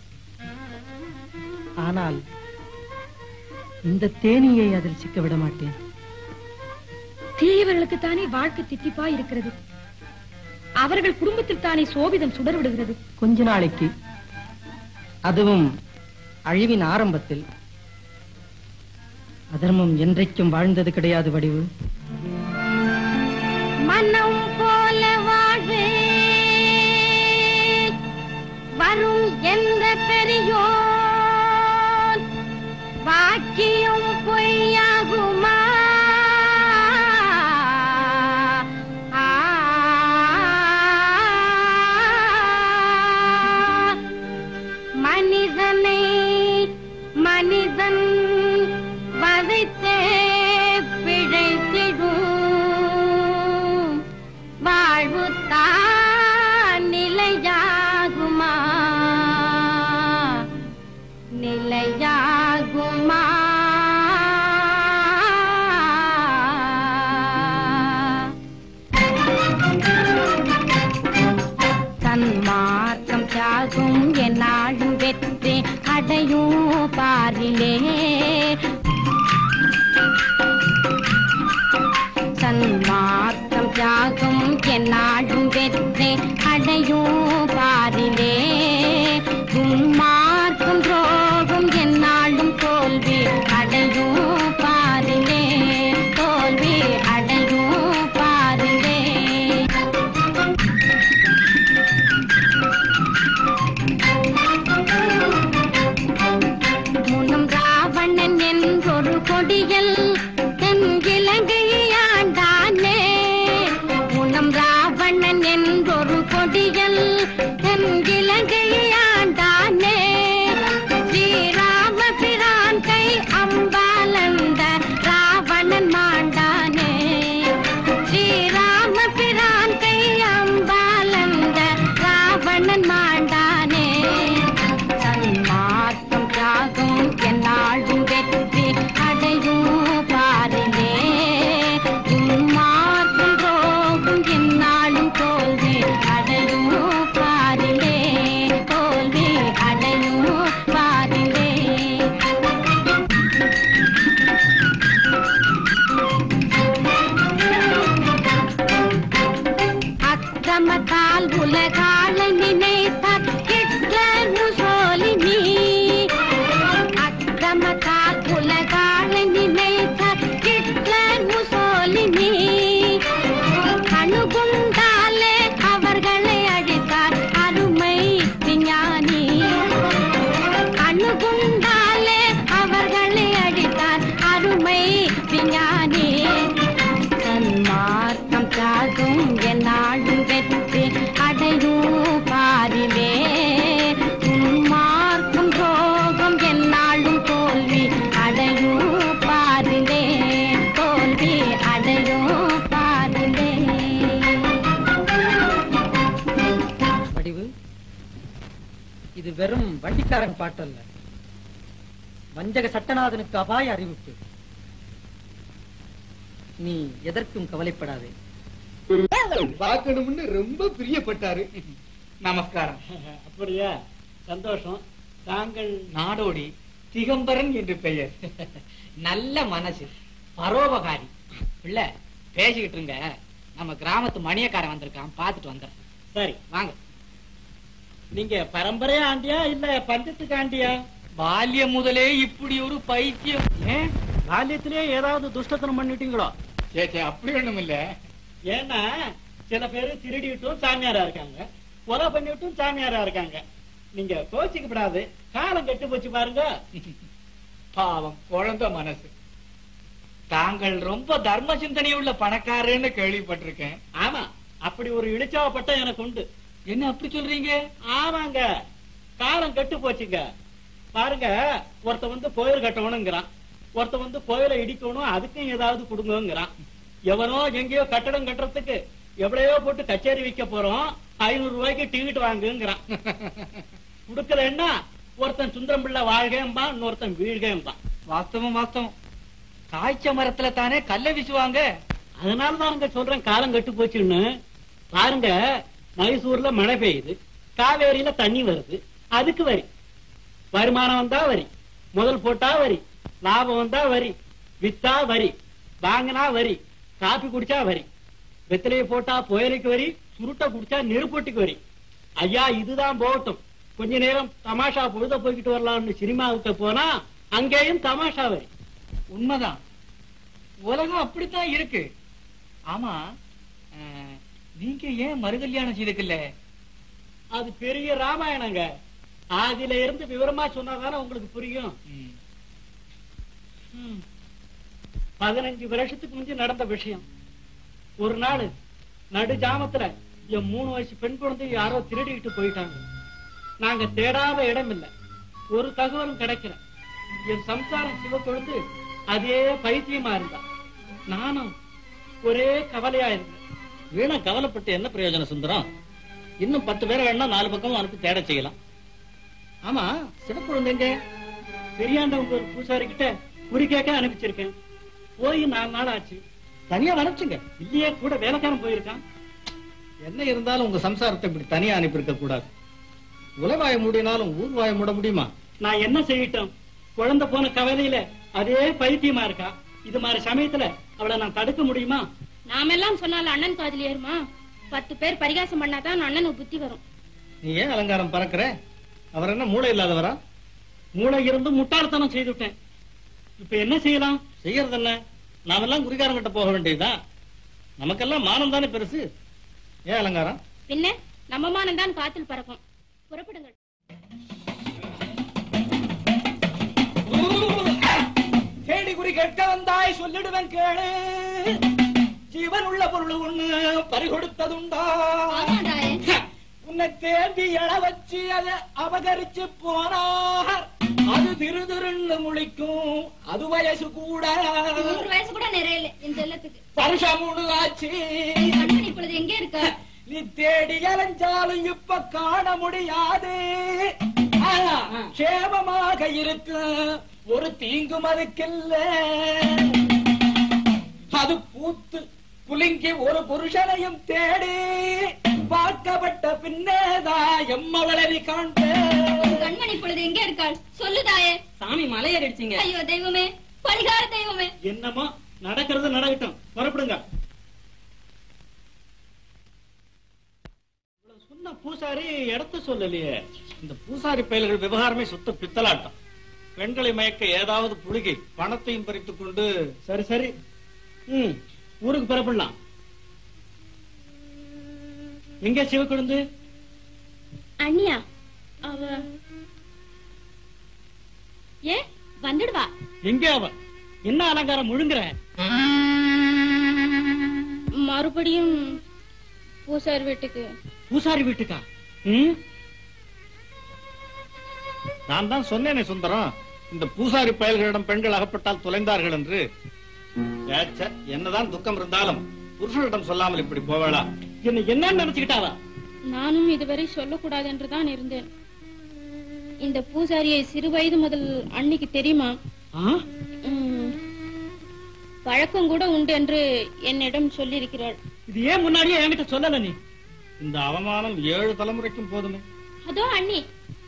ஆனால் இந்த தேனியை அதில் சிக்க விட மாட்டேன் தீயவர்களுக்கு தானே வாழ்க்கை தித்திப்பா இருக்கிறது அவர்கள் குடும்பத்தில் தானே சோபிதம் சுடர் விடுகிறது கொஞ்ச நாளைக்கு அதுவும் அழிவின் ஆரம்பத்தில் அதர்மம் என்றைக்கும் வாழ்ந்தது கிடையாது வடிவு மனம் போல வாழ்வே வரும் என்ற பெரியோன் வாக்கியம் பொய்யாகுமா ஆ. மனிதனை மனிதன் வதைத்தே பிழைத்திடும் வாழ்வு தான் நிலையாகுமா ஊமை விஞ்ஞானி சன்மார்க்கம் சாகும் என்னாலும் வெற்றி அடையும் பாரிலே உன்மார்க்கம் ரோகம் என்னாலும் தோல்வி அடையும் பாரிலே தோல்வி அடையும் பாரிலே வடிவு இது வெறும் வண்டிக்காரன் பாட்டல்ல வஞ்சக சட்டநாதனுக்கு அபாய அறிவிப்பு நீ எதற்கும் கவலைப்படாதே பார்க்கணும்னு ரொம்ப பிரியப்பட்டாரு நமஸ்காரம் அப்படியா சந்தோஷம் தாங்கள் நாடோடி திகம்பரன் என்று பெயர் நல்ல மனசு பரோபகாரி பிள்ளை பேசிக்கிட்டு இருங்க நம்ம கிராமத்து மணியக்காரன் வந்திருக்கான் பார்த்துட்டு வந்துடுறேன் சரி வாங்க நீங்க பரம்பரையா ஆண்டியா இல்ல பஞ்சத்துக்கு ஆண்டியா பால்யம் முதலே இப்படி ஒரு பைத்தியம் ஏன் பால்யத்திலே ஏதாவது துஷ்டத்தனம் பண்ணிட்டீங்களோ சே சே அப்படி ஒண்ணும் இல்ல ஏன்னா சில பேரு திருடிட்டும் சாமியாரா இருக்காங்க கொலை பண்ணிட்டும் சாமியாரா இருக்காங்க நீங்க கோச்சிக்கப்படாது காலம் கெட்டு போச்சு பாருங்க பாவம் குழந்தை மனசு தாங்கள் ரொம்ப தர்ம சிந்தனை உள்ள பணக்காரன்னு கேள்விப்பட்டிருக்கேன் ஆமா அப்படி ஒரு இழிச்சாவப்பட்ட எனக்கு உண்டு என்ன அப்படி சொல்றீங்க ஆமாங்க காலம் கெட்டு போச்சுங்க பாருங்க ஒருத்த வந்து கோயில் கட்டணுங்கிறான் ஒருத்த வந்து கோயிலை இடிக்கணும் அதுக்கும் ஏதாவது கொடுங்கங்கிறான் எவனோ எங்கேயோ கட்டடம் கட்டுறதுக்கு எவ்வளையோ போட்டு கச்சேரி வைக்க போறோம் ஐநூறு ரூபாய்க்கு டிக்கெட் வாங்குங்கிறான் கொடுக்கலன்னா ஒருத்தன் சுந்தரம் பிள்ளை வாழ்கேம்பா இன்னொருத்தன் வீழ்கேம்பா வாஸ்தவம் வாஸ்தவம் காய்ச்ச மரத்துல தானே கல்ல வீசுவாங்க அதனாலதான் அங்க சொல்றேன் காலம் கெட்டு போச்சுன்னு பாருங்க மைசூர்ல மழை பெய்யுது காவேரியில தண்ணி வருது அதுக்கு வரி வருமானம் வந்தா வரி முதல் போட்டா வரி லாபம் வந்தா வரி வித்தா வரி வாங்கினா வரி காப்பி குடிச்சா வரி வெத்திலையை போட்டா புயலுக்கு வரி சுருட்டை குடிச்சா நெருப்பொட்டிக்கு வரி ஐயா இதுதான் போகட்டும் கொஞ்ச நேரம் தமாஷா பொழுத போய்கிட்டு வரலாம்னு சினிமாவுக்கு போனா அங்கேயும் தமாஷா வரி உண்மைதான் உலகம் அப்படித்தான் இருக்கு ஆமா அஹ், நீங்க ஏன் மறுகல்யாணம் செய்துக்கல அது பெரிய ராமாயணங்க அதுல இருந்து விவரமா சொன்னாதானே உங்களுக்கு புரியும் ம். பதினஞ்சு வருஷத்துக்கு முந்தி நடந்த விஷயம் ஒரு நாள் நடு ஜாமத்துல என் மூணு வயசு பெண் குழந்தை யாரோ திருடிக்கிட்டு போயிட்டாங்க நாங்க தேடாத இடம் இல்ல ஒரு தகவலும் கிடைக்கல என் சம்சாரம் சிவக்கொழுந்து அதே பைத்தியமா இருந்தா நானும் ஒரே கவலையா இருந்தேன் வீணா கவலைப்பட்டு என்ன பிரயோஜனம் சுந்தரம் இன்னும் பத்து பேரை வேணா நாலு பக்கமும் அனுப்பி தேட செய்யலாம் ஆமா சிவக்குழந்தைங்க பெரியாண்டவங்க ஒரு பூசாரி கிட்ட குறி கேட்க அனுப்பிச்சிருக்கேன் போய் நாலு நாள் ஆச்சு தனியா அனுப்பிச்சுங்க இல்லையே கூட வேலைக்காரன் போயிருக்கான் என்ன இருந்தாலும் உங்க சம்சாரத்தை இப்படி தனியா அனுப்பியிருக்க கூடாது உலவாய முடியினாலும் ஊர் வாய மூட முடியுமா நான் என்ன செய்யட்டும் குழந்தை போன கவலையில அதே பைத்தியமா இருக்கா இது மாதிரி சமயத்துல அவளை நான் தடுக்க முடியுமா நாமெல்லாம் சொன்னால அண்ணன் காதல் ஏறுமா பத்து பேர் பரிகாசம் பண்ணாதான் அண்ணனுக்கு புத்தி வரும் நீ ஏன் அலங்காரம் பறக்கிற அவர் என்ன மூளை இல்லாதவரா மூளை இருந்து முட்டாள்தனம் செய்துட்டேன் இப்ப என்ன செய்யலாம் செய்யறது என்ன நாமெல்லாம் குடிகாரம் கிட்ட போக வேண்டியதா நமக்கெல்லாம் மானம் தானே பெருசு ஏன் அலங்காரம் பின்ன நம்ம மானம் தான் காத்தில் பறக்கும் புறப்படுங்கள் கேடி குறி கேட்க வந்தாய் சொல்லிடுவேன் கேளு ஜீவன் உள்ள பொருள் ஒண்ணு பறிகொடுத்ததுண்டா உன்னை தேடி எழ வச்சு அதை அபகரிச்சு போனார் அது திரு திருன்னு முழிக்கும் அது வயசு கூட நூறு வயசு கூட நிறையல என் செல்லத்துக்கு வருஷம் மூணு ஆச்சு கண்மணி இப்பொழுது எங்கே இருக்க நீ தேடி அலைஞ்சாலும் இப்ப காண முடியாது ஆனா, க்ஷேமமாக இருக்கு ஒரு தீங்கும் அதுக்கில்ல அது பூத்து குலுங்கி ஒரு புருஷனையும் தேடி பார்க்கப்பட்ட பின்னேதான் எம்மவளரி காண்ப கண்மணி இப்பொழுது எங்கே இருக்காள் சொல்லுதாயே சாமி மலையேறிடுச்சிங்க ஐயோ தெய்வமே பரிகார தெய்வமே என்னமோ நடக்கிறது நடக்கட்டும் புறப்படுங்க இவ்வளவு சொன்ன பூசாரி இடத்த சொல்லலையே இந்த பூசாரி பயல்கள் விவகாரமே சுத்த பித்தலாட்டம் பெண்களை மயக்க ஏதாவது புழுகி பணத்தையும் பறித்துக் கொண்டு சரி சரி ம் ஊருக்கு புறப்படலாம் எங்க சிவக்குழுந்து அண்ணியா அவ ஏ வந்துடுவா எங்க அவ என்ன அலங்காரம் முழுங்குற மறுபடியும் பூசாரி வீட்டுக்கு பூசாரி வீட்டுக்கா ம்? நான் தான் சொன்னேனே சுந்தரம் இந்த பூசாரி பயல்களிடம் பெண்கள் அகப்பட்டால் தொலைந்தார்கள் என்று ஏச்சே, என்னதான் துக்கம் இருந்தாலும் புருஷனிடம் சொல்லாமல் இப்படி போவேளா என்ன என்னன்னு நினைச்சுக்கிட்டாவா நானும் இதுவரை சொல்லக்கூடாது என்றுதான் இருந்தேன் இந்த பூசாரியை சிறு வயது முதல் அன்னைக்கு தெரியுமா ம், பழக்கம் கூட உண்டு என்று என்னிடம் சொல்லியிருக்கிறாள் இது ஏன் முன்னாடியே என்கிட்ட சொல்லல நீ இந்த அவமானம் ஏழு தலைமுறைக்கும் போதுமே அதோ அண்ணி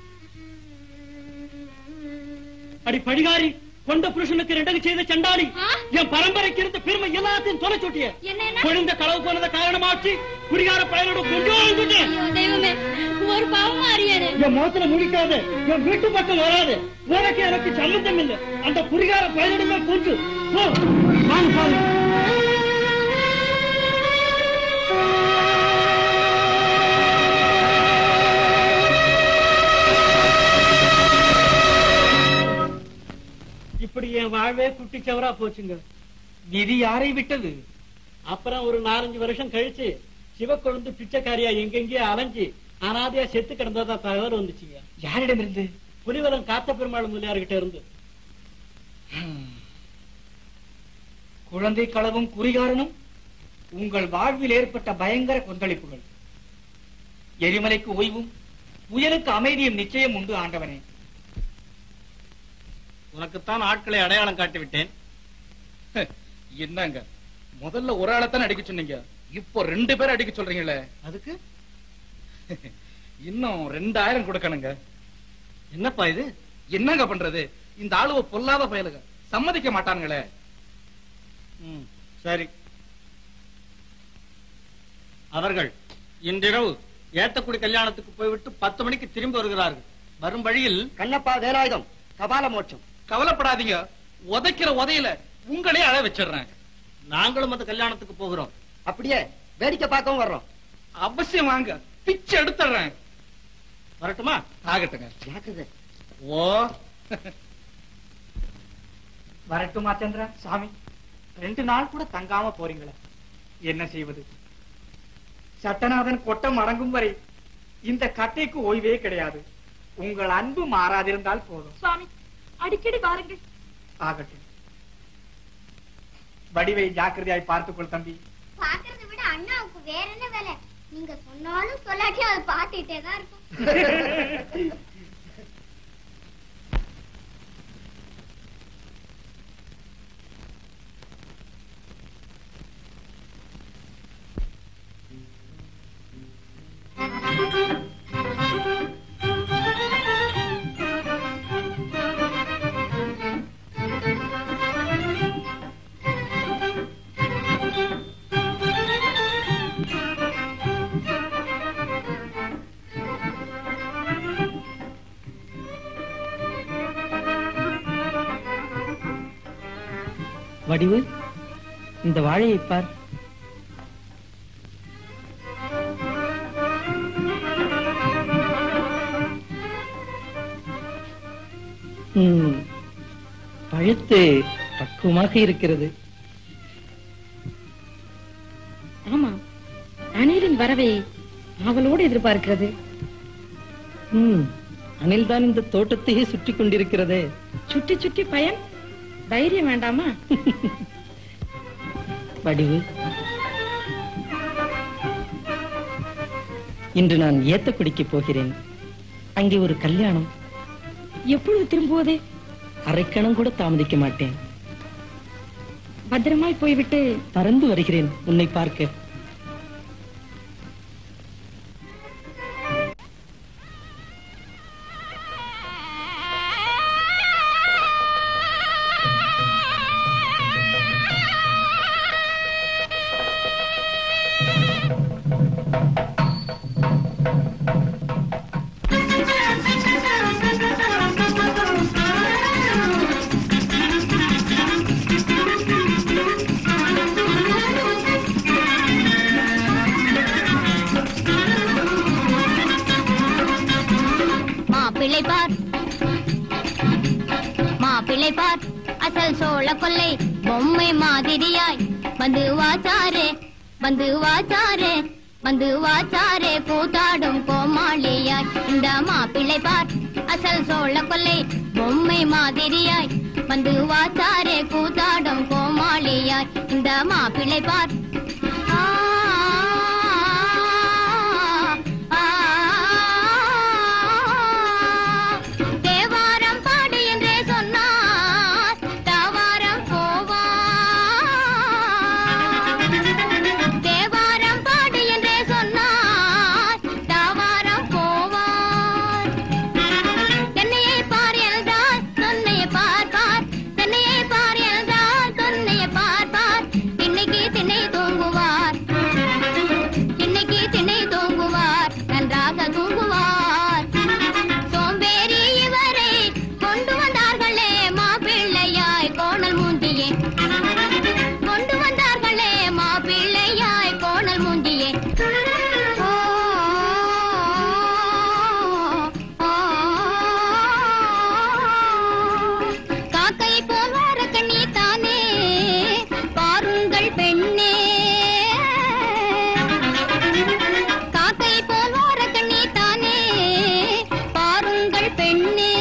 அடி படிகாரி கொண்ட புருஷனுக்கு ரெண்டகு செய்த சண்டாளி என் பரம்பரைக்கு இருந்த பெருமை எல்லாத்தையும் தொலை சுட்டிய குழந்த களவு போனத காரணமாச்சு குடிகார பயனோட கொஞ்சம் ஐயோ, தெய்வமே ஒரு பாவமா அறியாரு என் முகத்துல முடிக்காத என் வீட்டு பக்கம் வராது உனக்கு எனக்கு சம்பந்தம் இல்லை அந்த குடிகார பயனிடமே கூட்டு போ வாங்க பாருங்க இப்படி என் வாழ்வே குட்டிச்சவரா போச்சுங்க விதி யாரை விட்டது அப்புறம் ஒரு நாலஞ்சு வருஷம் கழிச்சு சிவக்கொழுந்து பிச்சைக்காரியா எங்கெங்கேயோ அலைஞ்சு அனாதையா செத்து கிடந்ததா தகவல் வந்துச்சுங்க யாரிடமிருந்து புலிவலம் காத்த பெருமாள் முதலியார்கிட்ட இருந்து குழந்தை களவும் குறிகாரனும் உங்கள் வாழ்வில் ஏற்பட்ட பயங்கர கொந்தளிப்புகள் எரிமலைக்கு ஓய்வும் புயலுக்கு அமைதியும் நிச்சயம் உண்டு ஆண்டவனே உனக்குத்தான் ஆட்களை அடையாளம் காட்டி விட்டேன் என்னங்க முதல்ல ஒரு ஆளைத்தான் அடிக்க சொன்னீங்க இப்போ ரெண்டு பேரும் அடிக்க சொல்றீங்களே அதுக்கு இன்னும் ரெண்டாயிரம் கொடுக்கணுங்க என்னப்பா இது என்னங்க பண்றது இந்த ஆளுவ பொல்லாத பயலுங்க சம்மதிக்க மாட்டானுங்களே ம், சரி அவர்கள் இன்றிரவு ஏத்தக்குடி கல்யாணத்துக்கு போய்விட்டு பத்து மணிக்கு திரும்பி வருகிறார்கள் வரும் வழியில் கண்ணப்பா வேலாயுதம் கபால மோட்சம் கவலைப்படாதீங்க உதைக்கிற உதையில உங்களே அழ வச்சிடுறேன் நாங்களும் அந்த கல்யாணத்துக்கு போகிறோம் அப்படியே வேடிக்கை பார்க்கவும் வர்றோம் அவசியம் வாங்க பிச்சை எடுத்துடுறேன் வரட்டுமா ஆகட்டுங்க ஜாக்கிரதை ஓ வரட்டுமா சந்திரா சாமி ரெண்டு நாள் கூட தங்காம போறீங்களே என்ன செய்வது சட்டநாதன் கொட்டம் அடங்கும் வரை இந்த கட்டைக்கு ஓய்வே கிடையாது உங்கள் அன்பு மாறாதிருந்தால் போதும் சுவாமி அடிக்கடி வாருங்கள் ஆகட்டும் வடிவை ஜாக்கிரதையாய் பார்த்துக்கொள் தம்பி பாக்குறதை விட அண்ணாவுக்கு வேற என்ன வேலை நீங்க சொன்னாலும் சொல்லாட்டியும் அதை பார்த்துட்டே தான் இருக்கும் வடிவு இந்த வாழையை பார் ம், பழுத்து பக்குவமாக இருக்கிறது ஆமா அணிலின் வரவை அவளோடு எதிர்பார்க்கிறது ம், அணில்தான் இந்த தோட்டத்தையே சுற்றி கொண்டிருக்கிறதே சுற்றி சுற்றி பயன் தைரியம் வேண்டாமா வடிவு இன்று நான் ஏத்தக்குடிக்கு போகிறேன் அங்கே ஒரு கல்யாணம் எப்பொழுது திரும்புவதே அரைக்கணம் கூட தாமதிக்க மாட்டேன் பத்திரமாய் போய்விட்டு பறந்து வருகிறேன் உன்னை பார்க்க மாப்பிள்ளை பார் மாப்பிள்ளை பார் அசல் அசல் சோழ கொல்லை பொம்மை மாதிரியாய் வந்து வாச்சாரே வந்து வாச்சாரே வந்து வாச்சாரே கூத்தாடும் கோமாளியாய் இந்த மாப்பிள்ளை பார் அசல் சோழ கொல்லை பொம்மை மாதிரியாய் வந்து வாச்சாரே கூத்தாடும் கோமாளியாய் இந்த மாப்பிள்ளை பார் ஆ, ஆ, தேவாரம் பாடு என்றே சொன்னார் தாவாரம் போவார் தேவாரம் பாடு என்றே சொன்னார் தாவாரம் போவார் தென்னையை பார் என்றால் தொன்னையை பார்ப்பார் தென்னையை பார் என்றால் தொன்னையை பார்ப்பார் இன்னைக்கு திணை தூங்குவார் இன்னைக்கு திணை தூங்குவார் நன்றாக தூங்குவார் சோம்பேறி இவரை கொண்டு வந்தார்களே மாப்பிள்ளையாய் கோணல் மூந்தியே கொண்டு வந்தார்களே மாப்பிள்ளையாய் கோணல் மூந்தியே ஓ, ஓ, காக்கை போல் வர கண்ணி தானே பாருங்கள் பெண்ணே காக்கை போல் வர கண்ணி தானே பாருங்கள் பெண்ணே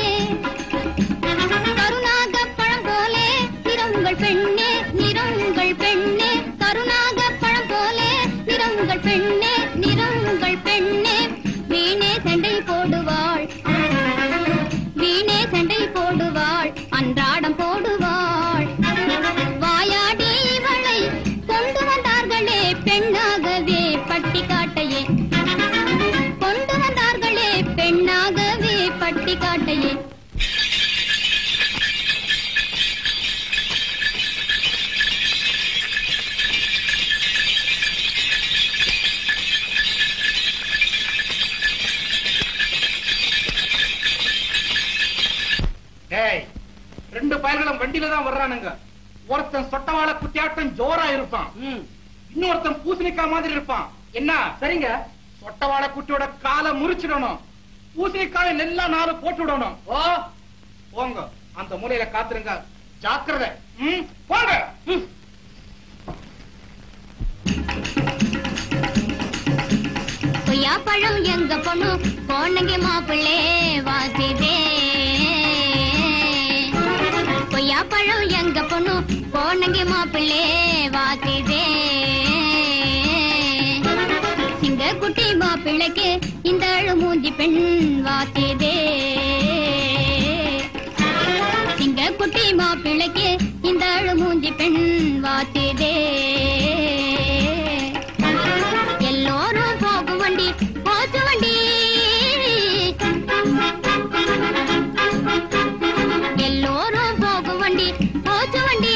கருணாக பழம் போலே நிறங்கள் பெண்ணே நிறங்கள் பெண்ணே கருணாக பழம் போலே நிறங்கள் பெண்ணே நிறங்கள் பெண்ணே வீணே சண்டை போடுவாள் வீணே சண்டை போடுவாள் அன்றாடம் போடுவாள் வாயாடி இவளை கொண்டு வந்தார்களே பெண்ணாகவே பட்டி காட்டையே கொண்டு வந்தார்களே பெண்ணாகவே பட்டி காட்டையே டேய் ரெண்டு பயல்களும் வண்டியில தான் வர்றானுங்க ஒருத்தன் சொட்டவாள குத்தியாட்டம் ஜோரா இருப்பான் இன்னொருத்தன் பூசணிக்காய் மாதிரி இருப்பான் என்ன சரிங்க சொட்டவாள குட்டியோட காலை முறிச்சிடணும் பூசணிக்காயை நெல்லா நாலு போட்டு விடணும் ஓ போங்க அந்த மூலையில காத்துருங்க ஜாக்கிரதை ம், போங்க ம். கொய்யா பழம் எங்க பொண்ணு கோணங்கி மாப்பிள்ளே வாசிதே கொய்யா பழம் எங்க பொண்ணு கோணங்கி மாப்பிள்ளே வாசிதே சிங்க குட்டி மாப்பிள்ளைக்கு இந்த அழு மூஞ்சி பெண் வாசிதே சிங்க குட்டி மாப்பிள்ளைக்கு இந்த அழு மூஞ்சி பெண் வாசிதே எல்லோரும் போகும் வண்டி போச்சு வண்டி எல்லோரும் போகும் வண்டி போச்சு வண்டி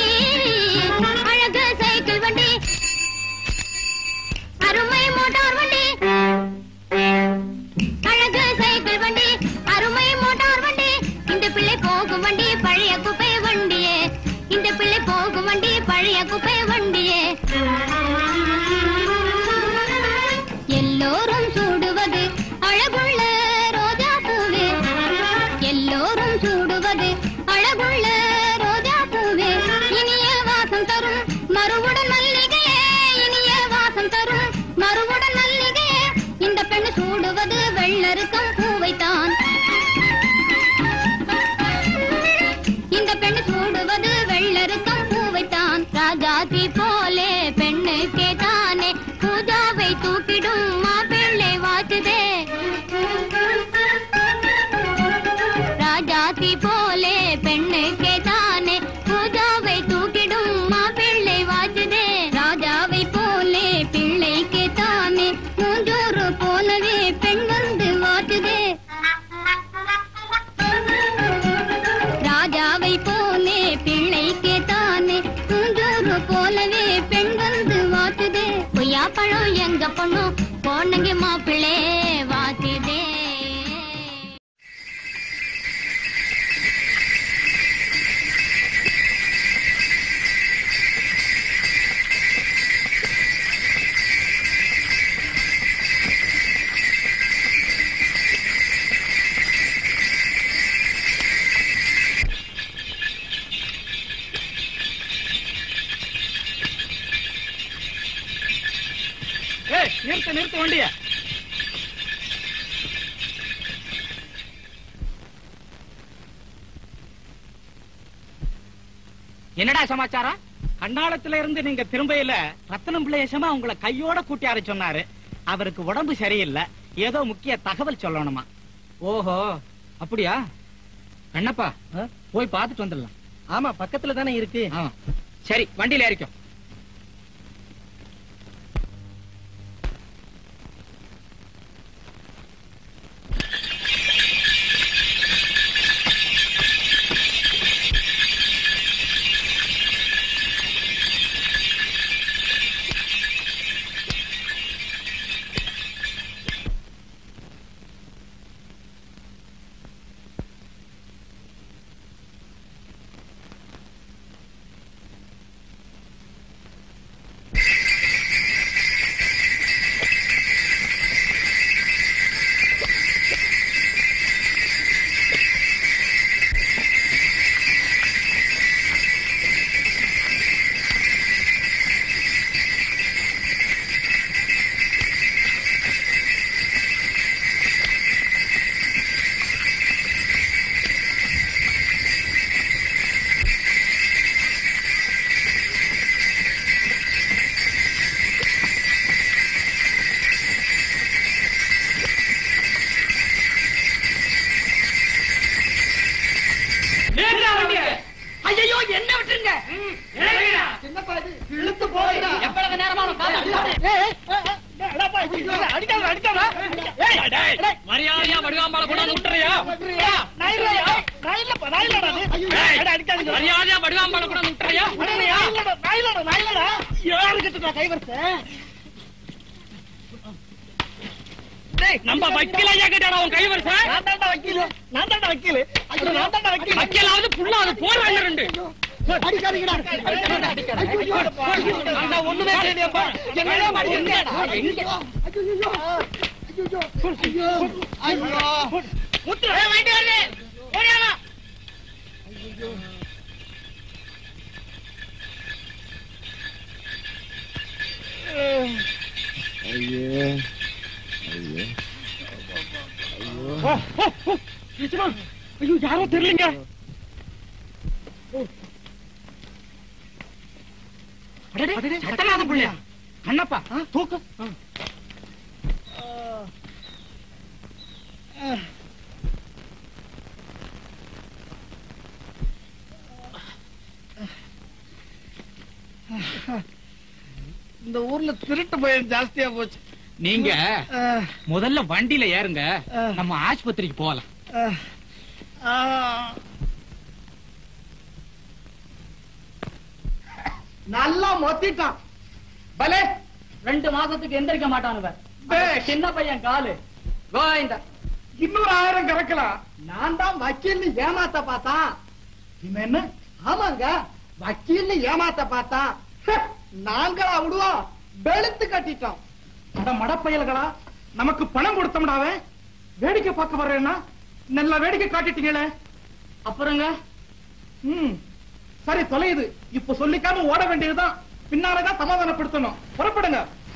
அழகு சைக்கிள் வண்டி அருமை மோட்டார் வண்டி அழகு சைக்கிள் வண்டி அருமை மோட்டார் வண்டி இந்த பிள்ளை போகும் வண்டி பழைய குப்பை வண்டியே இந்த பிள்ளை போகும் வண்டி பழைய குப்பை வண்டியே எல்லோரும் சூடுவது அழகுள்ள ரோஜா பூவே எல்லோரும் சூடுவது அழகுள்ள ரோஜா பூவே இனிய வாசம் தரும் மறுவுடன் மல்லிகையே இனிய வாசம் தரும் மறுவுடன் மல்லிகையே இந்த பெண் சூடுவது வெள்ளருக்கம் பூவைத்தான் இந்த பெண் சூடுவது வெள்ளருக்கம் பூவைத்தான் ராஜாதி போலே பெண்ணுக்கே தானே பூஜாவை தூக்கிடும் மாப்பிள்ளை வாச்சுதே ராஜாதி போலே பெண்ணுக்கே தானே பூஜாவை தூக்கிடும் மாப்பிள்ளை வாச்சுதே ராஜாவை போலே பிள்ளைக்கு தானே மூஞ்சோறு போலவே பெண் வந்து வாச்சுதே ராஜாவை போலே பிள்ளைக்கு தானே மூஞ்சோறு போலவே பெண் வந்து வாச்சுதே பொய்யா பழம் எங்க பொண்ணும் பொண்ணுங்க மாப்பிள்ளை வாச்சுதே நிறுத்த நிறுத்த வண்டிய என்னடா சமாச்சாரம் கண்டாளத்துல இருந்து நீங்க திரும்பையில ரத்தனம் பிள்ளையசமா உங்களை கையோட கூட்டியார சொன்னாரு அவருக்கு உடம்பு சரியில்லை ஏதோ முக்கிய தகவல் சொல்லணுமா ஓஹோ அப்படியா கண்ணப்பா போய் பார்த்துட்டு வந்துடலாம் ஆமா பக்கத்துல தானே இருக்கு ஆமா சரி வண்டியில ஏறிக்கும் ஐயோ என்ன விட்டுருங்க என்னப்பா இது இழுத்து போகிறா எவ்வளவு நேரமா அடிக்காத அடிக்காத மரியாதையா வடிவாம்பால கொண்டாந்து விட்டுறியா நான் இல்லையா நான் இல்லப்பா நான் இல்லடா அது அடிக்காதீங்க மரியாதையா வடிவாம்பால கொண்டாந்து விட்டுறியா யாருக்கிட்ட கைவரத்த நம்ம வக்கீலையா கேட்டாடா உன் கைவரிசை நான் தாண்டா வக்கீலு நான் தாண்டா வக்கீலு ஐயோ நான் தாண்டா வக்கீலு வக்கீலாவது புள்ள அது போடுறாங்க ரெண்டு அடிக்காதீங்கடா நான் ஒண்ணுமே செய்யலையப்பா என்னடா பண்ணீங்க முத்து வாங்கிட்டு வரல ஓடியாமா ஐயோ யாரோ தெரியலங்க சட்டநாத பிள்ளையா கண்ணப்பா தூக்கு இந்த ஊர்ல திருட்டு பயம் ஜாஸ்தியா போச்சு நீங்க அஹ், முதல்ல வண்டியில ஏறுங்க அஹ். நம்ம ஆஸ்பத்திரிக்கு போகலாம் அஹ், ஆஹ். நல்லா மொத்திட்டான் பலே ரெண்டு மாசத்துக்கு எந்திரிக்க மாட்டானுவ சின்ன பையன் காலு கோவிந்தா இன்னொரு ஆயிரம் கறக்கலாம் நான் தான் வக்கீல்னு ஏமாத்த பார்த்தான் இவன் என்ன ஆமாங்க வக்கீல்னு ஏமாத்த பார்த்தான் ஹ, நாங்களா விடுவோம் வெளுத்து கட்டிட்டோம் அட மடப்பயல்களா நமக்கு பணம் கொடுத்தோம்டாவே வேடிக்கை பார்க்க வர்றேன்னா நல்லா வேடிக்கை காட்டிட்டீங்களே அப்புறங்க ம் சரி தொலையுது இப்ப சொல்லிக்காம ஓட வேண்டியதுதான் பின்னாலதான் சமாதானப்படுத்தணும் புறப்படுங்க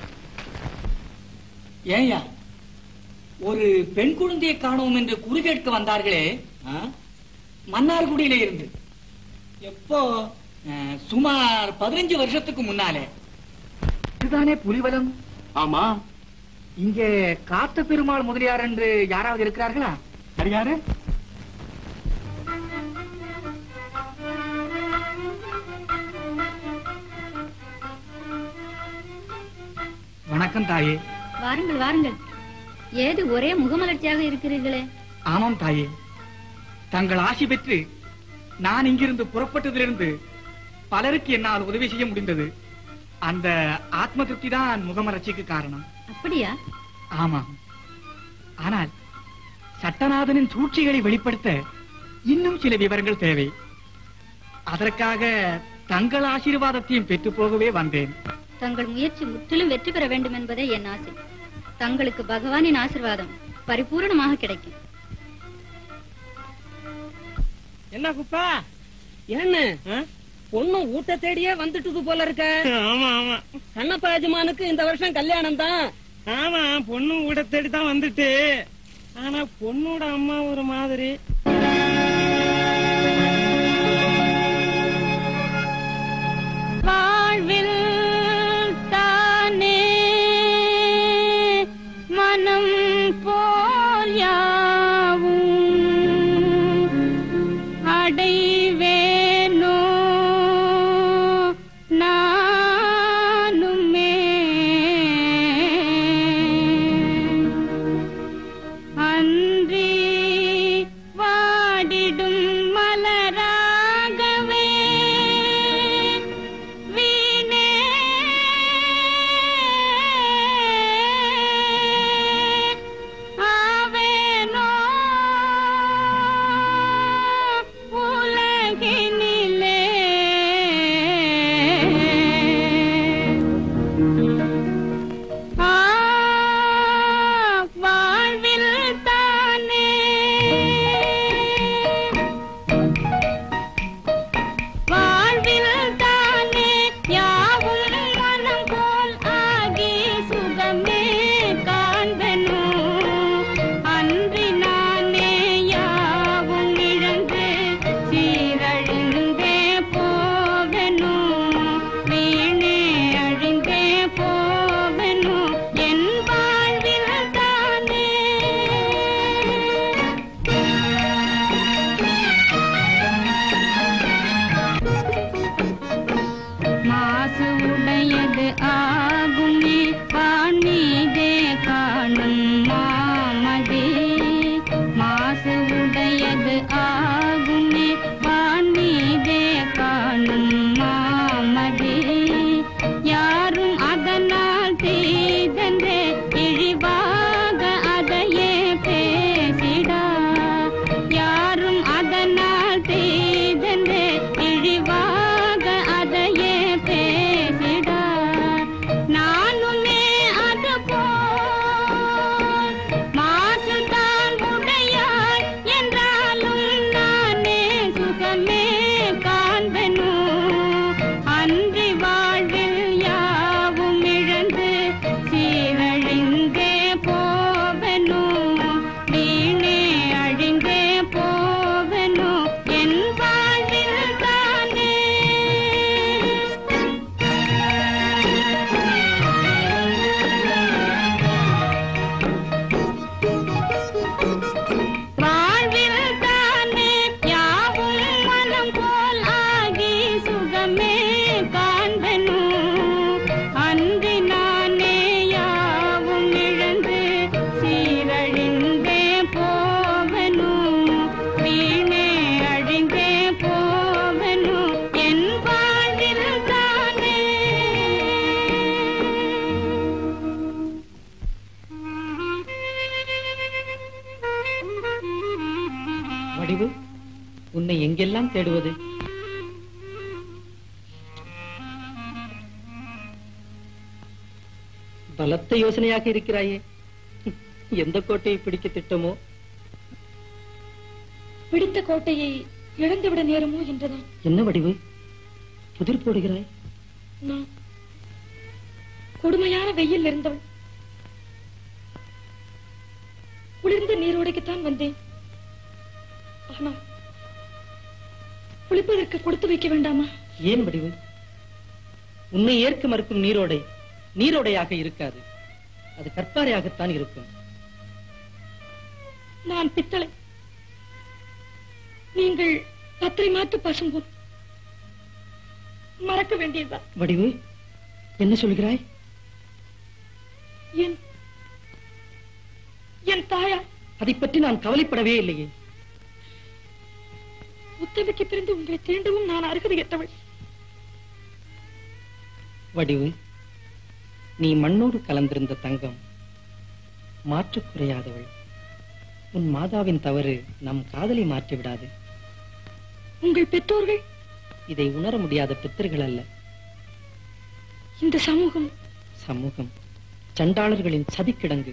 ஏயா ஒரு பெண் குழந்தையை காணோம் என்று குறி கேட்க வந்தார்களே ஆ? மன்னார்குடியில இருந்து எப்போ அஹ், சுமார் பதினஞ்சு வருஷத்துக்கு முன்னாலே இதுதானே புலிவலம் ஆமா இங்கே காத்த பெருமாள் முதலியார் என்று யாராவது இருக்கிறார்களா அது யாரு வணக்கம் தாயே வாருங்கள் வாருங்கள் ஏது ஒரே முகமலர்ச்சியாக இருக்கிறீர்களே ஆமாம் தாயே தங்கள் ஆசி பெற்று நான் இங்கிருந்து புறப்பட்டதிலிருந்து பலருக்கு என்னால் உதவி செய்ய முடிந்தது அந்த ஆத்ம திருப்தி தான் முகமலர்ச்சிக்கு காரணம் அப்படியா ஆமாம் ஆனால் சட்டநாதனின் சூழ்ச்சிகளை வெளிப்படுத்த இன்னும் சில விவரங்கள் தேவை அதற்காக தங்கள் ஆசீர்வாதத்தையும் பெற்று போகவே வந்தேன் தங்கள் முயற்சி முற்றிலும் வெற்றி பெற வேண்டும் என்பதே என் ஆசை தங்களுக்கு பகவானின் ஆசிர்வாதம் பரிபூரணமாக கிடைக்கும் என்ன குப்பா என்ன பொண்ணு ஊட்ட தேடியே வந்துட்டுது போல இருக்க ஆமா ஆமா கண்ணப்பா எஜமானுக்கு இந்த வருஷம் கல்யாணம் தான் ஆமா பொண்ணு கூட தேடி தான் வந்துட்டு ஆனா பொண்ணோட அம்மா ஒரு மாதிரி வாழ்வில் தானே மனம் போல் யாவும் அடைவேனோ நானுமே அன்றி வாடிடும் மலராகவே வீணே ஆவேனோ உலகினிலே ஆ வாழ்வில் தானே வாழ்வில் தானே யாவும் மனம் போல் ஆகி சுகமே காண்பனோ அன்றி நானே யாவும் இழந்து சீரழிந்தே போவனோ வீணே அழிந்தே போவனோ என் வாழ்வில் தானே மாசு உடையது ஆகுமே பாணீதே காணும் மாமதே மாசு உடையது ஆகுமே பாணீதே காணும் மாமதே யாரும் அதனால் செய்தன்றே இழிவாக அதையே பேசிடா யாரும் அதனால் செய்தன்றே இழிவாக அதையே பேசிடா நானுமே அது போல் மாசுதான் உடையாய் என்றாலும் நானே சுகமே காண்பனோ அன்றி வாழ்வில் யாவும் இழந்து சீரழிந்தே போவனோ வீணே அழிந்தே போவனோ என் வாழ்வில் தானே வாழ்வில் தானே யாவும் மனம் போல் ஆகி சுகமே காண்பனோ அன்றி நானே யாவும் இழந்து சீரழிந்தே போவனோ வீணே அழிந்தே போவனோ என் வாழ்வில் தானே வடிவு உன்னை எங்கெல்லாம் தேடுவது பலத்த யோசனையாக இருக்கிறாயே எந்த கோட்டையை பிடிக்க திட்டமோ பிடித்த கோட்டையை இழந்துவிட நேருமோ என்றுதான் என்ன வடிவு புதிர் போடுகிறாய் நான் கொடுமையான வெயில் இருந்தவள் குளிர்ந்த நீரோடைக்குத்தான் வந்தேன் ஆனால் குளிப்பதற்கு கொடுத்து வைக்க வேண்டாமா ஏன் வடிவு உன்னை ஏற்க மறுக்கும் நீரோடை நீரோடையாக இருக்காது அது கற்பாறையாகத்தான் இருக்கும் நான் பித்தளை நீங்கள் பத்திரை மாற்று பசும்பொன் மறக்க வேண்டியதுதான் வடிவு என்ன சொல்கிறாய் என் என் தாயா அதை பற்றி நான் கவலைப்படவே இல்லையே உத்தமிக்கு பிறந்து உங்களை தீண்டவும் நான் அருகதையற்றவள் வடிவு நீ மண்ணோடு கலந்திருந்த தங்கம் மாற்று குறையாதவள் உன் மாதாவின் தவறு நம் காதலை மாற்றி விடாது உங்கள் பெற்றோர்கள் இதை உணர முடியாத பித்தர்கள் அல்ல இந்த சமூகம் சமூகம் சண்டாளர்களின் சதிக்கிடங்கு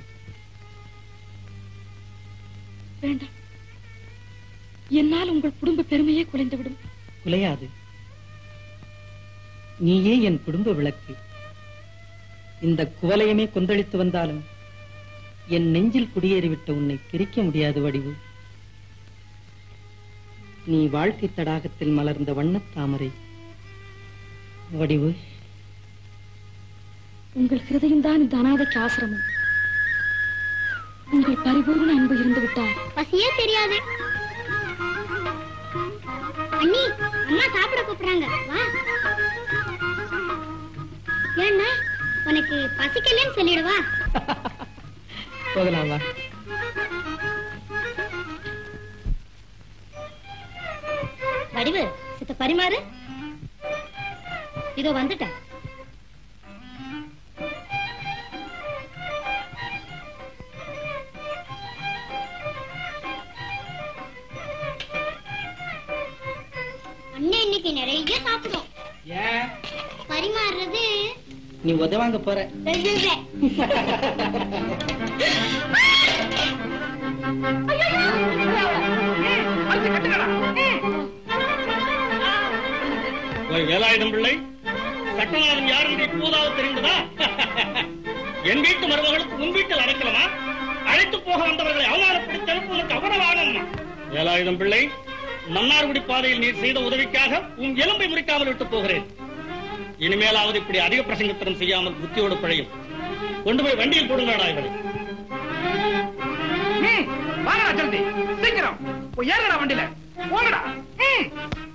வேண்டாம் என்னால் உங்கள் குடும்ப பெருமையே குலைந்துவிடும் குலையாது நீயே என் குடும்ப விளக்கு இந்த குவலயமே கொந்தளித்து வந்தாலும் என் நெஞ்சில் குடியேறிவிட்ட உன்னை பிரிக்க முடியாது வடிவு நீ வாழ்க்கை தடாகத்தில் மலர்ந்த வண்ணத் தாமரை வடிவு உங்கள் ஹிருதயம் தான் இந்த அனாதைக்கு ஆசிரமம் உங்கள் பரிபூர்ண அன்பு இருந்து விட்டார் பசியே தெரியாது அண்ணி அம்மா சாப்பிட கூப்பிடுறாங்க வா ஏன்னா உனக்கு பசிக்கலன்னு சொல்லிடுவா போகலாம் வா வடிவு சித்த பரிமாறு இதோ வந்துட்டேன் அண்ணன் இன்னைக்கு நிறைய சாப்பிடும் ஏன் பரிமாறுறது நீ உதவாங்க போற வெவ்வேறு. ஓய் வேலாயுதம் பிள்ளை சட்டநாதன் யார் என்று இப்போதாவது தெரிந்ததா என் வீட்டு மருமகளுக்கு உன் வீட்டில் அடைக்கலமா அழைத்து போக வந்தவர்களை அவமானப்படுத்தி அனுப்புவதற்கு அபரவாதம் வேலாயுதம் பிள்ளை மன்னார்குடி பாதையில் நீர் செய்த உதவிக்காக உன் எலும்பை முறிக்காமல் விட்டு போகிறேன் இனிமேலாவது இப்படி அதிக பிரசங்கத்திடம் செய்யாமல் புத்தியோடு பிழையும் கொண்டு போய் வண்டியில் போடுங்கடா இவரை ம், வாங்கடா ஜல்தி சீக்கிரம் போய் ஏறுங்கடா வண்டியில போங்கடா ம்.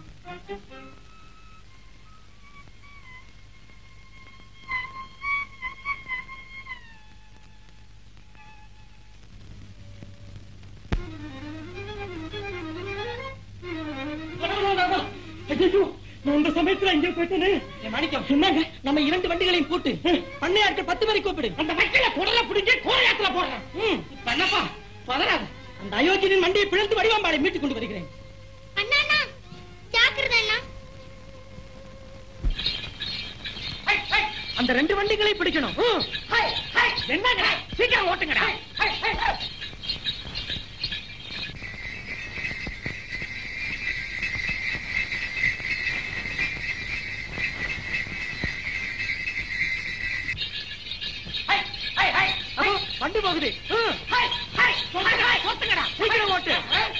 ஐயோ நான் இந்த சமயத்துல இங்கே போயிட்டேனே மாணிக்கம் என்னங்க நம்ம இரண்டு வண்டிகளையும் போட்டு பண்ணையாட்கள் பத்து பேரை கூப்பிடு அந்த வக்கீல குடல பிடிச்சி கோரையாத்துல போடுறேன் ம், பண்ணப்பா பதறாத அந்த அயோக்கியனின் வண்டியை பிளந்து வடிவாம்பாடை மீட்டுக் கொண்டு வருகிறேன் அண்ணா அண்ணா ஜாக்கிரதை அண்ணா அந்த ரெண்டு வண்டிகளை பிடிக்கணும் ம். என்னங்கடா சீக்கிரம் ஓட்டுங்கடா அதோ, வண்டி போகுது ம். சீக்கிரம் ஓட்டு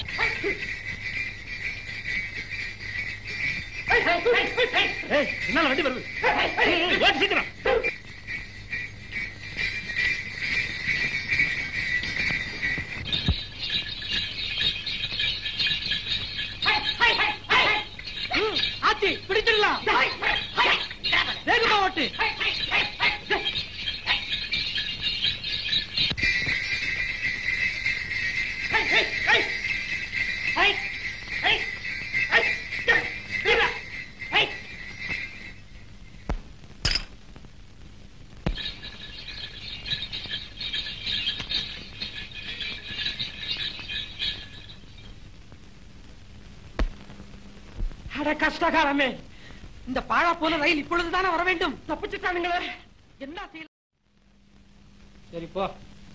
என்னால வண்டி வருது ஓட்டு சீக்கிரம் ம், ஆச்சி பிடிச்சிடலாம் வேகமா ஓட்டு அட கஷ்டகாரமே இந்த பாழா போன ரயில் இப்பொழுதுதானே வர வேண்டும் தப்பிச்சுட்டானுங்களே என்ன செய்யலாம் சரி போ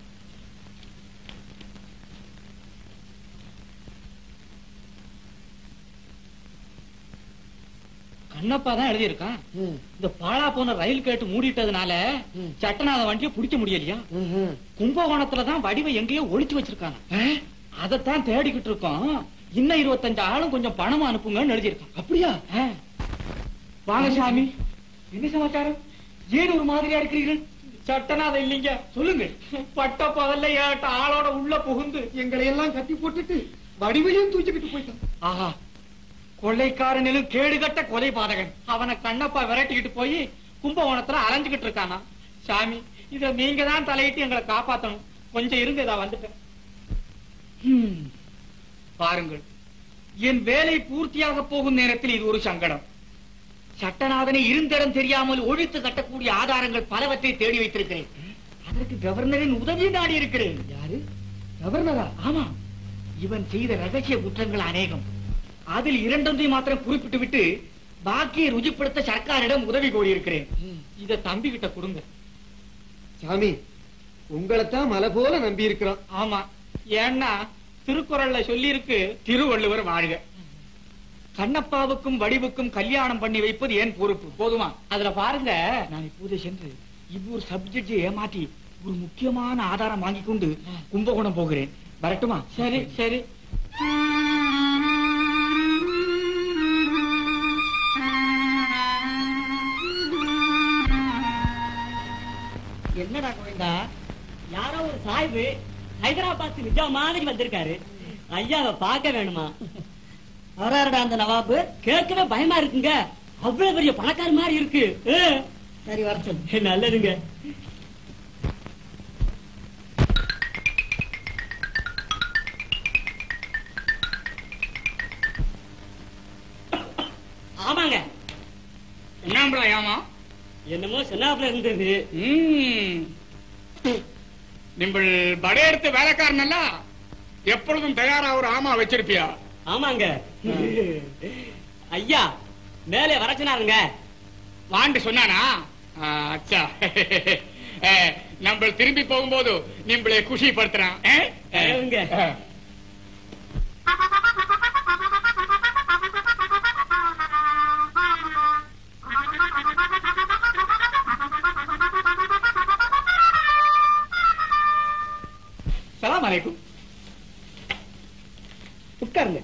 கண்ணப்பா தான் எழுதியிருக்கான் இந்த பாழா போன ரயில் கேட்டு மூடிட்டதுனால சட்டநாத வண்டியை பிடிக்க முடியலையா கும்பகோணத்துல தான் வடிவை எங்கேயோ ஒளிச்சு வச்சிருக்காங்க அதைத்தான் தேடிக்கிட்டு இருக்கோம் இன்னும் இருபத்தஞ்சு ஆளும் கொஞ்சம் பணம் அனுப்புங்கன்னு எழுதியிருக்கான் அப்படியா வாங்க சாமி என்ன சமாச்சாரம் ஏன் ஒரு மாதிரியா இருக்கிறீர்கள் சட்டநாதம் இல்லைங்க சொல்லுங்க பட்ட பகல்ல ஏட்ட ஆளோட உள்ள புகுந்து எங்களை எல்லாம் கட்டி போட்டுட்டு வடிவையும் தூக்கிக்கிட்டு போயிட்டான் ஆஹா கொள்ளைக்காரனிலும் கேடுகட்ட கொலை பாதகன் அவனை கண்ணப்பா விரட்டிக்கிட்டு போய் கும்பகோணத்துல அலைஞ்சுகிட்டு இருக்கானா சாமி இத நீங்க தான் தலையிட்டு எங்களை காப்பாத்தணும் கொஞ்சம் இருங்க இதா வந்துட்டேன் ஹம். பாருங்கள் என் வேலை பூர்த்தியாக போகும் நேரத்தில் இது ஒரு சங்கடம் சட்டநாதனை இருந்திடம் தெரியாமல் ஒழித்து கட்டக்கூடிய ஆதாரங்கள் பலவற்றை தேடி வைத்திருக்கிறேன் அதற்கு கவர்னரின் உதவி நாடி இருக்கிறேன் யாரு கவர்னரா ஆமா இவன் செய்த ரகசிய குற்றங்கள் அநேகம் அதில் இரண்டொன்றை மாத்திரம் குறிப்பிட்டு விட்டு பாக்கியை ருஜிப்படுத்த சர்க்காரிடம் உதவி கோரியிருக்கிறேன் இத தம்பி கிட்ட கொடுங்க சாமி உங்களைத்தான் மலை போல நம்பி இருக்கிறான் ஆமா ஏன்னா திருக்குறள்ல சொல்லி இருக்கு திருவள்ளுவர் வாழ்க கண்ணப்பாவுக்கும் வடிவுக்கும் கல்யாணம் பண்ணி வைப்பது ஏன் பொறுப்பு போதுமா அதுல பாருங்க நான் இப்போதே சென்று இவ்வொரு சப்ஜெக்ட் ஏமாத்தி ஒரு முக்கியமான ஆதாரம் வாங்கி கொண்டு கும்பகோணம் போகிறேன் வரட்டுமா சரி சரி என்னடா கோவிந்தா யாரோ ஒரு சாய்வு ஹைதராபாத் நிஜாம் மாதிரி வந்திருக்காரு ஐயாவை பார்க்க வேணுமா வராருடா அந்த நவாபு கேட்கவே பயமா இருக்குங்க அவ்வளவு பெரிய பணக்கார மாதிரி இருக்கு சரி வர சொல்லு நல்லதுங்க ஆமாங்க என்னம்பளா ஏமா என்னமோ சின்னாப்புல இருந்தது நிம்பள் படையெடுத்து வேலைக்காரனல்ல எப்பொழுதும் தயாரா ஒரு ஆமா வச்சிருப்பியா ஆமாங்க ஐயா மேலே வர சொன்னாருங்க வாண்டு சொன்னானா ஆ, அச்சா அஹ், நம்ம திரும்பி போகும்போது நிம்பளை குஷிப்படுத்துறான் அஹ்? சரிங்க. அஹ். சலாம் அலைக்கும் உட்காருங்க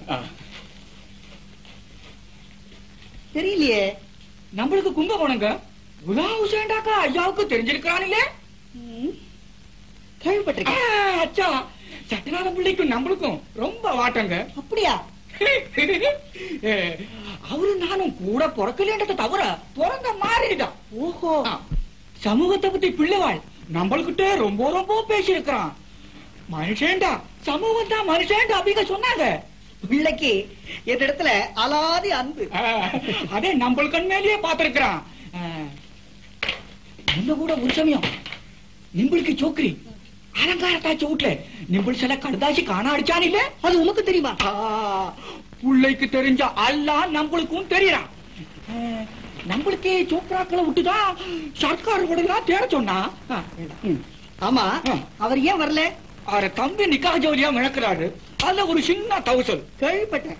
தெரியலையே நம்மளுக்கு கும்பகோணங்க குலா ஹுசேன்டாக்கா ஐயாவுக்கு தெரிஞ்சிருக்கிறானில்லே கேள்விப்பட்டிருக்கேன் அச்சா சட்டநாத பிள்ளைக்கும் நம்மளுக்கும் ரொம்ப வாட்டங்க அப்படியா அஹ், அவரு நானும் கூட பிறக்கலேன்றத தவிர பிறந்த மாதிரிதான் ஓஹோ சமூகத்தை பத்தி பிள்ளைவாள் நம்மளுக்கிட்ட ரொம்ப ரொம்ப பேசியிருக்கிறான் மனுஷேண்டா சமூகம் தான் மனுஷேண்டா அப்படிங்க சொன்னாங்க பிள்ளைக்கு என் இடத்துல அலாதி அன்பு அதே நம்மளுக்கு மேலேயே பார்த்திருக்கிறான் என்ன கூட ஒரு சமயம் நிம்பிளுக்கு சோக்கரி அலங்காரத்தாச்சு வீட்டுல நிம்பிள் சில கடுதாசி காண அடிச்சான் இல்ல அது உனக்கு தெரியுமா பிள்ளைக்கு தெரிஞ்ச அல்லா நம்மளுக்கும் தெரியறான் நம்மளுக்கே சோப்ராக்களை விட்டுதான் சர்க்கார் கூட தேட சொன்னா ஆமா அவர் ஏன் வரல அவரை தம்பி நிக்கா ஜோலியா மிளக்குறாரு அதுல ஒரு சின்ன தவசல் கேள்விப்பட்டேன்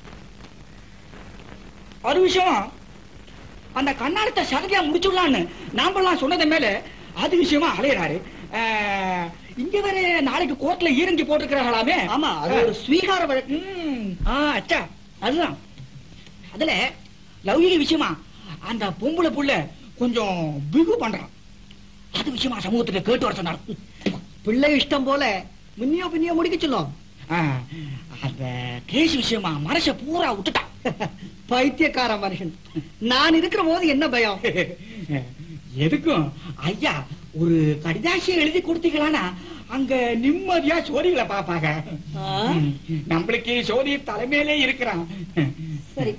ஒரு விஷயம் அந்த கண்ணாடத்தை சகதியா முடிச்சுடலான்னு நாமெல்லாம் சொன்னது மேல அது விஷயமா அலையறாரு அஹ், இங்க வேற நாளைக்கு கோர்ட்ல ஈரஞ்சி போட்டிருக்கிறாங்களாமே ஆமா அது ஒரு ஸ்வீகார வழக்கு ம், ஆ, அச்சா அதுதான் அதுல லௌகிக விஷயமா அந்த பொம்பளை புள்ள கொஞ்சம் பிகு பண்றான் அது விஷயமா சமூகத்துல கேட்டு வர சொன்னார் பிள்ளை இஷ்டம் போல முன்னியோ பின்னியோ முடிக்க சொல்லும் ஆ, அந்த கேஸ் விஷயமா மனச பூரா விட்டுட்டான் பைத்தியக்கார மனுஷன் நான் இருக்கிற போது என்ன பயம் எதுக்கும் ஐயா ஒரு கடிதாசியை எழுதி கொடுத்தீங்களானா அங்க நிம்மதியா சோதிகளை பாப்பாங்க ம், நம்மளுக்கு சோதி தலைமையிலே இருக்கிறான் சரி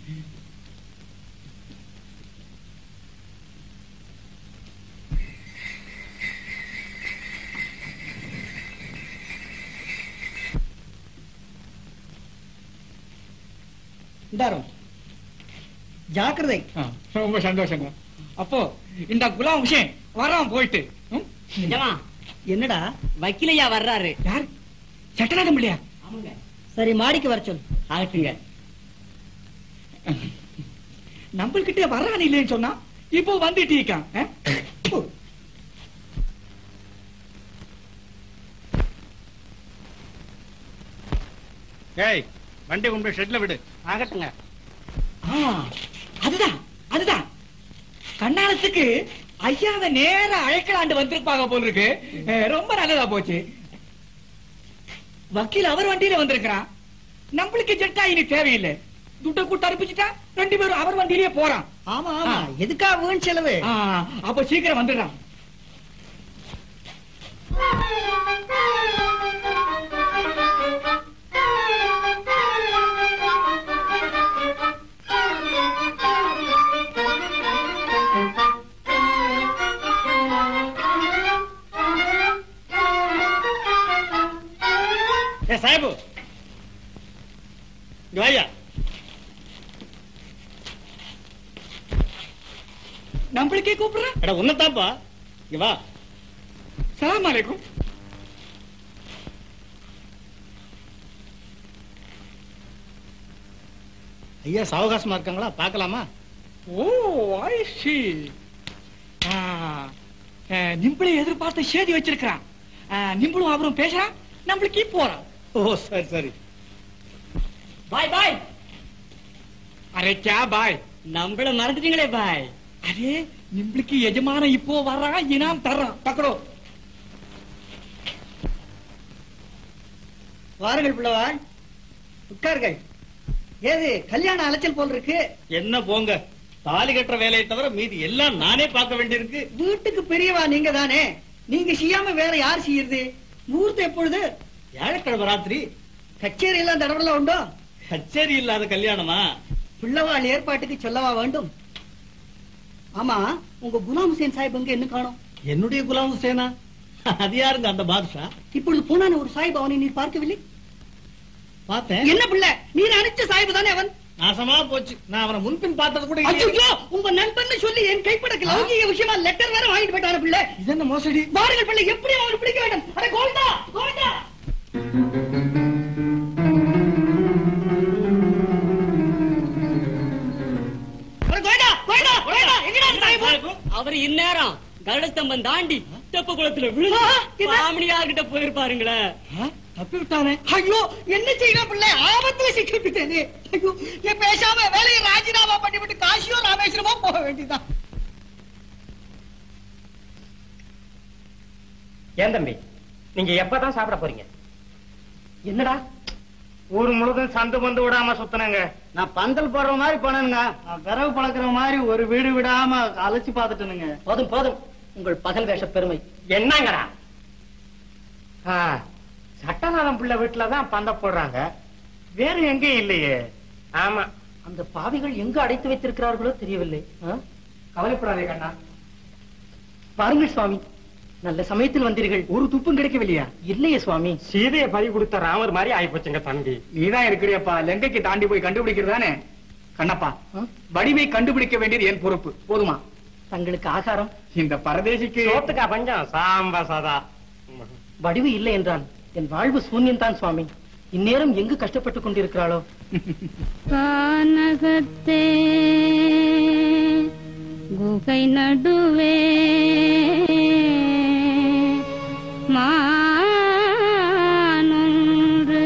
இந்தாரும் ஜாக்கிரதை ரொம்ப சந்தோஷங்க அப்போ இந்த குலாம் விஷயம் வரான் போயிட்டு ம்? நிஜமா என்னடா வக்கீலையா வர்றாரு யார் சட்டநாதம் இல்லையா ஆமாங்க சரி மாடிக்கு வர சொல் ஆகட்டுங்க நம்மள்கிட்ட வர்றான் இல்லைன்னு சொன்னா இப்போ வந்துட்டு இருக்கான் ஆ? ஓ. ஏய் வண்டி கொண்டு போய் ஷெட்ல விடு ஆகட்டுங்க ஆ, அதுதான் அதுதான் கண்ணாலத்துக்கு ஐயாவை நேர அழைக்கலாண்டு வந்திருப்பாங்க போல இருக்கு அஹ், ரொம்ப நல்லதா போச்சு வக்கீல் அவர் வண்டியில வந்திருக்கிறான் நம்மளுக்கு ஜெட்டா இனி தேவையில்லை துட்ட கூட்ட அனுப்பிச்சுட்டா ரெண்டு பேரும் அவர் வண்டியிலேயே போறான் ஆமா ஆமா எதுக்கா வீண் செலவு ஆ, அப்ப சீக்கிரம் வந்துடுறான் ஏ சாஹிபு இங்க வாயா நம்மளுக்கே கூப்பிடுறேன் எடா உன்னதாப்பா இங்க வா சலாம் அலைக்கும் ஐயா சாவகாசமா இருக்காங்களா பார்க்கலாமா ஓ ஐ சி அஹ், நிம்பிளை எதிர்பார்த்து சேதி வச்சிருக்கிறான் அஹ், நிம்பிளும் அவரும் பேசுறான் நம்மளுக்கு போறான் ஓ சரி சரி பாய் பாய் அரே கே பாய் நம்மள மறந்துட்டீங்களே பாய் அரே நிம்பிளுக்கு எஜமான இப்போ வர்றான் இனாம் தர்றான் பக்கடோ வாருங்கள் பிள்ளவாள் உட்கார்கள் ஏது கல்யாண அலைச்சல் போல் இருக்கு என்ன போங்க தாலி கட்டுற வேலையை தவிர மீதி எல்லாம் நானே பார்க்க வேண்டியிருக்கு வீட்டுக்கு பெரியவா நீங்க தானே நீங்க செய்யாம வேற யார் செய்யறது முகூர்த்தம் எப்பொழுது வியாழக்கிழமை ராத்திரி கச்சேரி எல்லாம் தடவல உண்டோ கச்சேரி இல்லாத கல்யாணமா பிள்ளவாள் ஏற்பாட்டுக்கு சொல்லவா வேண்டும் ஆமா உங்க குலாம் ஹுசேன் சாஹிப் அங்க என்ன காணோம் என்னுடைய குலாம் ஹுசேனா அது யாருங்க அந்த பாதுஷா இப்பொழுது போனான ஒரு சாஹிப் அவனை நீ பார்க்கவில்லை பார்த்தேன் என்ன பிள்ளை நீ நினைச்ச சாஹிப் தானே அவன் நாசமா போச்சு நான் அவனை முன்பின் பார்த்தது கூட இல்லையே. ஐயோ உங்க நண்பன் சொல்லி என் கைப்படக்கு லௌகிக விஷயமா லெட்டர் வேற வாங்கிட்டு போயிட்டான பிள்ளை இது என்ன மோசடி வாருங்கள் பிள்ளை எப்படி அவனுக்கு பிடிக்க வேண்டும் அட கோவிந்தா கோவிந்தா அட கோவிந்தா கோவிந்தா கோவிந்தா எங்கடா அந்த சாஹிப் அவர் இந்நேரம் கருடஸ்தம்பம் தாண்டி தெப்ப குளத்துல விழுந்து மாமனியார் கிட்ட போயிருப்பாருங்களே தப்பி விட்டானே ஐயோ என்ன செய்யணும் பிள்ளை ஆபத்துல சிக்கிட்டேனே ஐயோ என் பேசாம வேலையை ராஜினாமா பண்ணிவிட்டு காசியோ ராமேஸ்வரமோ போக வேண்டியதான் ஏன் தம்பி நீங்க எப்பதான் சாப்பிட போறீங்க என்னடா ஊர் முழுதும் சந்து பந்து விடாம சுத்தினங்க நான் பந்தல் போடுற மாதிரி போனேனுங்க நான் விறகு பழக்கிற மாதிரி ஒரு வீடு விடாம அழைச்சு பாத்துட்டேனுங்க போதும் போதும் உங்கள் பகல் வேஷ பெருமை என்னங்கடா ஆ, சட்டநாதம் பிள்ளை வீட்டுலதான் பந்த போடுறாங்க வேற எங்கேயும் இல்லையே ஆமா அந்த பாவிகள் எங்கு அடைத்து வைத்திருக்கிறார்களோ தெரியவில்லை ஆ? கவலைப்படாதே கண்ணா பாருங்கள் சுவாமி நல்ல சமயத்தில் வந்தீர்கள் ஒரு துப்பும் கிடைக்கவில்லையா இல்லையே சுவாமி சீதையை பறி கொடுத்த ராமர் மாதிரி ஆயிப்போச்சுங்க தம்பி நீதான் இருக்கிறியப்பா லங்கைக்கு தாண்டி போய் கண்டுபிடிக்கிறதானே கண்ணப்பா வடிவை கண்டுபிடிக்க வேண்டியது என் பொறுப்பு போதுமா தங்களுக்கு ஆகாரம் இந்த பரதேசிக்கு சோத்துக்கா பஞ்சம் சாம்ப சதா வடிவு இல்லை என்றான் என் வாழ்வு சூன்யம் தான் சுவாமி இந்நேரம் எங்கு கஷ்டப்பட்டுக் கொண்டிருக்கிறாளோ கானகத்தே குகை நடுவே மானொன்று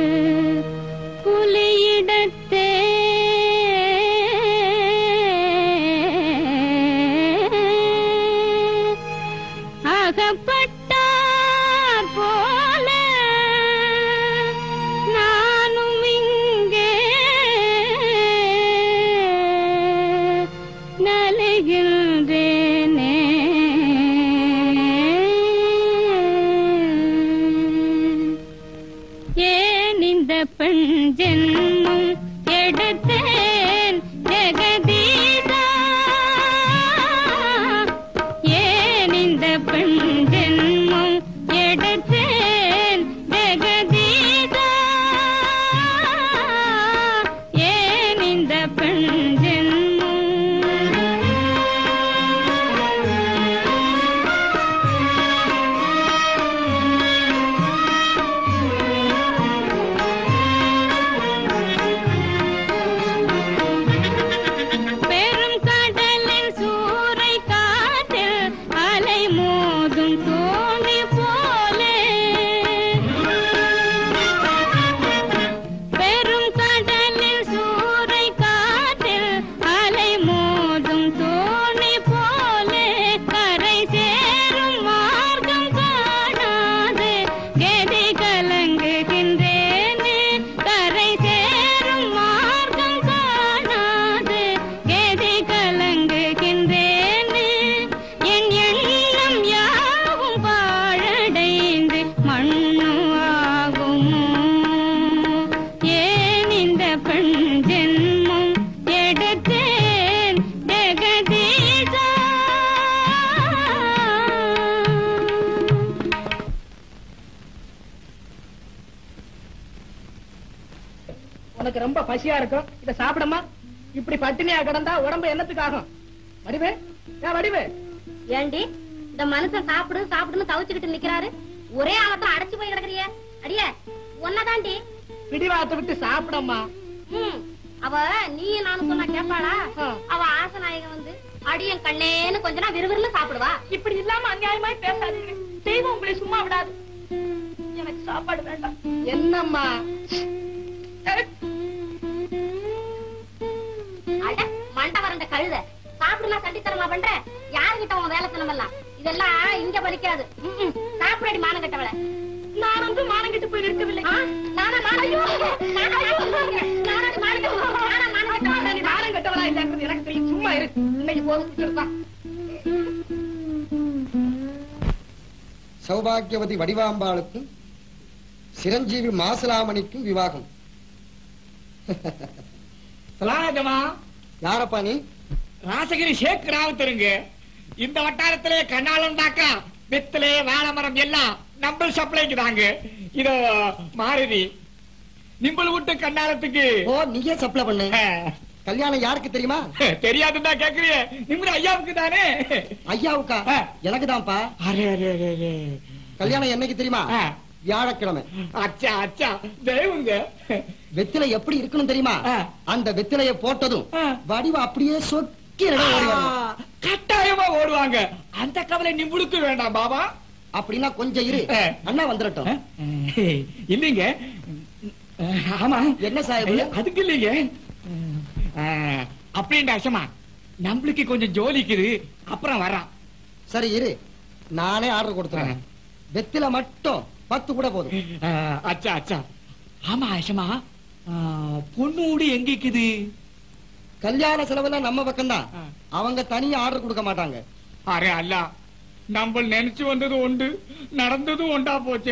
புலியிடத்தே அகப்பட்டார் போல நானும் இங்கே நலிகின்றேனே ஏன் இந்த பெண் ஜென்மம் எடுத்தேன் ஜெகதீசா ஏன் இந்த பெண் ஜென்மம் எடுத்தேன் ஜெகதீசா ஏன் இந்த பெண் ஜென்மம் பெரும் கடலின் சூறை காற்றில் அலை மோதும் தோணி போலே பெரும் கடலில் சூறை காற்றில் அலை மோதும் தோணி போலே கரை சேரும் மார்க்கம் காணாது கெதி கலங்குகின்றேனே கரை சேரும் மார்க்கம் காணாது கெதி கலங்குகின்றேனே என் எண்ணம் யாவும் பாழடைந்து மண்ணும் ஆகுமோ ஏன் இந்த பெண் ஜென்மம் எடுத்தேன் ஜெகதீசா உனக்கு ரொம்ப பசியா இருக்கும் இத சாப்பிடமா இப்படி பட்டினியா கிடந்தா உடம்பு என்னத்துக்கு ஆகும் வடிவே ஏன் வடிவே ஏண்டி இந்த மனுஷன் சாப்பிடு சாப்பிடுன்னு தவிச்சுக்கிட்டு நிக்கிறாரு ஒரே ஆளத்தான் அடைச்சு போய் கிடக்குறிய அடியே ஒன்னதாண்டி பிடிவாத்த விட்டு சாப்பிடம்மா ம் அவ நீ நானும் சொன்னா கேப்பாளா அவ ஆசநாயகன் வந்து அடியன் கண்ணேன்னு கொஞ்ச நாள் விறுவிறுன்னு சாப்பிடுவா இப்படி இல்லாம அநியாயமாய் பேசாதீங்க தெய்வம் உங்களை சும்மா விடாது எனக்கு சாப்பாடு வேண்டாம் என்னம்மா அட மண்டை வறண்ட கழுத சாப்பிடுனா சண்டித்தனமா பண்ற யாருகிட்ட உன் வேலை எல்லாம் இதெல்லாம் இங்க பலிக்காது ம்ம். சாப்பிடடி மானம் கட்டவள நான் வந்து மானம் கெட்டு போய் இருக்கவில்லை நானா மானம் ஐயோ, நானா ஐயோ, நானா மானம் கெட்டவளா? நானா மானம் கெட்டவளா? நீ மானம் கெட்டவளா இல்லைன்றது எனக்கு தெரியும் சும்மா இரு இன்னைக்கு போதும் சொல்லுதான் சௌபாகியவதி வடிவாம்பாளுக்கும் சிரஞ்சீவி மாசலாமணிக்கும் விவாகம் சலாஜமா யாரப்பா நீ ராசகிரி ஷேக் ராவத்தருங்க இந்த வட்டாரத்திலே கண்ணாளம் தாக்கா வெத்திலே வாழை மரம் எல்லாம் நம்ம சப்ளைக்கு தாங்க இதோ மாருதி நிம்பல் விட்டு கண்ணாலத்துக்கு ஓ நீயே சப்ளை பண்ணு கல்யாணம் யாருக்கு தெரியுமா தெரியாதுன்னா கேக்குறிய நிம்மதி ஐயாவுக்கு தானே ஐயாவுக்கா எனக்கு தான்ப்பா அரே அரே அரே, அரே கல்யாணம் என்னைக்கு தெரியுமா வியாழக்கிழமை அச்சா அச்சா தெய்வங்க வெத்திலை எப்படி இருக்கணும் தெரியுமா அந்த வெத்திலைய போட்டதும் வடிவ அப்படியே சொக்கி இடம் ஓடி வரணும். கட்டாயமா ஓடுவாங்க அந்த கவலை நிம்புளுக்கு வேண்டாம் பாபா அப்படின்னா கொஞ்சம் இரு அண்ணா வந்துடட்டும் இல்லைங்க ஆமா என்ன சாஹிபு? அதுக்கு இல்லைங்க அப்படின்ற அசமா நம்மளுக்கு கொஞ்சம் ஜோலிக்குது அப்புறம் வர்றான் சரி இரு நானே ஆர்டர் கொடுத்துறேன் வெத்தில மட்டும் பத்து கூட போதும் அச்சா அச்சா ஆமா அசமா பொண்ணு வீடு எங்க இருக்குது கல்யாண செலவுல நம்ம பக்கம்தான் அவங்க தனியா ஆர்டர் கொடுக்க மாட்டாங்க அரே அல்ல நம்ம நினைச்சு வந்தது உண்டு நடந்ததும் ஒண்டா போச்சு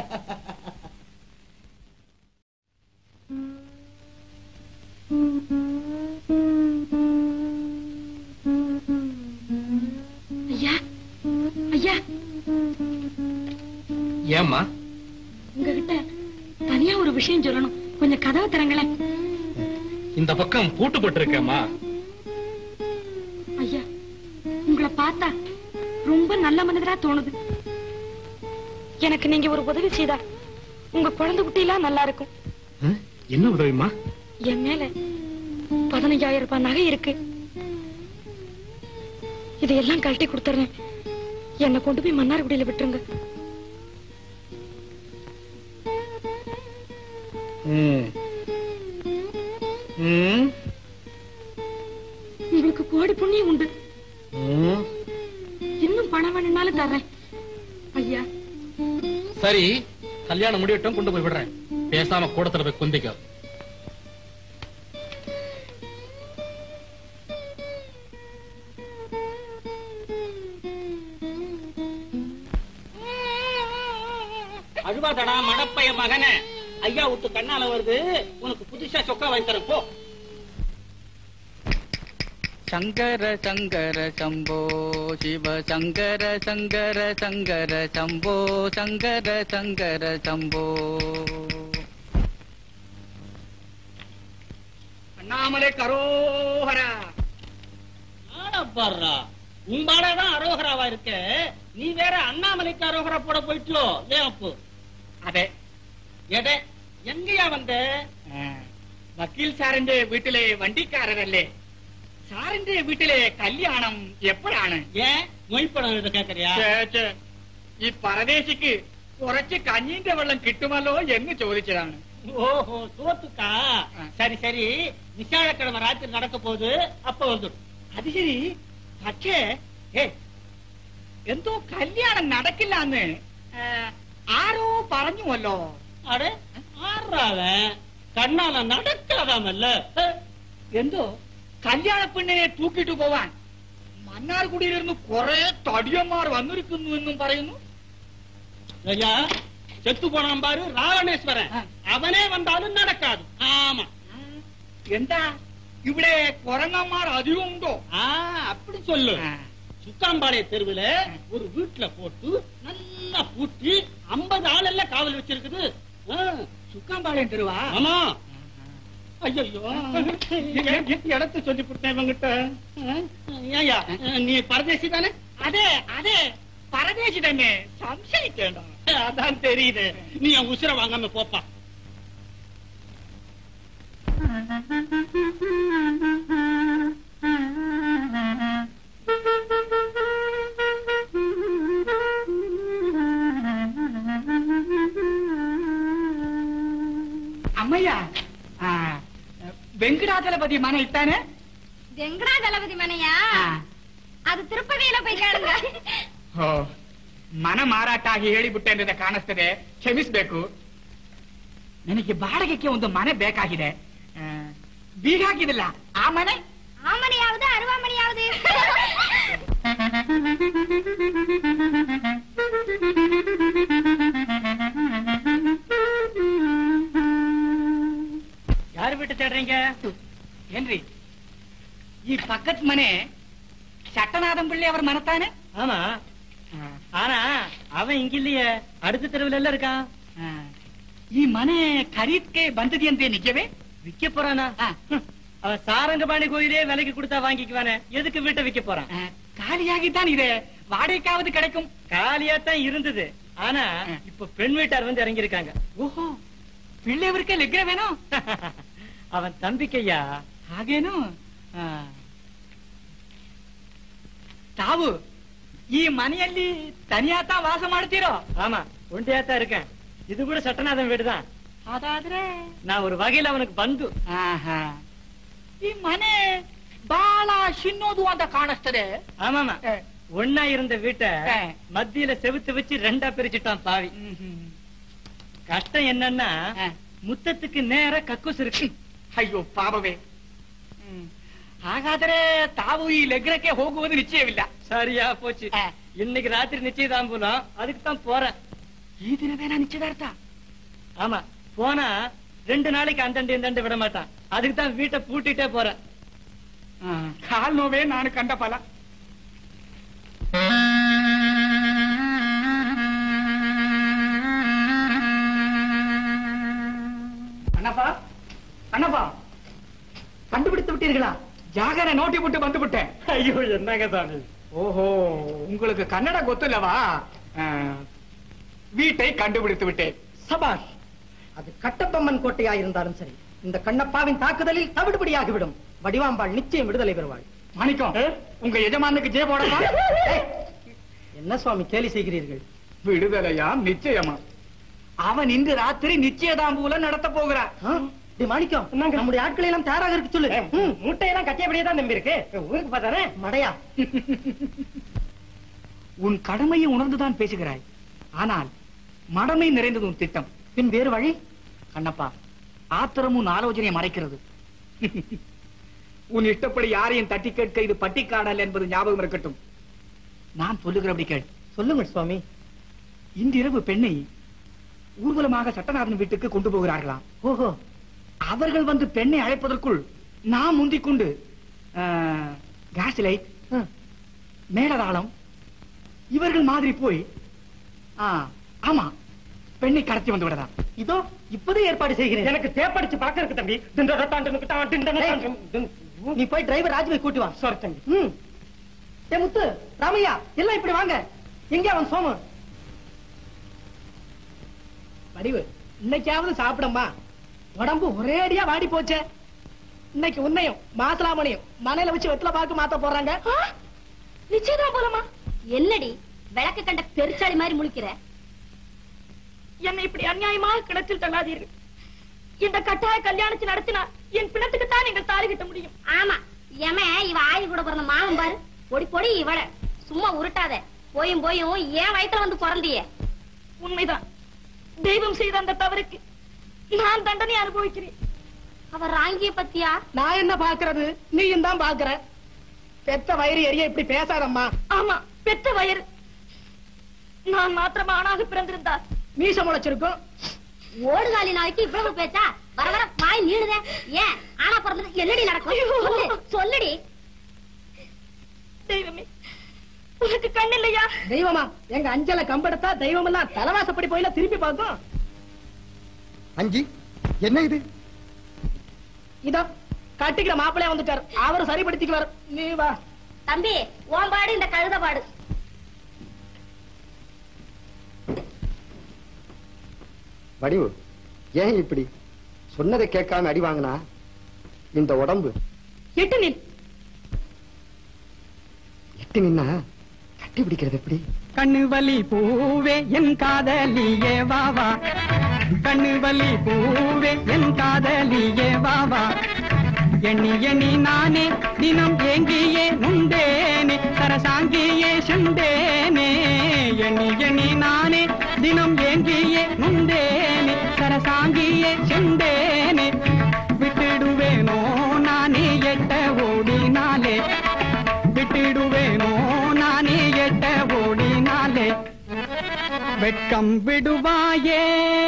ஐயா ஐயா ஏம்மா உங்ககிட்ட தனியா ஒரு விஷயம் சொல்லணும் கொஞ்சம் கதவை திறங்களேன் இந்த பக்கம் பூட்டு போட்டிருக்கேம்மா ஐயா உங்களை பார்த்தா ரொம்ப நல்ல மனிதரா தோணுது எனக்கு நீங்க ஒரு உதவி செய்தா உங்க குழந்தை குட்டிலாம் நல்லா இருக்கும் என்ன உதவிமா என் மேல பதினஞ்சாயிரம் ரூபாய் நகை இருக்கு இதையெல்லாம் கழட்டி கொடுத்துறேன் என்னை கொண்டு போய் மன்னார்குடியில விட்டுருங்க உங்களுக்கு கோடி புண்ணியம் உண்டு இன்னும் பணம் வேணும்னாலும் தர்றேன் ஐயா சரி கல்யாணம் முடியட்டும் கொண்டு போய் விடுறேன் பேசாம கூடத்துல போய் குந்திக்க அழுவாதடா மடப்பைய மகனே ஐயா விட்டு கண்ணால வருது உனக்கு புதுசா சொக்கா வாங்கி தரேன் போ சங்கர சங்கர சம்போ சிவ சங்கர சங்கர சங்கர சம்போ சங்கர சங்கர சம்போ அண்ணாமலை கரோஹரா பாடுறா உன் பாடதான் அரோகராவா இருக்க நீ வேற அண்ணாமலைக்கு அரோகரா போட போயிட்டியோ ஏன் அப்போ அதே எடே எங்கயா வந்த வக்கீல் സാറിന്റെ വീട്ടിലെ വണ്ടിക്കാരനല്ലേ സാറിന്റെ വീട്ടിലെ കല്യാണം എപ്പോഴാണ് ஏன் மொய்ப்படம் இதை கேக்குறியா ഛേ, ഛേ. ഈ പരദേശിക്ക് കുറച്ച് കഞ്ഞിന്റെ വെള്ളം കിട്ടുമല്ലോ എന്ന് ചോദിച്ചതാണ് ஓஹோ சோத்துக்கா சரி சரி விசாழக்கிழமை ராத்திரி நடக்க போகுது அப்ப வந்துடும் അത് ശരി പക്ഷേ ഏ എന്തോ കല്യാണം നടക്കില്ലാന്ന് ആ, ആരോ പറഞ്ഞുവല്ലോ அடே ஆறாவன் கண்ணால நடக்காதாமல்ல എന്തോ കല്യാണ പെണ്ണിനെ തൂക്കിട്ട് പോവാൻ മന്നാർകുടിയിലിരുന്ന് കുറെ തടിയന്മാർ വന്നിരിക്കുന്നു എന്നും പറയുന്നു ஐயா செத்து போனான் பாரு ராவணேஸ்வரன் அவனே வந்தாலும் நடக்காது ஆமா എന്താ ഇവിടെ കുരങ്ങന്മാർ അധികം ഉണ്ടോ ஆ அப்படி சொல்லு சுக்காம்பாளைய தெருவுல ஒரு வீட்டுல போட்டு நல்லா பூட்டி ஐம்பது ஆள் எல்லாம் காவல் வச்சிருக்குது ஆ, சுக்காம்பாளையம் தெருவா ஆமா ஐயோ இடத்த சொல்லி கொடுத்தேன் இவங்கிட்ட ஏய்யா நீ பரதேசி தானே അതെ അതെ പരദേശി തന്നെ സംശയിക്കേണ്ട அதான் தெரியுது நீ என் உசுர வாங்காம போப்பா வெங்கடாதளபதி மன இத்தானே வெங்கடாதளபதி மனையா ಅದು ತಿರುಪತಿயில போய் ಕೇಳುங்க ಓ ಮನ ಮಾರಾಟ ಆಗಿ ಹೇಳಿಬಿಟ್ಟೆ ಅಂತ ಕಾಣಿಸ್ತದೆ ಕ್ಷಮಿಸ್ಬೇಕು ನನಗೆ ಬಾಡಿಗೆಗೆ ಒಂದು ಮನೆ ಬೇಕಾಗಿದೆ ಆ, ಬೀಗ ಹಾಕಿದಿಲ್ಲ ಆ ಮನೆ ಆ ಮನೆ ಯಾವ್ದು ಅರುವ ಮನೆ ಯಾವ್ದು யாரு வீட்டு தேடுறீங்க ஏன்றி ಈ ಪಕ್ಕದ ಮನೆ சட்டநாதம் பிள்ளை அவர் மனத்தானே ஆமா ஆனா அவன் இங்க இல்லையே அடுத்த தெருவுல எல்லாம் இருக்கான் ಈ ಮನೆ ಖರೀದ್ಕೆ ಬಂದದಿಯಂತೆ ನಿಜವೇ விக்க போறானா ஹம், அவன் சாரங்கபாணி கோயிலே விலைக்கு கொடுத்தா வாங்கிக்குவானே எதுக்கு வீட்டை விக்க போறான் காலியாகித்தான் இது வாடகைக்காவது கிடைக்கும் காலியா தான் இருந்தது ஆனா இப்ப பெண் வீட்டார் வந்து இறங்கி இருக்காங்க ಓಹೋ ಪಿಳ್ಳೆಯವರಿಗೆ ಲೆಗ್ರವೇನೋ அவன் தம்பிக்கையா ಹಾಗೇನು ಆ. ತಾವು ಈ ಮನೆಯಲ್ಲಿ ತನಿಯಾತ ವಾಸ ಮಾಡ್ತೀರೋ ஆமா ஒண்டியா தான் இருக்கேன் இது கூட சட்டநாதன் வீடுதான் ಅದಾದ್ರೆ நான் ஒரு வகையில அவனுக்கு பந்து ಆಹಾ. ಈ ಮನೆ ಬಹಳ ಶಿನ್ನೋದು ಅಂತ ಕಾಣಿಸ್ತದೆ ஆமாமா ஒன்னா இருந்த வீட்டை மத்தியில செவுத்து வச்சு ரெண்டா பிரிச்சுட்டான் பாவி கஷ்டம் என்னன்னா முத்தத்துக்கு நேர கக்குஸ் இருக்கு ಅಯ್ಯೋ ಪಾಪವೇ ಹ್ಮ್. ಹಾಗಾದ್ರೆ ತಾವು ಈ ಲೆಗ್ರಕ್ಕೆ ಹೋಗುವುದು ನಿಶ್ಚಯವಿಲ್ಲ சரியா போச்சு இன்னைக்கு ராத்திரி நிச்சயதாம்பூலம் அதுக்கு தான் போறேன் ಈ ದಿನವೇನಾ ನಿಶ್ಚಿತಾರ್ಥ ஆமா போனா ரெண்டு நாளைக்கு அந்தண்டு இந்தண்டு விட மாட்டான் அதுக்கு தான் வீட்டை பூட்டிட்டே போறேன் ಕಾಲ್ ನೋವೇ ನಾನು ಕಂಡ ಫಲ அண்ணப்பா அண்ணப்பா கண்டுபிடித்து விட்டீர்களா ஜாகர நோட்டி போட்டு வந்து விட்டேன் ஐயோ என்னங்க சாமி ஓஹோ உங்களுக்கு கன்னட கொத்துலவா வீட்டை கண்டுபிடித்து விட்டேன் சபாஷ் அது கட்டபொம்மன் கோட்டையா இருந்தாலும் சரி இந்த கண்ணப்பாவின் தாக்குதலில் தவிடுபடியாகிவிடும் வடிவாம்பாள் நிச்சயம் விடுதலை பெறுவாள் மாணிக்கம் உங்க எஜமானுக்கு ஜெய போடமா என்ன சுவாமி கேலி செய்கிறீர்கள் விடுதலையா நிச்சயமா அவன் இன்று ராத்திரி நிச்சயதாம்பூலம் நடத்த போகிறார் டி மாணிக்கம் நம்முடைய ஆட்களை எல்லாம் தயாராக இருக்கு சொல்லு ம், முட்டையெல்லாம் கச்சையபடியே தான் நம்பி இருக்கு ஊருக்கு பார்த்தானே மடையா உன் கடமையை உணர்ந்துதான் பேசுகிறாய் ஆனால் மடமை நிறைந்தது உன் திட்டம் பின் வேறு வழி கண்ணப்பா ஆத்திரமும் ஆலோசனையை மறைக்கிறது உன் இஷ்டப்படி யாரையும் தட்டி கேட்க இது பட்டிக்காடல் என்பது ஞாபகம் இருக்கட்டும் நான் சொல்லுகிறபடி கேள் சொல்லுங்கள் சுவாமி இன்றிரவு பெண்ணை ஊர்வலமாக சட்டநாதன் வீட்டுக்கு கொண்டு போகிறார்களாம் ஓஹோ அவர்கள் வந்து பெண்ணை அழைப்பதற்குள் நான் முந்திக் கொண்டு கேஸ் லைட் மேலதாளம் இவர்கள் மாதிரி போய் ஆ, ஆமா பெண்ணை கடத்தி வந்து விடலாம் இதோ இப்போதே ஏற்பாடு செய்கிறேன் எனக்கு தேப்படிச்சு பழக்கம் இருக்கு தம்பி நீ போய் டிரைவர் ராஜுவை கூட்டி வா சாரி தம்பி ம் ஏ முத்து ராமையா எல்லாம் இப்படி வாங்க எங்க அவன் சோமு வடிவு இன்னைக்காவது சாப்பிடம்மா உடம்பு ஒரே அடியா வாடி போச்சே இன்னைக்கு உன்னையும் மாசலாமணியும் மனையில வச்சு வெத்தல பாக்கு மாத்த போறாங்க நிச்சயதான் போலமா என்னடி விளக்கு கண்ட பெருச்சாளி மாதிரி முழிக்கிற என்னை இப்படி அநியாயமாக கிணற்றில் தள்ளாதீர்கள் இந்த கட்டாய கல்யாணத்தை நடத்தினா என் பிணத்துக்கு தான் நீங்கள் தாலி கட்ட முடியும் ஆமா ஏமே இவ ஆயி கூட பிறந்த மாமன் பாரு பொடி பொடி இவள சும்மா உருட்டாத போயும் போயும் ஏன் வயித்துல வந்து பிறந்தியே உண்மைதான் தெய்வம் செய்த அந்த தவறுக்கு நான் தண்டனை அனுபவிக்கிறேன் அவர் ராங்கிய பத்தியா நான் என்ன பாக்குறது நீயும் தான் பாக்குற பெத்த வயிறு எரிய இப்படி பேசாதம்மா ஆமா பெத்த வயிறு நான் மாத்திரம் ஆணாக பிறந்திருந்தார் மீச முளைச்சிருக்கும் ஓடுகாலி நாளைக்கு இவ்வளவு பேச்சா வர வர வாய் நீடுதே ஏன் ஆனா பிறந்தது என்னடி நடக்கும் சொல்லு, சொல்லுடி தெய்வமே உனக்கு கண் இல்லையா தெய்வமா எங்க அஞ்சல கம்பெடுத்தா தெய்வம் எல்லாம் தலைவாசப்படி போயில திருப்பி பார்க்கும் அஞ்சி என்ன இது இதோ கட்டிக்கிற மாப்பிள்ளையா வந்துட்டார் அவரு சரிப்படுத்திக்குவார் நீ வா தம்பி உன் பாடு இந்த கழுத பாடு வடிவு ஏன் இப்படி சொன்னதை கேட்காம அடி வாங்கினா இந்த உடம்பு எட்டு நில் எட்டு நின்னா கட்டி பிடிக்கிறது எப்படி கண்ணு வலி பூவே என் காதலியே வாவா கண்ணு வலி பூவே என் காதலியே வாவா எண்ணி எண்ணி நானே தினம் ஏங்கியே நுண்டேனே சரசாங்கியே செண்டேனே எண்ணி எண்ணி நானே தினம் ஏங்கியே நுண்டேனே சரசாங்கியே செண்டேனே விட்டுடுவேனோ நானே எட்ட ஓடினாலே விட்டுடுவேனோ நானே எட்ட ஓடினாலே வெட்கம் விடுவாயே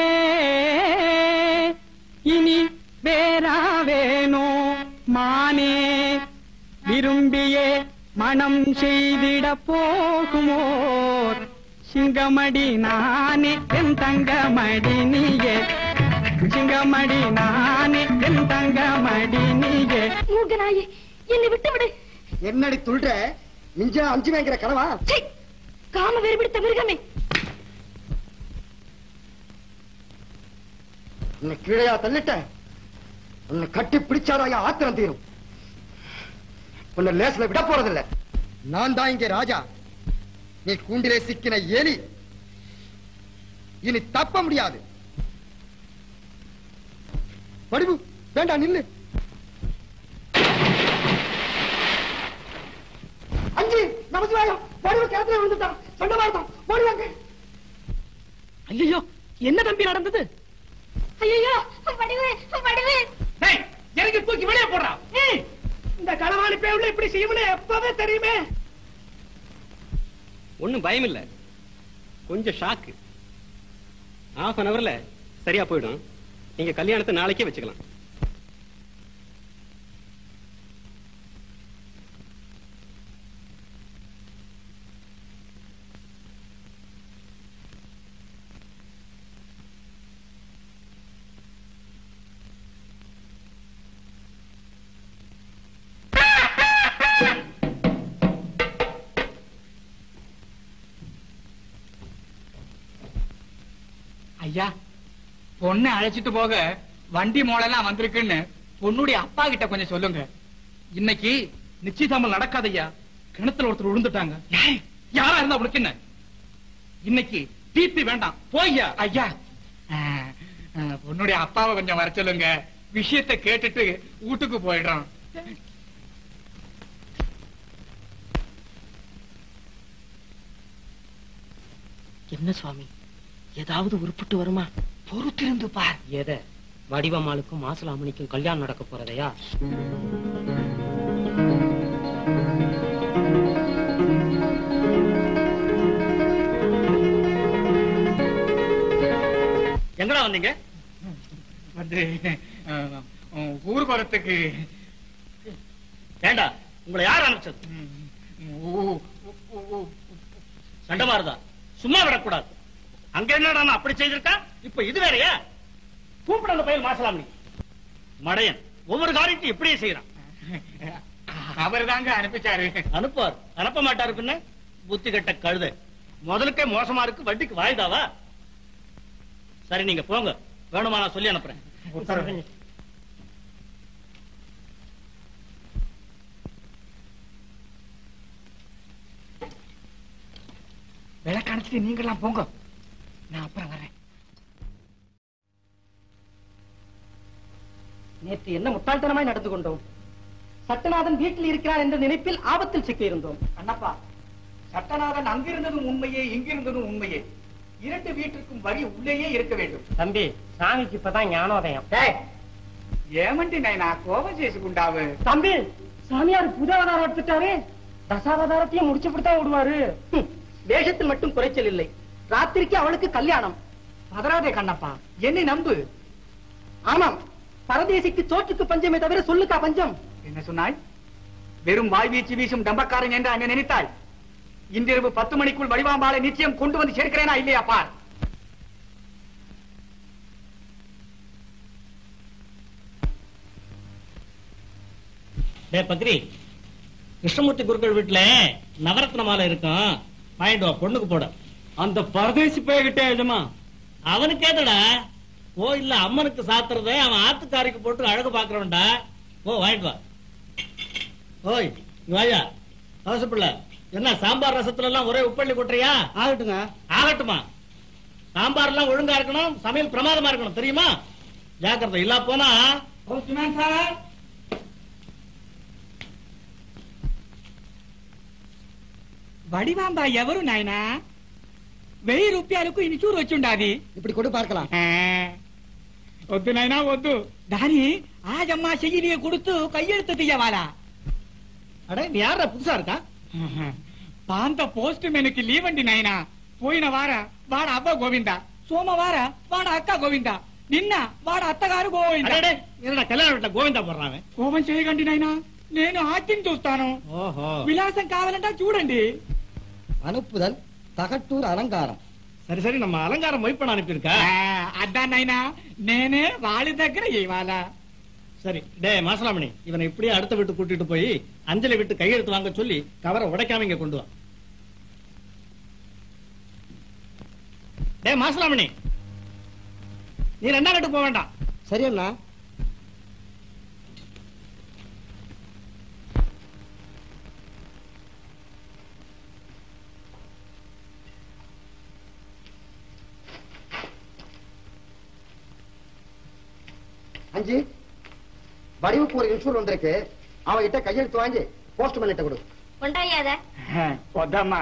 இனி வேறாவேனோ மானே விரும்பியே மனம் செய்திட போகுமோ சிங்கமடி நானே என் தங்கமடி நீயே சிங்கமடி நானே என் தங்கமடி நீயே மூகனாயே என்னை விட்டு விடு என்னடி துள்ற மிஞ்சா அஞ்சு வாங்கிற கனவா சீ, காம வெறி பிடித்த மிருகமே உன்னை கீழையா தள்ளிட்ட உன்னை கட்டி பிடிச்சாதான் ஆத்திரம் தீரும் உன்னை லேஸ்ல விட போறதில்ல நான் தான் இங்கே ராஜா நீ கூண்டிலே சிக்கின எலி இனி தப்ப முடியாது வடிவு வேண்டாம் நில்லு அஞ்சு நமசிவாயம் வடிவு கிணத்துல விழுந்துட்டான் சொன்ன வார்த்தான் ஓடுவாங்க ஐயோ என்ன தம்பி நடந்தது ஐயோ வடிவு வடிவு எனக்கு தூக்கி வெளியே போடுறான் இந்த களவாணி பேவுல இப்படி செய்யும்னு எப்பவே தெரியுமே ஒண்ணும் பயம் இல்ல கொஞ்சம் ஷாக்கு ஹாஃப் அன் அவர்ல சரியா போயிடும் நீங்க கல்யாணத்தை நாளைக்கே வச்சுக்கலாம் ஐயா பொண்ணை அழைச்சிட்டு போக வண்டி மோளெல்லாம் வந்திருக்குன்னு பொண்ணுடைய அப்பா கிட்ட கொஞ்சம் சொல்லுங்க இன்னைக்கு நிச்சயதாமல் நடக்காத ஐயா கிணத்துல ஒருத்தர் விழுந்துட்டாங்க ஏய், யாரா இருந்தா உனக்கு என்ன இன்னைக்கு பிபி வேண்டாம் போய்யா ஐயா அஹ், அஹ், பொண்ணுடைய அப்பாவை கொஞ்சம் வர சொல்லுங்க விஷயத்தை கேட்டுட்டு வீட்டுக்கு போயிடுறோம் என்ன சுவாமி ஏதாவது உருப்பிட்டு வருமா பொறுத்திருந்து பார் எதை வடிவம்மாளுக்கும் மாசலாமணிக்கும் கல்யாணம் நடக்க போறதையா எங்கடா வந்தீங்க வந்து அஹ், அஹ், ஊர் வரத்துக்கு ஏண்டா உங்களை யார் அனுப்பிச்சது சண்டை மாறுதா சும்மா விடக்கூடாது அங்க என்னடா நான் அப்படி செய்திருக்கா இப்ப இது வேறயா கூப்பிட அந்த பையன் மாசலாம் நீ மடையன் ஒவ்வொரு காரியத்தையும் இப்படியே செய்யறான் அவர் தாங்க அனுப்பிச்சாரு அனுப்புவார் அனுப்ப மாட்டாரு பின்ன புத்தி கட்ட கழுத முதலுக்கே மோசமா இருக்கு வட்டிக்கு வாய்தாவா சரி நீங்க போங்க வேணுமா நான் சொல்லி அனுப்புறேன் விளக்கணைச்சிட்டு நீங்களாம் போங்க நான் அப்புறம் வரேன் நேற்று என்ன முட்டாள்தனமாய் நடந்து கொண்டோம் சட்டநாதன் வீட்டில் இருக்கிறான் என்ற நினைப்பில் ஆபத்தில் சிக்கியிருந்தோம் அண்ணப்பா சட்டநாதன் அங்கிருந்ததும் உண்மையே இங்கிருந்ததும் உண்மையே இரண்டு வீட்டிற்கும் வரி உள்ளேயே இருக்க வேண்டும் தம்பி சாமிக்கு இப்பதான் ஞானோதயம் ஏமண்டி நைனா கோபம் చేసుకుంటావు தம்பி சாமியார் புது அவதாரம் எடுத்துட்டாரே தசாவதாரத்தையும் முடிச்சு தான் விடுவாரு வேஷத்தில் மட்டும் குறைச்சல் இல்லை ராத்திரிக்கு அவளுக்கு கல்யாணம் பதறாதே கண்ணப்பா என்னை நம்பு ஆமாம் பரதேசிக்கு சோற்றுக்கு பஞ்சமே தவிர சொல்லுக்கா பஞ்சம் என்ன சொன்னாய் வெறும் வாய் வீச்சு வீசும் டம்பக்காரன் என்று அங்கே நினைத்தாய் இன்றிரவு பத்து மணிக்குள் வடிவாம்பாலை நிச்சயம் கொண்டு வந்து சேர்க்கிறேனா இல்லையா பார் டே பத்ரி கிருஷ்ணமூர்த்தி குருக்கள் வீட்டுல நவரத்ன மாலை இருக்கும் வாங்கிட்டு வா பொண்ணுக்கு போட அந்த பரதேசி போய்கிட்டே எஜமா அவனுக்கு ஏதடா கோயில்ல அம்மனுக்கு சாத்துறத அவன் ஆத்துக்காரிக்கு போட்டு அழகு பாக்குறவன்டா ஓ வாங்கிட்டு வா ஓய் இங்க வாயா அவசப்பிள்ள என்ன சாம்பார் ரசத்துல எல்லாம் ஒரே உப்பள்ளி கொட்டுறியா ஆகட்டுங்க ஆகட்டுமா சாம்பார் எல்லாம் ஒழுங்கா இருக்கணும் சமையல் பிரமாதமா இருக்கணும் தெரியுமா ஜாக்கிரதை இல்ல போனா వడివాంబ ఎవరు నాయనా వెయ్యి రూపాయలకు ఇన్సూర్ వచ్చుండాది ఇప్పుడు కొడు పార్க்கலாம் వద్దు నాయనా వద్దు దాని ஆஜம்மா செய்தியை கொடுத்து கையெழுத்து తీయవాలా அட நீ யாரா புதுசா இருக்கா పాంత పోస్ట్ మెన్కి లీవ్ అండి నాయన పోయిన వార వాడ అబ్బ గోవింద సోమవార వాడ అక్క గోవింద నిన్న వాడ అత్తగారు గోవింద அடடே, என்னடா கல்யாண வீட்டுல கோவிந்தா போடுறாங்க కోపం చేయకండి నాయన నేను ఆజ్యం చూస్తాను ஓஹோ విలాసం కావాలంటే చూడండి அனுப்புதல் தகட்டூர் அலங்காரம் சரி சரி நம்ம அலங்காரம் மொய்ப்பன அனுப்பியிருக்கா అద్దా నాయనా నేనే వాళ్ళ దగ్గర ఇవ్వాలా சரி டே மாசலாமணி இவனை இப்படியே அடுத்த வீட்டு கூட்டிட்டு போய் அஞ்சலி விட்டு கையெழுத்து வாங்க சொல்லி கவரை உடைக்காம இங்க கொண்டு வா டே மாசலாமணி நீ ரெண்டாம் கட்டு போக வேண்டாம் சரி அண்ணா அஞ்சு வடிவுக்கு ஒரு இன்சூர் வந்திருக்கு அவன்கிட்ட கையெழுத்து வாங்கி போஸ்ட்மேன் கிட்ட கொடு கொண்டாயாத వద్దమ్మా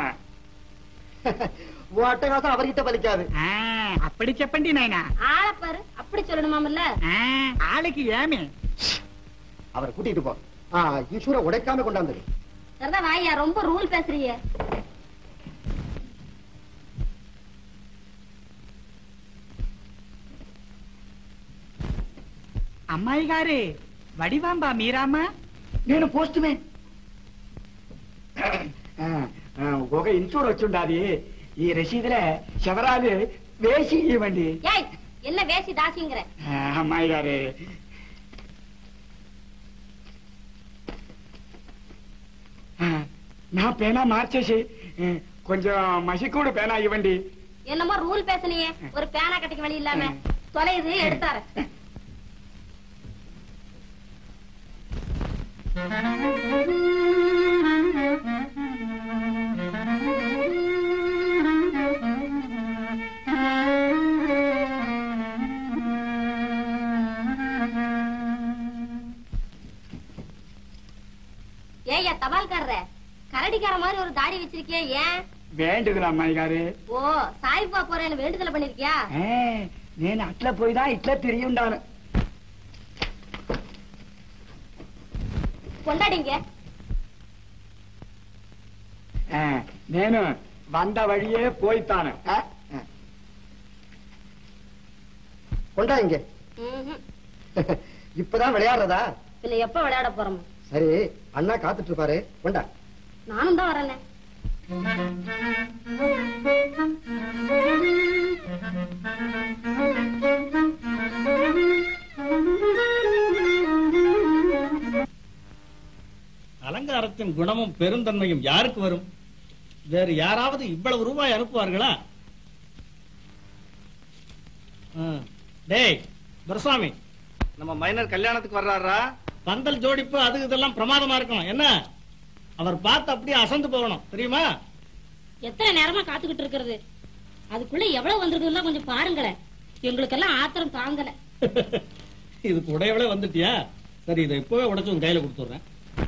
உன் அட்டகாசம் அவர்கிட்ட பலிக்காது అప్పటి చెప్పండి నాయనా ஆளை பாரு அப்படி சொல்லணுமாமல்ல ఆళ్ళకి ఏమి அவரை கூட்டிட்டு போ ஆ, இன்சூரை உடைக்காம கொண்டாந்து சரிதான் வாயா ரொம்ப ரூல் பேசுறீங்க అమ్మాయి గారే వడివాంబా మీరామ్మా నేను పోస్ట్ మ్యాన్ ఒక ఇన్సూర్ వచ్చుండాది ఈ రసీదులే శవరాలు వేసి ఇవ్వండి ஏய் என்ன வேசி தாசிங்கிற అమ్మాయి గారే నా పేనా మార్చేసి కొంచెం మసికూడు పేనా ఇవ్వండి என்னமோ ரூல் பேசுனியே ஒரு பேனா கட்டிக்க வழி இல்லாம தொலையுது எடுத்தாரு ஏய்யா தபால்காரர கரடிக்கார மாதிரி ஒரு தாடி வச்சிருக்கியே ஏன் వేండుకులు అమ్మాయి గారు ஓ சாய்பா போறேன்னு வேண்டுதல பண்ணிருக்கியா నేను అట్లా పోయిదా ఇట్లా తిరిగి ఉండాను கொண்டாடிங்க నేను వంద వழிయే పోయితాను கொண்டா இங்க ம்ஹும். இப்பதான் விளையாடுறதா பின்ன எப்ப விளையாட போறோம் சரி அண்ணா காத்துட்டு இருப்பாரு கொண்டா நானும் தான் வரேனே அலங்காரத்தின் குணமும் பெருந்தன்மையும் யாருக்கு வரும் வேறு யாராவது இவ்வளவு ரூபாய் அனுப்புவார்களா ஆ. டேய் துரசாமி நம்ம மைனர் கல்யாணத்துக்கு வர்றாரா பந்தல் ஜோடிப்பு அது இதெல்லாம் பிரமாதமா இருக்கும் என்ன அவர் பார்த்து அப்படியே அசந்து போகணும் தெரியுமா எத்தனை நேரமா காத்துக்கிட்டு இருக்கிறது அதுக்குள்ள எவ்வளவு வந்திருக்குதுன்னா கொஞ்சம் பாருங்களேன் எங்களுக்கெல்லாம் ஆத்திரம் தாங்கல இதுக்கு உடையவளே வந்துட்டியா சரி இதை இப்பவே உடைச்சு உன் கையில கொடுத்துடுறேன்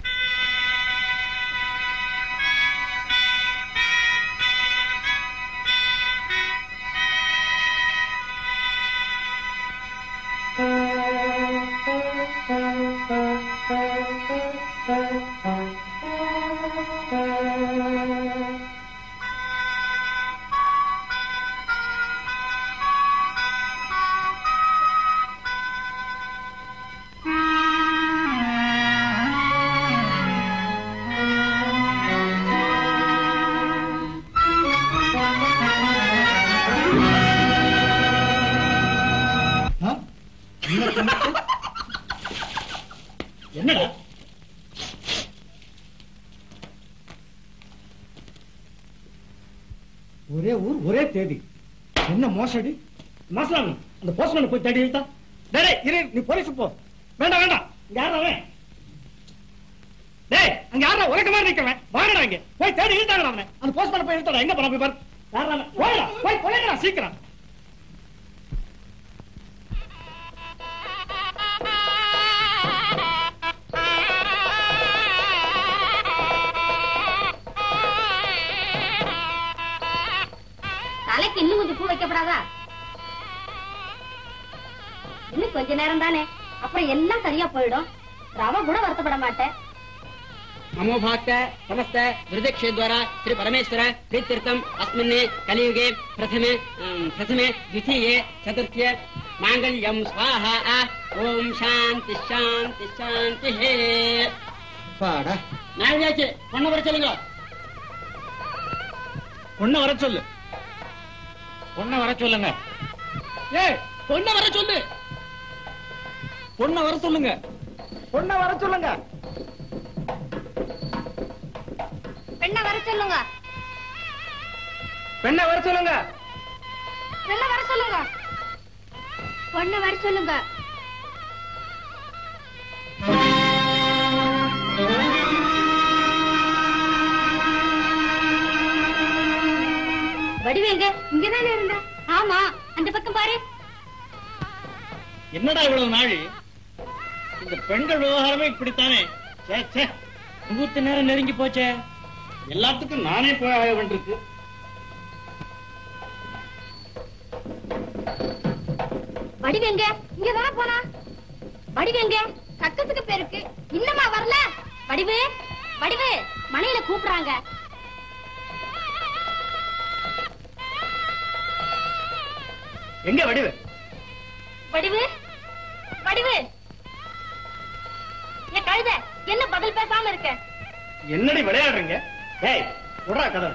என்னடா ஒரே ஊர் ஒரே தேதி என்ன மோசடி மாசலாமி அந்த போஸ்ட்மேன் போய் தேடி இழுத்தா டேய் டேய், இரு நீ போலீஸ் போ வேண்டாம் வேண்டாம் இங்க யாரா அவன் டேய் அங்க யாரா உலக மாதிரி நிக்கிறவன் வாங்கடா இங்க போய் தேடி இழுத்தாங்கடா அவனை அந்த போஸ்ட்மேன் போய் இழுத்தாடா எங்க போறான் போய் பாரு யாரா அவன்? போடா போய் கொலைங்கடா சீக்கிரம் தலைக்கு இன்னும் கொஞ்சம் பூ வைக்கப்படாதா இன்னும் கொஞ்ச நேரம் தானே அப்புறம் எல்லாம் சரியா போயிடும் ரவ கூட வருத்தப்பட மாட்டேன் नमोभाक्त समस्त हृदय द्वारा श्री परमेश्वर प्रीत्यर्थम अस्मिन् कलियुगे प्रथमे अं, प्रथमे द्वितीये चतुर्थ्ये माङ्गल्यं स्वाहा ओम शांति शांति शांति हे பாடா நாளையாச்சு பொண்ணு வர சொல்லுங்க பொண்ணை வர சொல்லு பொண்ணை வர சொல்லுங்க ஏய் பொண்ணு வர சொல்லு பொண்ணை வர சொல்லுங்க பொண்ணை வர சொல்லுங்க பெண்ணை வர சொல்லுங்க பெண்ணை வர சொல்லுங்க பெண்ணை வர சொல்லுங்க பொண்ணை வர சொல்லுங்க வடிவேங்க இங்கதானே இருந்தா ஆமா அந்த பக்கம் பாரு என்னடா இவ்வளவு நாள் இந்த பெண்கள் விவகாரமே இப்படித்தானே சே சே முகூர்த்த நேரம் நெருங்கி போச்சே எல்லாத்துக்கும் நானே போய் ஆக வேண்டியிருக்கு வடிவேங்க இங்க தானே போனா வடிவேங்க கக்கத்துக்கு பேருக்கு இன்னமா வரல வடிவு வடிவு மனையில கூப்பிடுறாங்க எங்க வடிவு வடிவு வடிவு என் கழுத என்ன பதில் பேசாம இருக்க என்னடி விளையாடுறீங்க ஏய் விடுறா கதை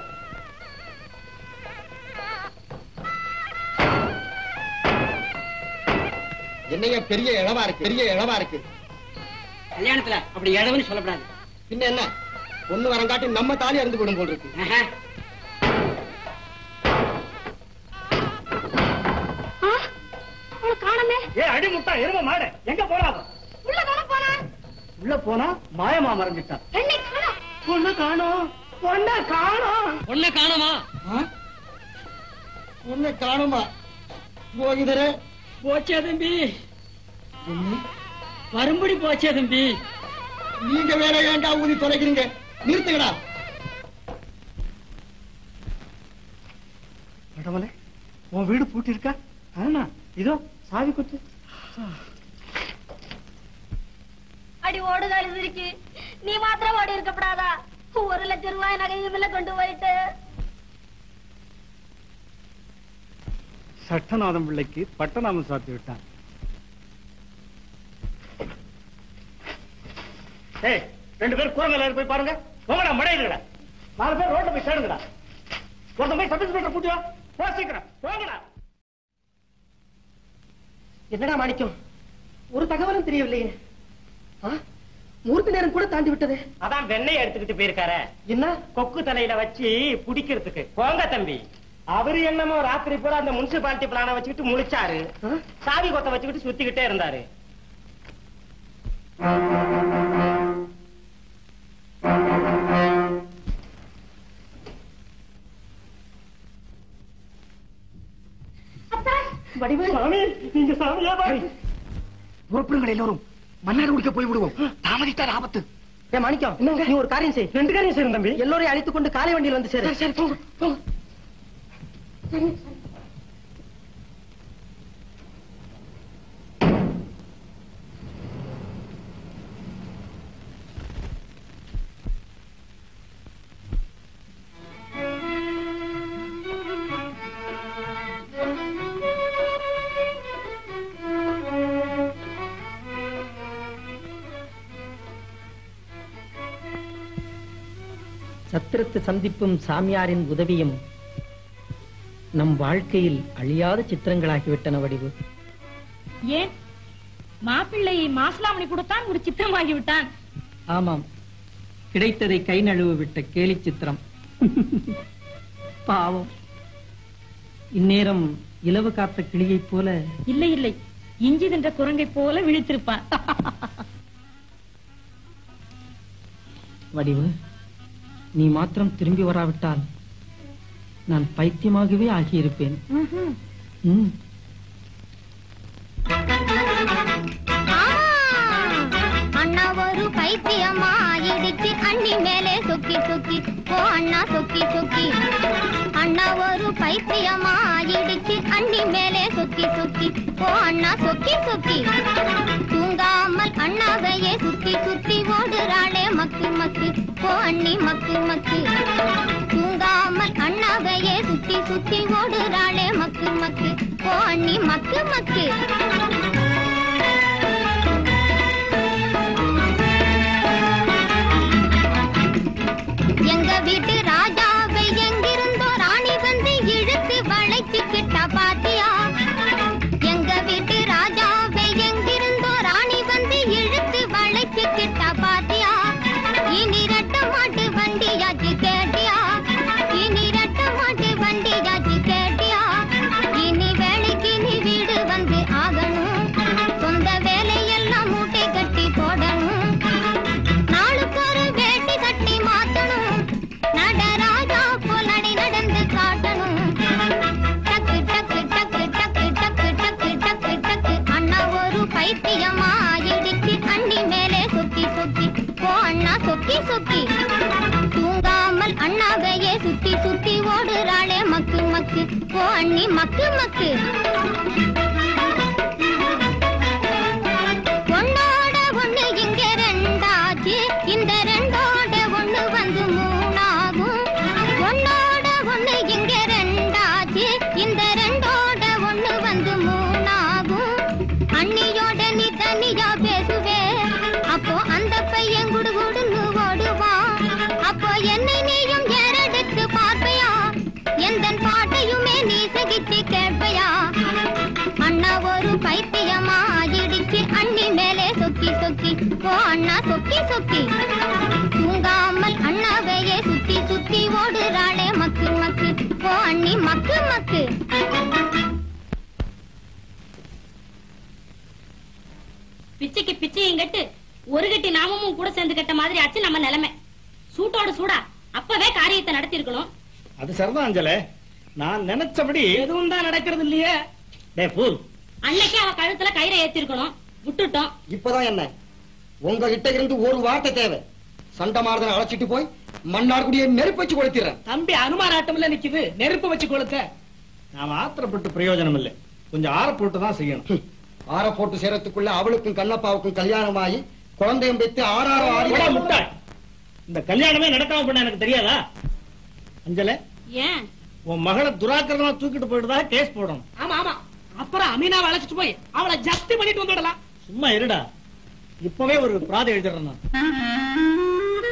என்னைய பெரிய இளவா இருக்கு பெரிய இளவா இருக்கு கல்யாணத்துல அப்படி இடவுன்னு சொல்லக்கூடாது பின்ன என்ன பொண்ணு வரங்காட்டி நம்ம தாலி அருந்து போடும் போல் இருக்கு அவளை காணமே ஏ அடி முட்டா எரும மாடு எங்க போறாங்க உள்ள தானே போனா உள்ள போனா மாயமா மறைஞ்சிட்டா பெண்ணை காணோம் பொண்ணு காணோம் பொண்ணை காணோம் பொண்ணை காணுமா பொண்ணு காணுமா போகுதரே போச்சே தம்பி வரும்படி போச்சே தம்பி நீங்க வேற ஏன்டா ஊதி தொலைக்கிறீங்க நிறுத்துங்கடா கடவுளே உன் வீடு பூட்டி இருக்கா ஆனா இதோ சாவி குத்து அடி ஓடுகாலி இருக்கு நீ மாத்திரம் ஓடி இருக்கப்படாதா ஒரு லட்சம் ரூபாய் நகையும் இல்ல கொண்டு போயிட்டு சட்டநாதம் பிள்ளைக்கு பட்டநாமம் சாத்தி விட்டான் ஏய் ரெண்டு பேரும் கூரை மேல ஏறி போய் பாருங்க போங்கடா மடையிலடா நாலு பேர் ரோட்ல போய் சேருங்கடா ஒருத்தன் போய் சர்வீஸ் மீட்டர் கூட்டியா போ சீக்கிரம் போங்கடா என்னடா மாணிக்கம் ஒரு தகவலும் தெரியவில்லையே ஆ? மூர்த்தி நேரம் கூட தாண்டி விட்டதே அதான் வெண்ணெய் எடுத்துக்கிட்டு போயிருக்காரு என்ன கொக்கு தலையில வச்சு குடிக்கிறதுக்கு போங்க தம்பி அவரு என்னமோ ராத்திரி பூரா அந்த முனிசிபாலிட்டி பிளான வச்சுக்கிட்டு முழிச்சாரு சாவி கொத்த வச்சுக்கிட்டு சுத்திக்கிட்டே இருந்தாரு வடிவு சாமி நீங்க சாமியா புறப்படுங்கள் எல்லோரும் மன்னார் குடிக்க போய் விடுவோம் தாமதித்தார் ஆபத்து ஏ மாணிக்கம் நீ ஒரு காரியம் செய் ரெண்டு காரியம் செய்யும் தம்பி எல்லோரையும் அழைத்துக் கொண்டு காலை வண்டியில் வந்து சேரு சரி போங்க போங்க சத்திரத்து சந்திப்பும் சாமியாரின் உதவியும் நம் வாழ்க்கையில் அழியாத சித்திரங்களாகிவிட்டன வடிவு ஏன் மாப்பிள்ளை மாசலாமணி கூடத்தான் ஒரு சித்திரமாகி விட்டான் ஆமாம் கிடைத்ததை கை நழுவ விட்ட கேலி சித்திரம் பாவம் இந்நேரம் இலவு காத்த கிளியைப் போல இல்லை இல்லை இஞ்சி தின்ற குரங்கை போல விழித்திருப்பான் வடிவு நீ மாத்திரம் திரும்பி வராவிட்டால் நான் பைத்தியமாகவே ஆகியிருப்பேன் ம் அண்ணா ஒரு பைத்தியமா இடிச்சு அண்ணி மேலே சுக்கி சுக்கி ஓ அண்ணா சுக்கி சுக்கி அண்ணா ஒரு பை பைத்தியமாயிடுச்சு அண்ணி மேலே சொக்கி சொக்கி ஓ அண்ணா சொக்கி சொக்கி தூங்காமல் அண்ணாவையே சுத்தி சுத்தி ஓடுறாளே மக்கு மக்கு ஓ அண்ணி மக்கு மக்கு தூங்காமல் அண்ணாவையே சுத்தி சுத்தி ஓடுறாளே மக்கு மக்கு ஓ அண்ணி மக்கு மக்கு எங்க வீட்டு ராஜாவை எங்கிருந்தோ ராணி வந்து இழுத்து வளைச்சுக்கிட்டா பாத்தியா எங்க வீட்டு ராஜாவை எங்கிருந்தோ ராணி வந்து இழுத்து வளைச்சுக்கிட்டா பாத்தியா இனி ரெட்ட மாட்டு வண்டியாச்சு கேட்டியா இனி ரெட்ட மாட்டு வண்டியாச்சு கேட்டியா இனி வேலைக்கு நீ வீடு வந்து ஆகணும் சொந்த வேலையெல்லாம் மூட்டை கட்டி போடணும் நாளுக்கு ஒரு வேட்டி கட்டி மாத்தணும் நடராஜா போல் நடி நடந்து காட்டணும் டக்கு டக்கு டக்கு டக்கு டக்கு டக்கு டக்கு டக்கு அண்ணா ஒரு பைத்தியமா இடிச்சு அண்ணி மேலே சொக்கி சொக்கி ஓ அண்ணா சொக்கி சொக்கி தூங்காமல் அண்ணாவையே சுத்தி சுத்தி ஓடுறாளே மக்கு மக்கு ஓ அண்ணி மக்கு மக்கு ஒன்னோட ஒண்ணு இங்க ரெண்டாச்சு இந்த ரெண்டோட ஒண்ணு வந்து மூணாகும் ஒன்னோட ஒண்ணு இங்க ரெண்டாச்சு இந்த ரெண்டோட ஒண்ணு வந்து மூணாகும் அண்ணியோட நீ தனியா பேசுவே அப்போ அந்த பையன் குடுகுடுன்னு ஓடுவான் அப்போ என்னை நீயும் ஏறெடுத்து பார்ப்பையா எந்த பாட்டையுமே நீ சகிச்சு கேட்பையா அண்ணா ஒரு பைத்தியமா இடிச்சு அண்ணி மேலே சொக்கி சொக்கி ஓ அண்ணா சொக்கி சொக்கி தூங்காமல் அண்ணாவையே சுத்தி சுத்தி ஓடுறாளே மக்கு மக்கு ஓ அண்ணி மக்கு மக்கு பிச்சைக்கு பிச்சையும் கட்டு ஒரு கட்டி நாமமும் கூட சேர்ந்து கட்ட மாதிரி ஆச்சு நம்ம நிலைமை சூட்டோட சூடா அப்பவே காரியத்தை நடத்தி இருக்கணும் அது சரிதான் அஞ்சலே நான் நினைச்சபடி எதுவும் தான் நடக்கிறது இல்லையே டே பூல் அன்னைக்கு அவ கழுத்துல கயிறை ஏத்திருக்கணும் விட்டுட்டோம் இப்பதான் என்ன உங்ககிட்ட இருந்து ஒரு வார்த்தை தேவை சண்டமாரதனை அழைச்சிட்டு போய் மன்னார்குடியை நெருப்பு வச்சு கொளுத்திடுறேன் தம்பி அனுமாராட்டம்ல நிக்குது நெருப்பு வச்சு கொளுத்த நாம ஆத்திரப்பட்டு பிரயோஜனம் இல்லை கொஞ்சம் ஆற போட்டு தான் செய்யணும் ஆற போட்டு சேரத்துக்குள்ள அவளுக்கும் கண்ணப்பாவுக்கும் கல்யாணம் ஆகி குழந்தையும் பெற்று ஆறாரம் ஆடி போடா முட்டாள். இந்த கல்யாணமே நடக்காம பண்ண எனக்கு தெரியாதா அஞ்சலே ஏன் உன் மகளை துராக்கிரமா தூக்கிட்டு போயிட்டுதா கேஸ் போடணும் ஆமா ஆமா அப்புறம் அமீனாவை அழைச்சிட்டு போய் அவளை ஜப்தி பண்ணிட்டு வந்துடலாம் சும்மா இருடா இப்பவே ஒரு பிராதி எழுதிடுறேன் நான்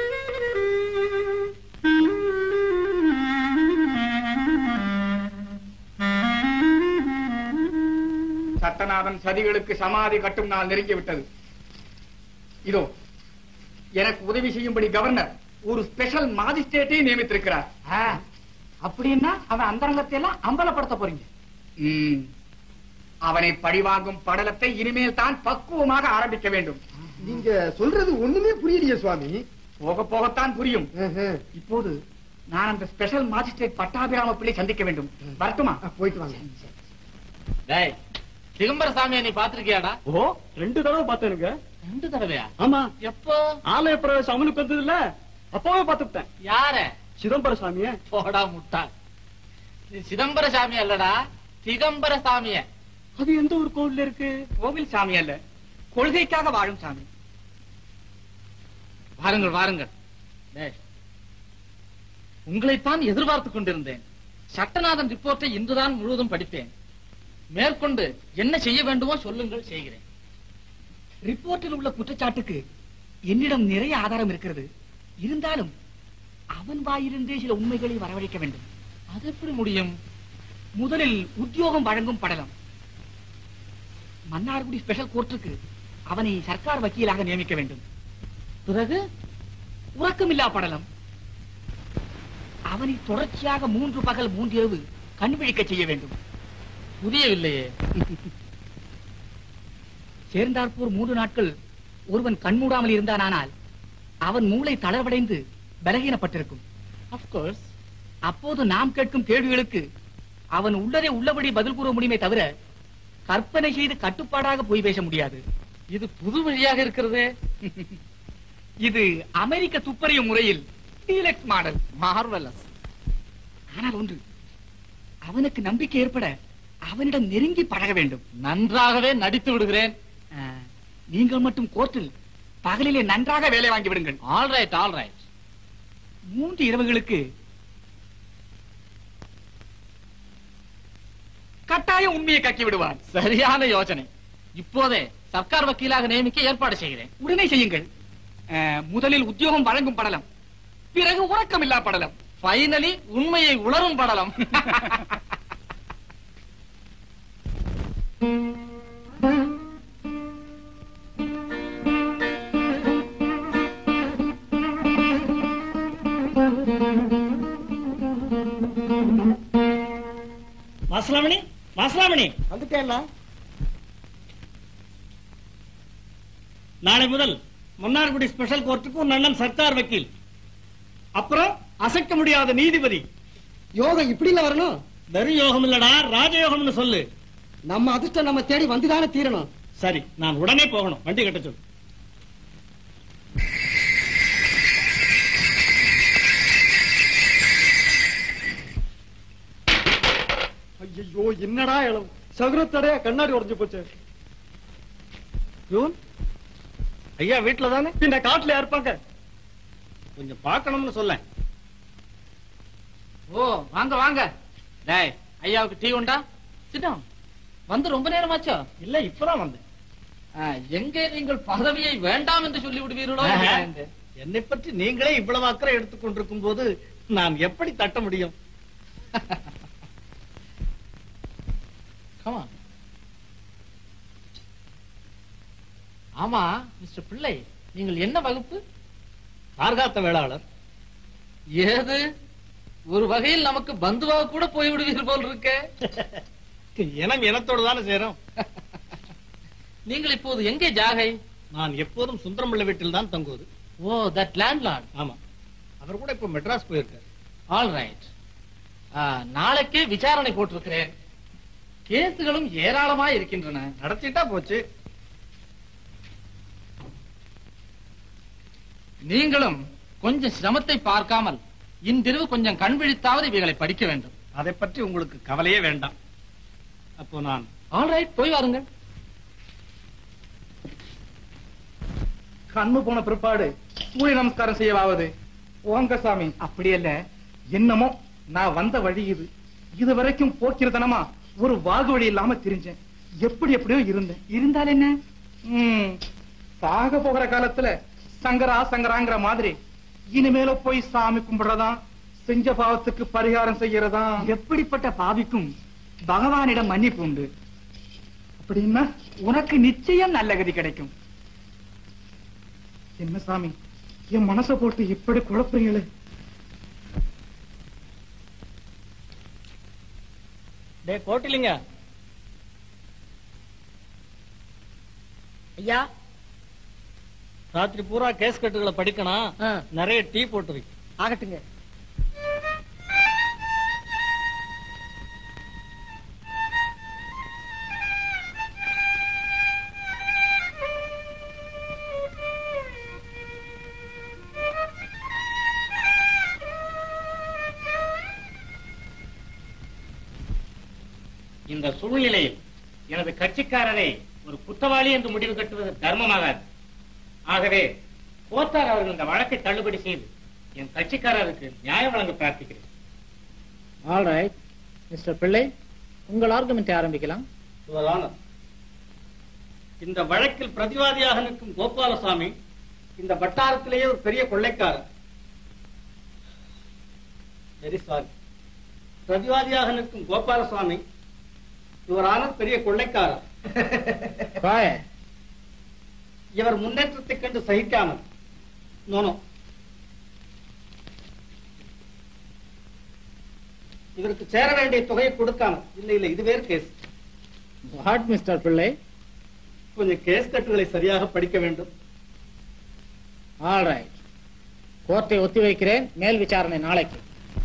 சத்தநாதன் சதிகளுக்கு சமாதி கட்டும் நாள் நெருங்கி விட்டது இதோ எனக்கு உதவி செய்யும்படி கவர்னர் ஒரு ஸ்பெஷல் மாஜிஸ்ட்ரேட்டை நியமித்திருக்கிறார் அப்படின்னா அவன் அந்தரங்கத்தை எல்லாம் அம்பலப்படுத்த போறீங்க ம். அவனை பழிவாங்கும் படலத்தை இனிமேல் தான் பக்குவமாக ஆரம்பிக்க வேண்டும் நீங்க சொல்றது ஒண்ணுமே புரியலையே சுவாமி போக போகத்தான் புரியும் இப்போது நான் அந்த ஸ்பெஷல் மாஜிஸ்ட்ரேட் பட்டாபிராம பிள்ளை சந்திக்க வேண்டும் வரட்டுமா போயிட்டு வாங்க டேய் சிதம்பர சாமியை நீ பாத்திருக்கியாடா ஓ ரெண்டு தடவை பார்த்தேனுங்க ரெண்டு தடவையா ஆமா எப்போ ஆலய பிரவேசம் அவனுக்கு வந்தது இல்ல அப்பவே பார்த்துட்டேன் யார சிதம்பர சாமிய போடா முட்டாள் நீ சிதம்பர சாமி அல்லடா திகம்பர சாமிய அது எந்த ஒரு கோவில்ல இருக்கு கோவில் சாமி அல்ல கொள்கைக்காக வாழும் சாமி வாருங்கள் வாருங்கள் டேய், உங்களைத்தான் எதிர்பார்த்துக் கொண்டிருந்தேன் சட்டநாதன் ரிப்போர்ட்டை இன்றுதான் முழுவதும் படித்தேன் மேற்கொண்டு என்ன செய்ய வேண்டுமோ சொல்லுங்கள் செய்கிறேன் ரிப்போர்ட்டில் உள்ள குற்றச்சாட்டுக்கு என்னிடம் நிறைய ஆதாரம் இருக்கிறது இருந்தாலும் அவன் வாயிலிருந்தே சில உண்மைகளை வரவழைக்க வேண்டும் அது எப்படி முடியும் முதலில் உத்தியோகம் வழங்கும் படலம் மன்னார்குடி ஸ்பெஷல் கோர்ட்டுக்கு அவனை சர்க்கார் வக்கீலாக நியமிக்க வேண்டும் பிறகு உறக்கமில்லா படலம் அவனை தொடர்ச்சியாக மூன்று பகல் மூன்று இரவு கண் விழிக்க செய்ய வேண்டும் புரியவில்லையே சேர்ந்தாற்போர் மூன்று நாட்கள் ஒருவன் கண்மூடாமல் இருந்தானால் அவன் மூளை தளர்வடைந்து பலகீனப்பட்டிருக்கும் அப்கோர்ஸ் அப்போது நாம் கேட்கும் கேள்விகளுக்கு அவன் உள்ளதை உள்ளபடி பதில் கூற முடியுமே தவிர கற்பனை செய்து கட்டுப்பாடாக போய் பேச முடியாது இது புது வழியாக இருக்கிறதே இது அமெரிக்க துப்பறியும் முறையில் டீலக்ஸ் மாடல் மார்வலஸ் ஆனால் ஒன்று அவனுக்கு நம்பிக்கை ஏற்பட அவனிடம் நெருங்கி பழக வேண்டும் நன்றாகவே நடித்து விடுகிறேன் ஆ, நீங்கள் மட்டும் கோர்ட்டில் பகலிலே நன்றாக வேலை வாங்கி விடுங்கள் ஆல் ரைட் ஆல் ரைட் மூன்று இரவுகளுக்கு கட்டாயம் உண்மையை கக்கி விடுவார் சரியான யோசனை இப்போதே சர்க்கார் வக்கீலாக நியமிக்க ஏற்பாடு செய்கிறேன் உடனே செய்யுங்கள் ஆ, முதலில் உத்தியோகம் வழங்கும் படலம் பிறகு உறக்கமில்லா படலம் ஃபைனலி உண்மையை உணரும் படலம் மாசலாமணி மாசலாமணி வந்துட்டேன்னா நாளை முதல் மன்னார்குடி ஸ்பெஷல் கோர்ட்டுக்கு உன் அண்ணன் சர்க்கார் வக்கீல் அப்புறம் அசைக்க முடியாத நீதிபதி யோகம் இப்படில வரணும் வெறும் யோகம் இல்லடா ராஜயோகம்னு சொல்லு நம்ம அதிர்ஷ்டம் நம்ம தேடி வந்துதானே தீரணும் சரி நான் உடனே போகணும் வண்டி கட்ட சொல்லு ஐயோ என்னடா இளம் சகுரத்தடையா கண்ணாடி உடைஞ்சு போச்சு யோன் ஐயா வீட்டுல தானே பின்ன காட்டுல இருப்பாங்க கொஞ்சம் பார்க்கணும்னு சொல்ல ஓ வாங்க வாங்க டேய் ஐயாவுக்கு டீ உண்டா சிடம் வந்து ரொம்ப நேரமாச்சோ இல்ல இப்பதான் வந்தேன் ஆ, எங்கே நீங்கள் பதவியை வேண்டாம் என்று சொல்லி விடுவீர்களோ ஆஹா. என்று. என்னை பற்றி நீங்களே இவ்வளவு அக்கறை எடுத்துக்கொண்டிருக்கும் போது நான் எப்படி தட்ட முடியும் Come on. ஆமா மிஸ்டர் பிள்ளை நீங்கள் என்ன வகுப்பு கார்காத்த வேளாளர் ஏது ஒரு வகையில் நமக்கு பந்துவாக கூட போய் விடுவீர்கள் போல் இருக்க இனம் இனத்தோடு தானே சேரும் நீங்கள் இப்போது எங்கே ஜாகை நான் எப்போதும் சுந்தரம்பிள்ளை வீட்டில் தான் தங்குவது ஓ தட் லேண்ட்லார்ட் ஆமா அவர் கூட இப்ப மெட்ராஸ் போயிருக்காரு ஆல் ரைட் நாளைக்கே விசாரணை போட்டிருக்கிறேன் கேசுகளும் ஏராளமா இருக்கின்றன நடத்திட்டா போச்சு நீங்களும் கொஞ்சம் சிரமத்தை பார்க்காமல் இன்றிரவு கொஞ்சம் கண் விழித்தாவது இவைகளை படிக்க வேண்டும் அதை பற்றி உங்களுக்கு கவலையே வேண்டாம் அப்போ நான் ஆல் ரைட் போய் வாருங்கள் கண்ணு போன பிற்பாடு சூரிய நமஸ்காரம் செய்யவாவது ஓங்க சாமி அப்படி அல்ல என்னமோ நான் வந்த வழி இது இது வரைக்கும் போக்கிரதனமா ஒரு வாகு வழி இல்லாம திரிஞ்சேன் எப்படி எப்படியோ இருந்தேன் இருந்தால் என்ன ம், சாக போகிற காலத்துல சங்கரா சங்கராங்கிற மாதிரி இனிமேல போய் சாமி கும்பிடுறதா செஞ்ச பாவத்துக்கு பரிகாரம் செய்யறதா எப்படிப்பட்ட பாவிக்கும் பகவானிடம் மன்னிப்பு உண்டு அப்படின்னா உனக்கு நிச்சயம் நல்ல கதி கிடைக்கும் என்ன சாமி என் மனசை போட்டு இப்படி குழப்பறீங்களே டே கோட்டிலிங்க ஐயா ராத்திரி பூரா கேஸ் கட்டுகளை படிக்கணும் நிறைய டீ போட்டு வை ஆகட்டுங்க இந்த சூழ்நிலையில் எனது கட்சிக்காரரை ஒரு குற்றவாளி என்று முடிவு கட்டுவது தர்மமாகாது ஆகவே கோத்தார் அவர்கள் இந்த வழக்கை தள்ளுபடி செய்து என் கட்சிக்காரருக்கு நியாயம் வழங்க பிரார்த்திக்கிறேன் ஆல் ரைட் மிஸ்டர் பிள்ளை உங்கள் ஆர்குமெண்ட் ஆரம்பிக்கலாம் Your Honor, இந்த வழக்கில் பிரதிவாதியாக நிற்கும் கோபாலசாமி இந்த வட்டாரத்திலேயே ஒரு பெரிய கொள்ளைக்காரர் வெரி சாரி பிரதிவாதியாக நிற்கும் கோபாலசாமி இவரான பெரிய கொள்ளைக்காரர் இவர் முன்னேற்றத்தைக் கண்டு சகிக்காமல் நோனோ இவருக்கு சேர வேண்டிய தொகையை கொடுக்காமல் இல்ல இல்ல இது வேறு கேஸ் வாட் மிஸ்டர் பிள்ளை கொஞ்சம் கேஸ் கட்டுகளை சரியாக படிக்க வேண்டும் ஆல் ரைட் கோர்ட்டை ஒத்தி வைக்கிறேன் மேல் விசாரணை நாளைக்கு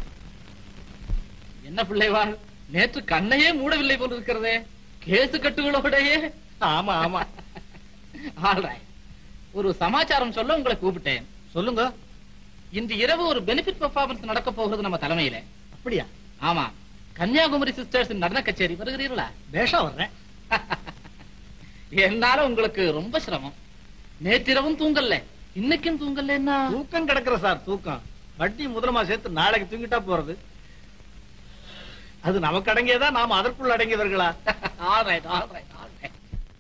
என்ன பிள்ளைவாள் நேற்று கண்ணையே மூடவில்லை போல் இருக்கிறதே கேசு கட்டுகளோடையே ஆமா ஆமா ஆல் ரைட் ஒரு சமாச்சாரம் சொல்ல உங்களை கூப்பிட்டேன் சொல்லுங்க இன்று இரவு ஒரு பெனிஃபிட் பெர்ஃபார்மன்ஸ் நடக்க போகிறது நம்ம தலைமையில அப்படியா ஆமா கன்னியாகுமரி சிஸ்டர்ஸ் நடன கச்சேரி வருகிறீர்களா பேஷா வர்றேன் என்னால உங்களுக்கு ரொம்ப சிரமம் நேற்றிரவும் தூங்கல இன்னைக்கும் தூங்கல என்ன தூக்கம் கிடக்குற சார் தூக்கம் வட்டி முதலமா சேர்த்து நாளைக்கு தூங்கிட்டா போறது அது நமக்கு அடங்கியதா நாம அதற்குள் அடங்கியவர்களா all right all right all right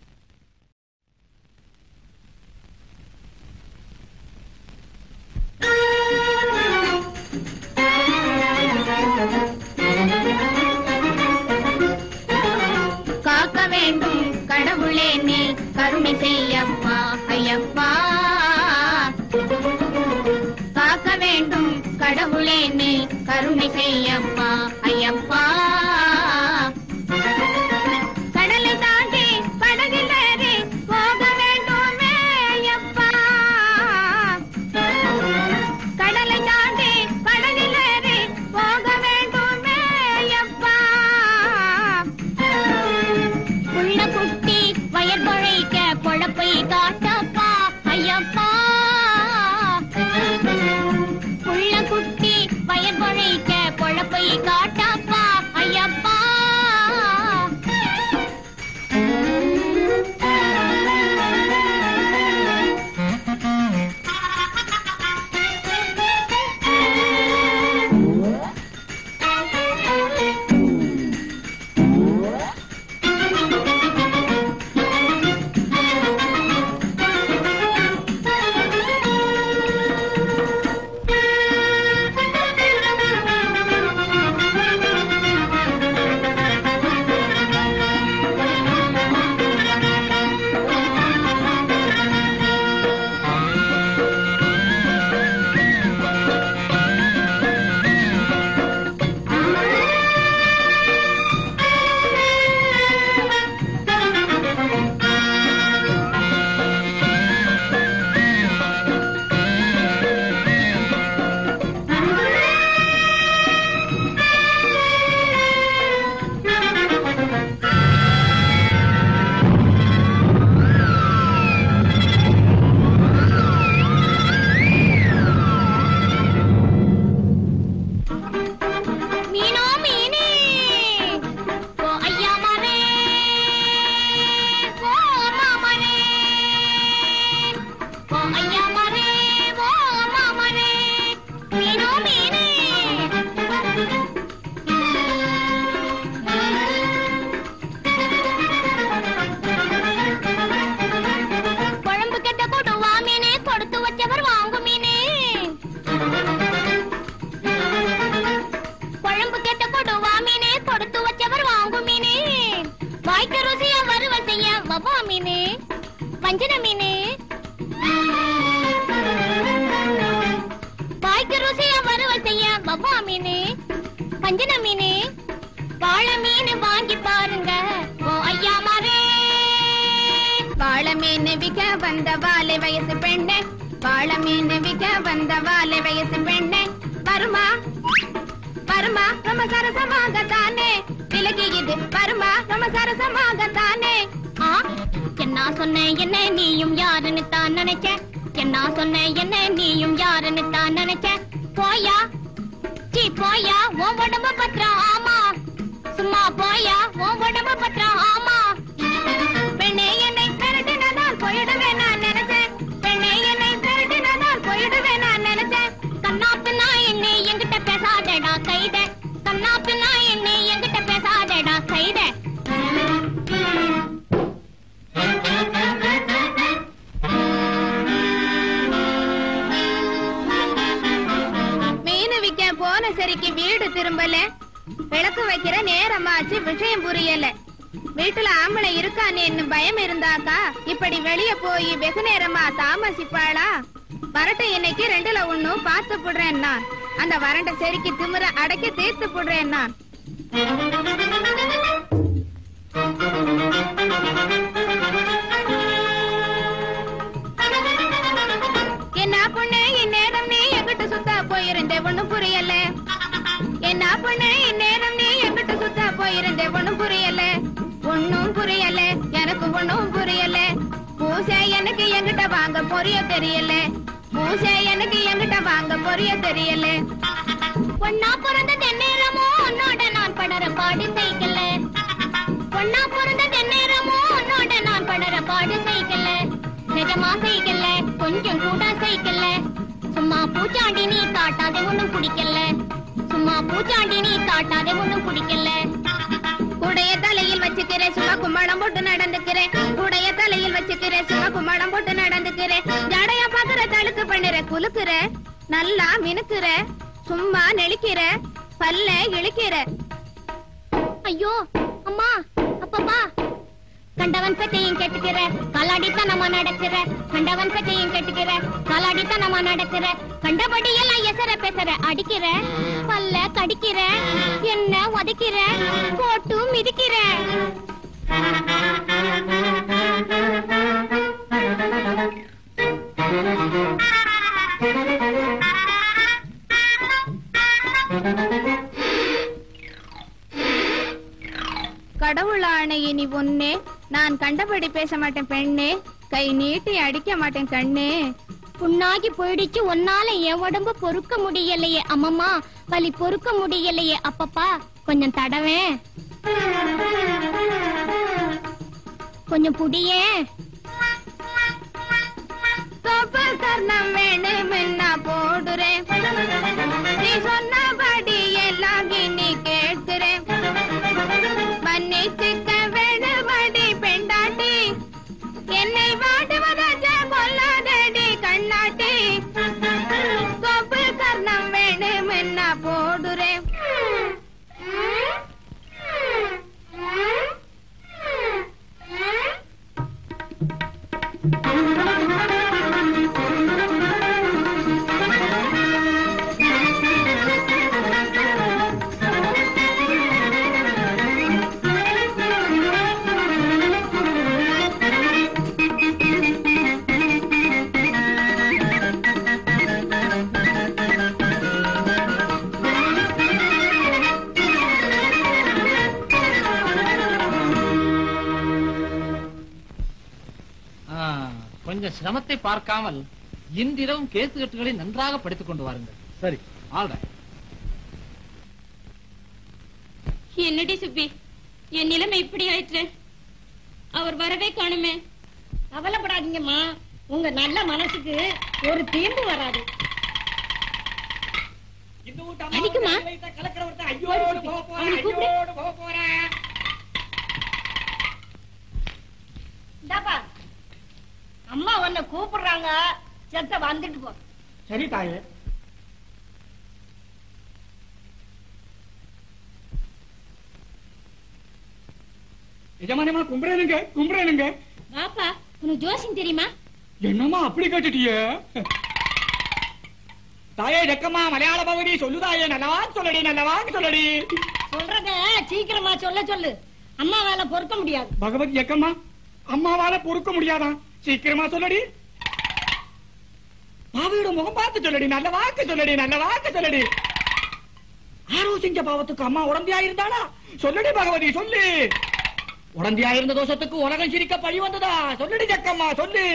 காக்க வேண்டும் கடவுளே நீ கருணை செய்யப்பா ஐயப்பா காக்க வேண்டும் கடவுளே நீ கருணை செய்யப்பா ஐயப்பா கடலை தாண்டி படகில் ஏறி போக வேண்டுமே ஐயப்பா கடலை தாண்டி படகில் ஏறி போக வேண்டுமே ஐயப்பா உள்ள குட்டி வயல் பொழைக்க பொழப்பை காட்டப்பா ஐயப்பா உள்ள குட்டி வயல் பொழைக்க பொழப்பை காட்டப்பா ஐயப்பா மீனோ மீனே ஓ ஐயா மரே ஓ மாமரே ஓ ஐயா மரே ஓ மாமரே மீனோ மீனே குழம்பு கெட்ட கொடுவா மீனே கொடுத்து வச்சவர் வாங்கும் மீனே குழம்பு கெட்ட கொடுவா மீனே கொடுத்து வச்சவர் வாங்கும் மீனே வாய்க்கு ருசியா வறுவல் செய்ய வவா மீனே வஞ்சன மீனே வாய்க்கு ருசியா வறுவல் செய்ய வவா மீனே வஞ்சன மீனே வாழ மீன் வாங்கி பாருங்க ஓ ஐயா மாரே வாழ மீன் விக்க வந்த வாழை வயசு பெண்ணே வாழ மீன் விக்க வந்த வாழை வயசு பெண்ணே வருமா வருமா ரொம்ப சரசமாக தானே விலகி இது வருமா ரொம்ப சரசமாக தானே ஆ என்ன சொன்ன என்ன நீயும் யாருன்னு தான் நினைச்ச என்ன சொன்ன என்ன நீயும் யாருன்னு தான் நினைச்ச போயா சீ போயா உன் உடம்பு பத்திரம் ஆமா சும்மா போயா உன் உடம்பு பத்திரம் ஆமா பெண்ணே என்னை மிரட்டினதால் போயிடுவேன் நான் நினைச்சேன் பெண்ணே என்னை மிரட்டினதால் போயிடுவேன் நான் நினைச்சேன் கண்ணாப்பு நான் என்னை என்கிட்ட பேசாதடா கைத கண்ணாப்பு நான் என்னை என்கிட்ட பேசாதடா கைத மீன் விக்க போன சரிக்கு வீடு திரும்பல விளக்கு வைக்கிற நேரமாச்சு விஷயம் புரியல வீட்டுல ஆம்பளை இருக்கானேன்னு பயம் இருந்தாக்கா இப்படி வெளிய போய் வெகு நேரமா தாமசிப்பாளா வரட்டு இன்னைக்கு ரெண்டுல ஒண்ணும் பார்த்து புடுறேன் நான் அந்த வறண்ட செருக்கி திமிர அடக்கி தீர்த்து புடுறேன் நான் என்ன பொண்ணு இந்நேரம் நீ எங்கிட்ட சுத்தா போயிருந்தே ஒண்ணும் புரியல என்ன பொண்ணு இந்நேரம் நீ எங்கிட்ட சுத்தா போயிருந்தே ஒண்ணும் புரியல ஒண்ணும் புரியல எனக்கு ஒண்ணும் புரியல பூசை எனக்கு எங்கிட்ட வாங்க பொரிய தெரியல பூசை எனக்கு எங்கிட்ட வாங்க பொரிய தெரியல பொண்ணா பிறந்த தென்னேரமோ உன்னோட நான் படர பூச்சாண்டி நீ காட்டாதே ஒண்ணும் பிடிக்கல உடைய தலையில் வச்சுக்கிறேன் சும்மா கும்மாளம் போட்டு நடந்துக்கிறேன் உடைய தலையில் வச்சுக்கிறேன் சும்மா கும்மாளம் போட்டு நடந்துக்கிறேன் ஜடையா பாக்குற தழுக்கு பண்ணுற குலுக்குற நல்லா மினுக்குற சும்மா நெளிக்கிற பல்ல இழுக்கிற ஐயோ அம்மா அப்பப்பா கண்டவன் பெட்டையும் கெட்டுக்கிற காலாடித்தனமா நடக்கிற கண்டவன் பெட்டையும் கெட்டுக்கிற காலாடித்தனமா நடக்கிற கண்டபடி எல்லாம் எசர பேசற அடிக்கிற பல்ல கடிக்கிற என்ன உதைக்கிற போட்டு மிதிக்கிற கடவுளான இனி ஒன்னே நான் கண்டபடி பேச மாட்டேன் பெண்ணே கை நீட்டி அடிக்க மாட்டேன் கண்ணே புண்ணாகி போயிடுச்சு ஒன்னால என் உடம்பு பொறுக்க முடியலையே அம்மம்மா வலி பொறுக்க முடியலையே அப்பப்பா கொஞ்சம் தடவே கொஞ்சம் புடியே கப்பல் கர்ணம் வேணுமென்னா போடுறேன் நீ சொன்னபடி எல்லாம் இனி கேட்கிறேன் மன்னிச்சுக்க வேணுமடி பெண்டாட்டி என்னை வாடுவதாச்ச கொல்லாதடி கண்ணாட்டி கப்பல் கர்ணம் வேணுமென்னா போடுறேன் ஆ, கொஞ்சம் சிரமத்தை பார்க்காமல் இன்றிரவும் கேசு கட்டுகளை நன்றாக படித்துக் கொண்டு வாருங்கள் சரி ஆல்ரைட் என்னடி சுப்பி என் நிலைமை இப்படி ஆயிற்று அவர் வரவே காணுமே கவலைப்படாதீங்கம்மா உங்க நல்ல மனசுக்கு ஒரு தீம்பு வராது அடிக்குமா ஐயோடு போக போறேன் ஐயோடு போக போறேன் இந்தாப்பா அம்மா உன்னை கூப்பிடுறாங்க செத்த வந்துட்டு போ சரி தாயே எஜமானியமா கும்பிடுறேனுங்க கும்பிடுறேனுங்க வாப்பா உனக்கு ஜோசியம் தெரியுமா என்னம்மா அப்படி கேட்டுட்டியே தாயே ஜக்கம்மா மலையாள பகுதி சொல்லுதாயே நல்லவா சொல்லடி நல்லவா சொல்லடி சொல்றத சீக்கிரமா சொல்ல சொல்லு அம்மா வேலை பொறுக்க முடியாது பகவதி ஜக்கம்மா அம்மாவால பொறுக்க முடியாதா சீக்கிரமா சொல்லடி பாவியோட முகம் பார்த்து சொல்லடி நல்ல வாக்கு சொல்லடி நல்ல வாக்கு சொல்லடி ஆரோ செஞ்ச பாவத்துக்கு அம்மா உடம்பியா இருந்தாளா சொல்லடி பகவதி சொல்லு உடம்பியா இருந்த தோஷத்துக்கு உலகம் சிரிக்க பழி வந்ததா சொல்லடி ஜக்கம்மா சொல்லு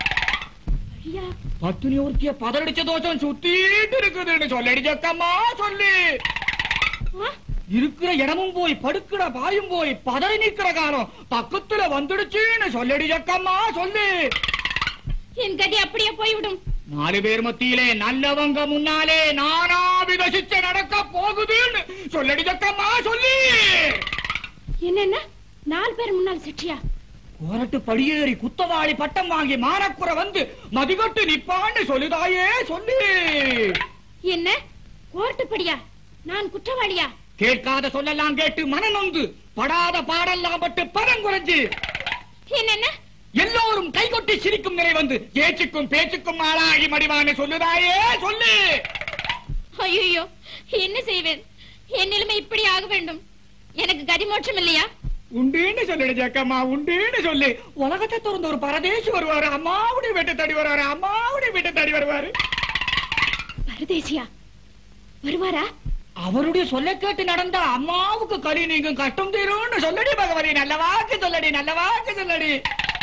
பத்துனி ஒருத்திய பதறடிச்ச தோஷம் சுத்திட்டு இருக்குதுன்னு சொல்லடி ஜக்கம்மா சொல்லு இருக்கிற இடமும் போய் படுக்கிற பாயும் போய் பதறி நிக்கிற காலம் பக்கத்துல வந்துடுச்சுன்னு சொல்லடி ஜக்கம்மா சொல்லு என் கதி அப்படியே போய்விடும் நாலு பேர் மத்தியிலே நல்லவங்க முன்னாலே நானா விகசிச்சு நடக்க போகுதுன்னு சொல்லடி ஜக்கம்மா சொல்லு என்னென்ன நாலு பேர் முன்னால் சிட்டியா கோரட்டு படியேறி குத்தவாளி பட்டம் வாங்கி மானக்குற வந்து மதிகட்டு நிப்பான்னு சொல்லுதாயே சொல்லு என்ன கோர்ட்டுப்படியா நான் குற்றவாளியா கேட்காத சொல்லலாம் கேட்டு மனநொந்து படாத பாடெல்லாம் பட்டு பரங்குறைஞ்சு என்னென்ன எல்லோரும் கைகொட்டி சிரிக்கும் நிலை வந்து ஏச்சுக்கும் பேச்சுக்கும் ஆளாகி மடிவான்னு சொல்லுதாயே சொல்லு ஐயோ என்ன செய்வேன் என் நிலைமை இப்படி ஆக வேண்டும் எனக்கு கதி மோட்சம் இல்லையா உண்டுன்னு சொல்லிடு ஜக்கம்மா உண்டுன்னு சொல்லு உலகத்தை திறந்து ஒரு பரதேசி வருவாரு அம்மாவுடைய வீட்டை தேடி வருவாரு அம்மாவுடைய வீட்டை தேடி வருவாரு பரதேசியா வருவாரா அவருடைய சொல்ல கேட்டு நடந்தா அம்மாவுக்கு கலி நீங்க கஷ்டம் தீரும்னு சொல்லடி பகவதி நல்ல வாக்கு சொல்லடி நல்ல வாக்கு சொல்லடி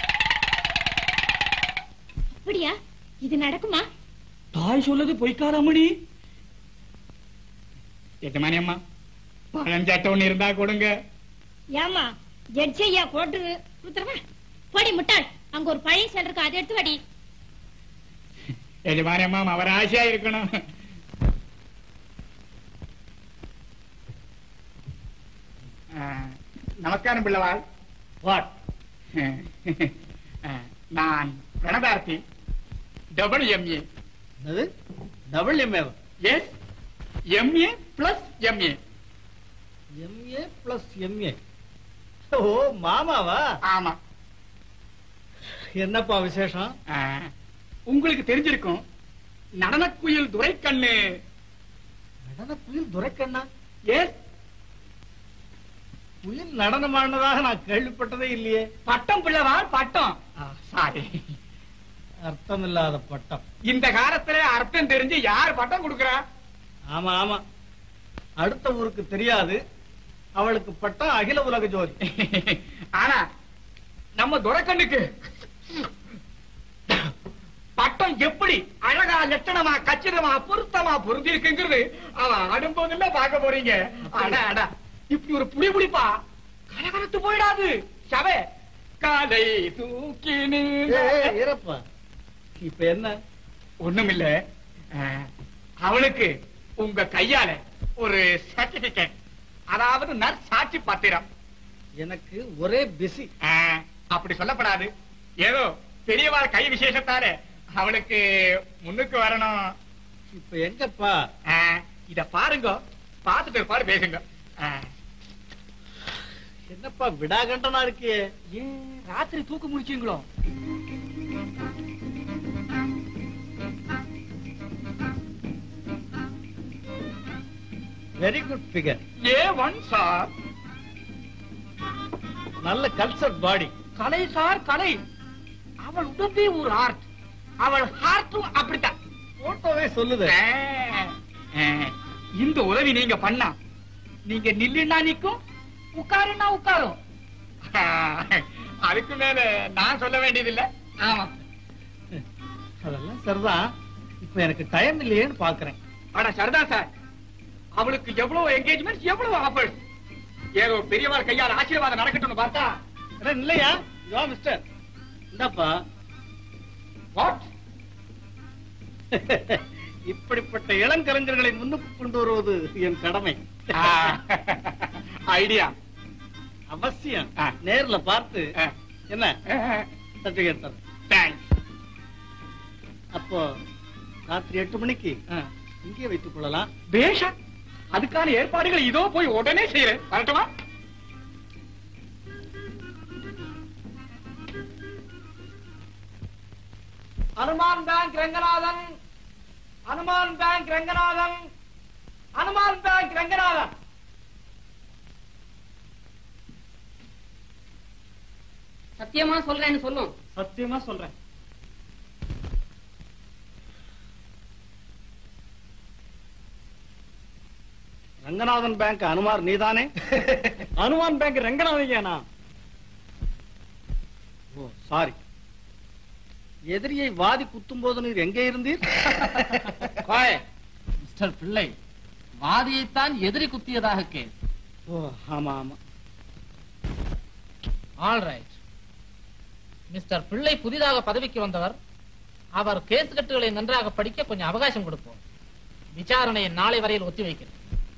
அப்படியா இது நடக்குமா தாய் சொல்லுது பொய்க்காரமணி எஜமானி அம்மா பழஞ்சாட்ட ஒண்ணு இருந்தா கொடுங்க ஏமா ஜட்ஜி ஐயா கோட்டு கொடுத்துருவா போடி முட்டாள் அங்க ஒரு பழைய செல் இருக்கு அதை எடுத்து வாடி எஜமானி அம்மா அவர் ஆசையா இருக்கணும் நமஸ்காரம் பிள்ளவாள் வாட் நான் பிரணதார்த்தி double MA double MA S MA plus MA MA plus MA ஓ மாமாவா ஆமா என்னப்பா விசேஷம் உங்களுக்கு தெரிஞ்சிருக்கும் நடனக்குயில் துரைக்கண்ணு நடனக்குயில் துரைக்கண்ணா எஸ் குயில் நடனமானதாக நான் கேள்விப்பட்டதே இல்லையே பட்டம் பிள்ளவாள் பட்டம் சாரி அர்த்தம் இல்லாத பட்டம் இந்த காலத்துல அர்த்தம் தெரிஞ்சு யார் பட்டம் கொடுக்கறா ஆமா ஆமா அடுத்த ஊருக்கு தெரியாது அவளுக்கு பட்டம் அகில உலக ஜோதி ஆனா நம்ம துரைக்கண்ணுக்கு பட்டம் எப்படி அழகா லட்சணமா கச்சிதமா பொருத்தமா பொருந்தி இருக்குங்கிறது அவன் ஆடும்போதுல பார்க்க போறீங்க அடா அடா இப்படி ஒரு புடி புடிப்பா கலகலத்து போயிடாது சவே காலை தூக்கினு இறப்பா இப்ப என்ன ஒண்ணுமில்ல அவளுக்கு உங்க கையால ஒரு சர்டிபிகேட் அதாவது நர்ஸ் சாட்சி பத்திரம் எனக்கு ஒரே பிஸி அப்படி சொல்லப்படாது ஏதோ பெரியவாள் கை விசேஷத்தால அவளுக்கு முன்னுக்கு வரணும் இப்ப எங்கப்பா இத பாருங்க பார்த்துட்டு இருப்பாரு பேசுங்க ஆ. என்னப்பா விடாகண்டனா இருக்கியே ஏன் ராத்திரி தூக்கு முடிச்சீங்களோ very good figure A one sir நல்ல கல்ச்சர் பாடி கலை சார் கலை அவள் உடம்பே ஒரு ஆர்ட் அவள் ஹார்ட்டும் அப்படித்தான் போட்டோவே சொல்லுது ஆ, ஆ, இந்த உதவி நீங்க பண்ணா நீங்க நில்லுன்னா நிக்கும் உட்காருன்னா உட்காரும் ஆ, அதுக்கு மேல நான் சொல்ல வேண்டியதில்லை ஆமா அதெல்லாம் சரிதான் இப்ப எனக்கு டைம் இல்லையேன்னு பாக்குறேன் ஆனா சரிதா சார் அவளுக்கு எவ்வளவு என்கேஜ்மெண்ட் எவ்வளவு ஆஃபர்ஸ் ஏதோ பெரியவாள் கையால் ஆசீர்வாதம் நடக்கட்டும்னு பார்த்தா அட, இல்லையா யோ மிஸ்டர் இந்தாப்பா வாட் இப்படிப்பட்ட இளங்கலைஞர்களை முன்னுக்கு கொண்டு வருவது என் கடமை ஐடியா அவசியம் நேர்ல பார்த்து என்ன சர்டிபிகேட் தரேன் தேங்க்ஸ் அப்போ ராத்திரி எட்டு மணிக்கு இங்கே வைத்துக் கொள்ளலாம் பேஷா அதுக்கான ஏற்பாடுகள் இதோ போய் உடனே செய்யறேன் வரட்டுமா Hanuman bank Ranganathan Hanuman bank Ranganathan Hanuman bank Ranganathan சத்தியமா சொல்றேன்னு சொல்லும் சத்தியமா சொல்றேன் ரங்கநாதன் பேங்க் அனுமார் நீதானே Hanuman bank Ranganathan oh sorry எதிரியை வாதி குத்தும் போது நீர் எங்கே இருந்தீர் கோய் மிஸ்டர் பிள்ளை வாதியைத்தான் எதிரி குத்தியதாக கேஸ் ஓ ஆமா ஆமா ஆல் ரைட் மிஸ்டர் பிள்ளை புதிதாக பதவிக்கு வந்தவர் அவர் கேஸ் கட்டுகளை நன்றாக படிக்க கொஞ்சம் அவகாசம் கொடுப்போம் விசாரணையை நாளை வரையில் ஒத்திவைக்கிறேன்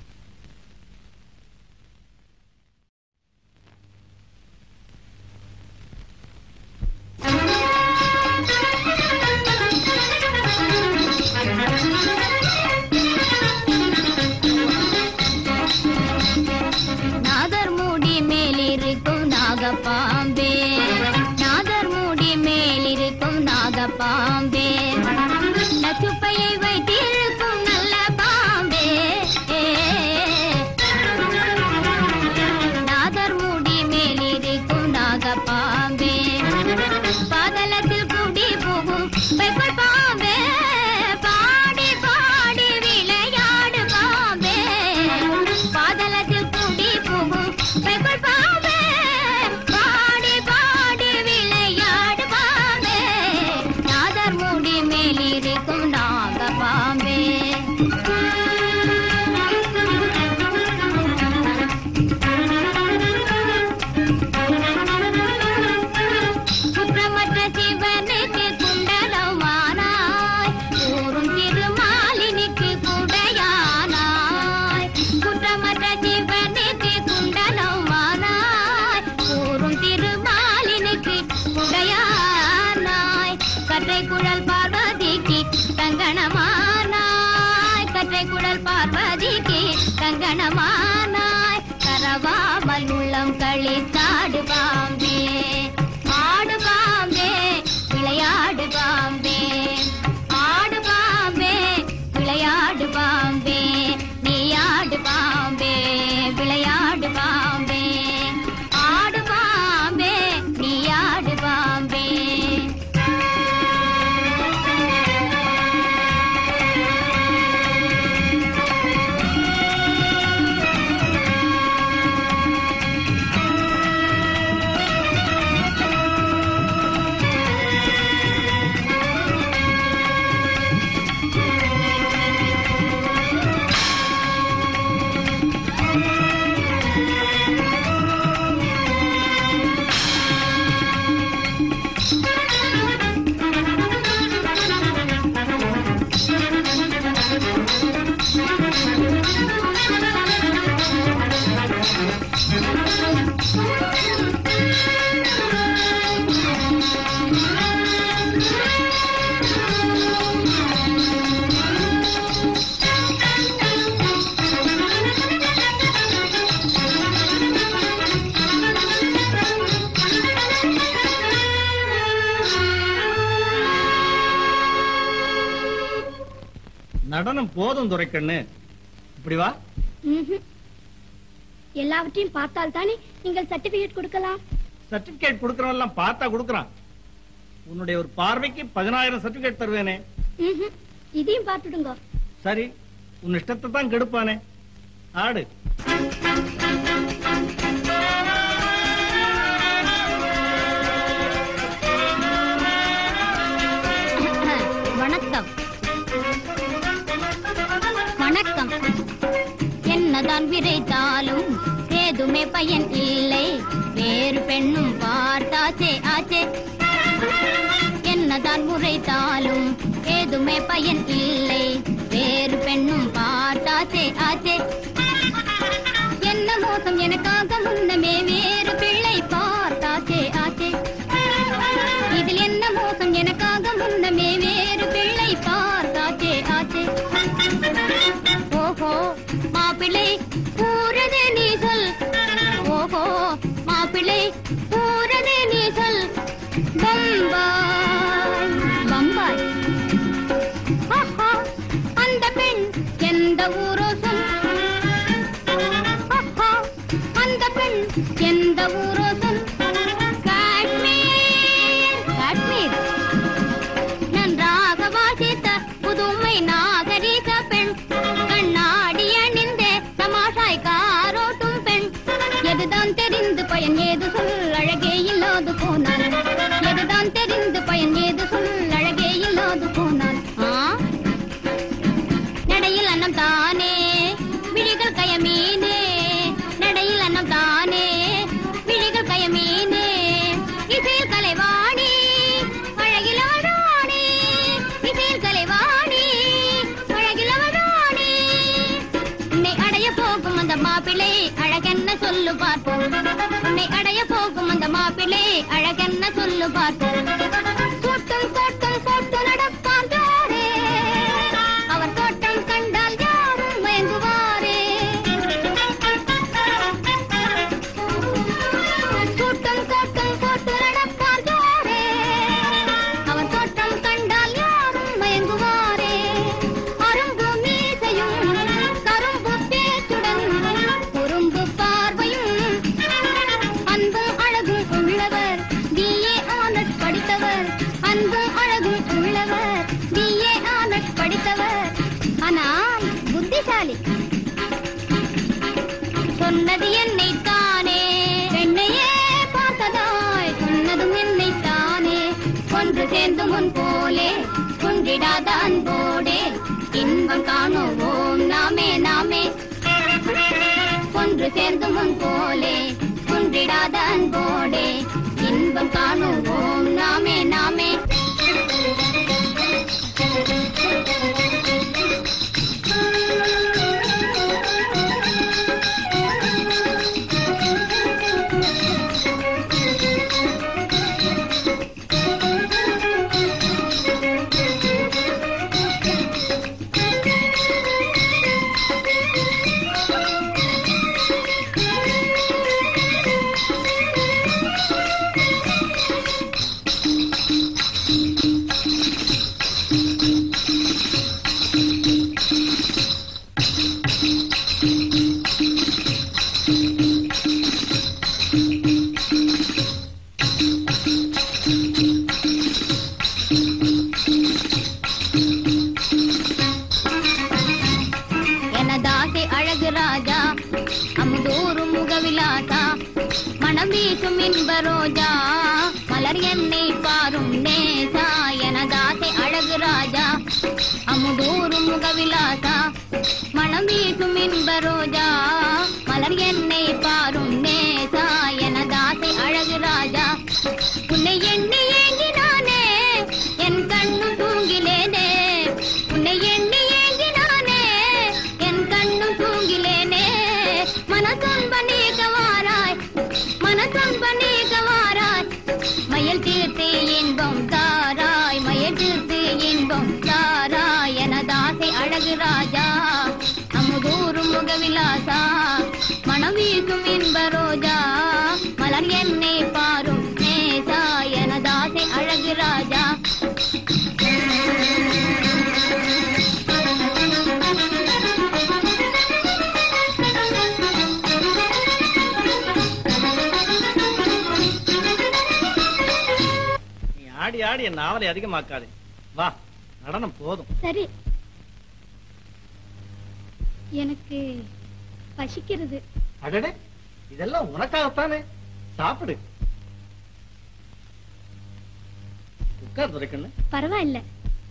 நாதர் மூடி மேலிருக்கும் நாகப்பாம்பே நாதர் மூடி மேலிருக்கும் நாகப்பாம்பே நச்சுப்பையை வைத்திருக்கும் நல்ல பாம்பே நாதர் மூடி மேலிருக்கும் நாகப்பாம்பே பாதலத்தில் கூடி போகும் பைப்பர் பாம்பே பாடி பாடி விளையாடு பாம்பே பாதலத்தில் கூடி போகும் பைப்பர் பாம்பே பாடி பாடி விளையாடு பாம்பே நாதர் மூடி மேலிருக்கும் நாக பாம்பே பார்த்தால் உள்ளம் களித்தாடு பாம்பே ஆடு பாம்பே விளையாடு பாம்பே ஆடு பாம்பே விளையாடு பாம்பே நீ ஆடு பாம்பே விளையாடு பாம்பே ஆடு பாம்பே நீ ஆடு பாம்பே நடனம் போதும் துரைக்கண்ணு இப்படி வா ம்ஹும். எல்லாவற்றையும் பார்த்தால் தானே நீங்கள் சர்டிபிகேட் கொடுக்கலாம் சர்டிபிகேட் கொடுக்கறவன் எல்லாம் பார்த்தா கொடுக்கறான் உன்னுடைய ஒரு பார்வைக்கு பதினாயிரம் சர்டிபிகேட் தருவேனே ம்ஹும். இதையும் பார்த்துடுங்க சரி உன் இஷ்டத்தை தான் கெடுப்பானே ஆடு வணக்கம் வணக்கம் என்னதான் விரைத்தாலும் ஏதுமே பயன் இல்லை வேறு பெண்ணும் பார்த்தாச்சே ஆச்சே என்னதான் முறைத்தாலும் ஏதுமே பயன் இல்லை வேறு பெண்ணும் பார்த்தாச்சே ஆச்சே என்ன மோசம் எனக்காக முன்னமே வேறு பிள்ளை பார்த்தாச்சே ஆச்சே இதில் என்ன மோசம் எனக்காக முன்னமே வேறு பிள்ளை பார்த்தாச்சே ஆச்சே ஓஹோ மாப்பிள்ளை கூறதே நீ சொல் ஓஹோ மாப்பிள்ளை கூறதே நீ சொல் பம்பாய் பம்பாய் ஆஹா அந்த பெண் எந்த ஊரோ சொல் ஆஹா அந்த பெண் எந்த ஊரோ சொல் காஷ்மீர் காஷ்மீர் நன்றாக வாசித்த புதுமை நாகரீக பெண் கண்ணாடி அணிந்தே தமாஷாய் காரோட்டும் பெண் எதுதான் தெரிந்து பயன் ஏது சொல் அழகே இல்லாது போனான் எதுதான் தெரிந்து பயன் ஏது சொல் அழகே இல்லாது போனான் ஆ நடையில் அன்னம் தானே விழிகள் கயமீனே நடையில் அன்னம் தானே விழிகள் கயமீனே இசையில் கலைவாணி அழகில் அவளானே இசையில் கலைவாணி அழகில் அவளானே உன்னை அடைய போகும் அந்த மாப்பிள்ளை அழகென்ன சொல்லு பார்ப்போம் உன்னை அடைய போகும் அந்த மாப்பிள்ளை அழகென்ன சொல்லு பார்ப்போம் கூட்டம் கூட்டம் போட்டு நடப்பான் யாரே அவர் தோட்டம் கண்டால் யாரும் மயங்குவாரே கூட்டம் கூட்டம் போட்டு நடப்பார் யாரே அவர் தோட்டம் கண்டால் யாரும் மயங்குவாரே அரும்பு மீசையும் கரும்பு பேச்சுடன் குறும்பு பார்வையும் அன்பும் அழகும் உள்ளவர் பிஏ ஆனர்ஸ் படித்தவர் அன்பும் அழகும் உள்ளவர் பிஏ ஆனர்ஸ் படித்தவர் ஆனால் புத்திசாலி சொன்னது என்னை தானே பெண்ணையே பார்த்ததாய் சொன்னதும் என்னை தானே ஒன்று சேர்ந்து முன் போலே குன்றிடாத அன்போடே இன்பம் காணுவோம் நாமே நாமே ஒன்று சேர்ந்து முன் போலே குன்றிடாத அன்போடே இன்பம் காணுவோம் நாமே நாமே முகவிலாசா மனம் வீசும் இன்ப ரோஜா மலர் என்னை பாரும் நேசா எனதாசை அழகு ராஜா அமுதூரும் முகவிலாசா மனம் வீசும் இன்ப ரோஜா மலர் என்னை பாரும் நேசா எனதாசை அழகு ராஜா உன்னை எண்ணி ஏங்கினானே என் கண்ணும் தூங்கிலேனே உன்னை எண்ணி ஏங்கினானே என் கண்ணும் தூங்கிலேனே மனதுன்ப நீக்க வாராய் மனதுன்ப நீக்க வாராய் மயில் தீர்த்து இன்பம் தாராய் மயில் தீர்த்து இன்பம் தாராய் எனதாசை அழகு ராஜா அமுதூரும் முகவிலாசா மனம் வீசும் இன்ப ரோஜா மலர் என்னை பாரும் நேசா எனதாசை அழகு ராஜா நீ ஆடி ஆடி என் நாவலை அதிகமாக்காதே வா நடனம் போதும் சரி எனக்கு பசிக்கிறது அடடே இதெல்லாம் உனக்காகத்தானே சாப்பிடு உட்கார் துரைக்கண்ணு பரவாயில்ல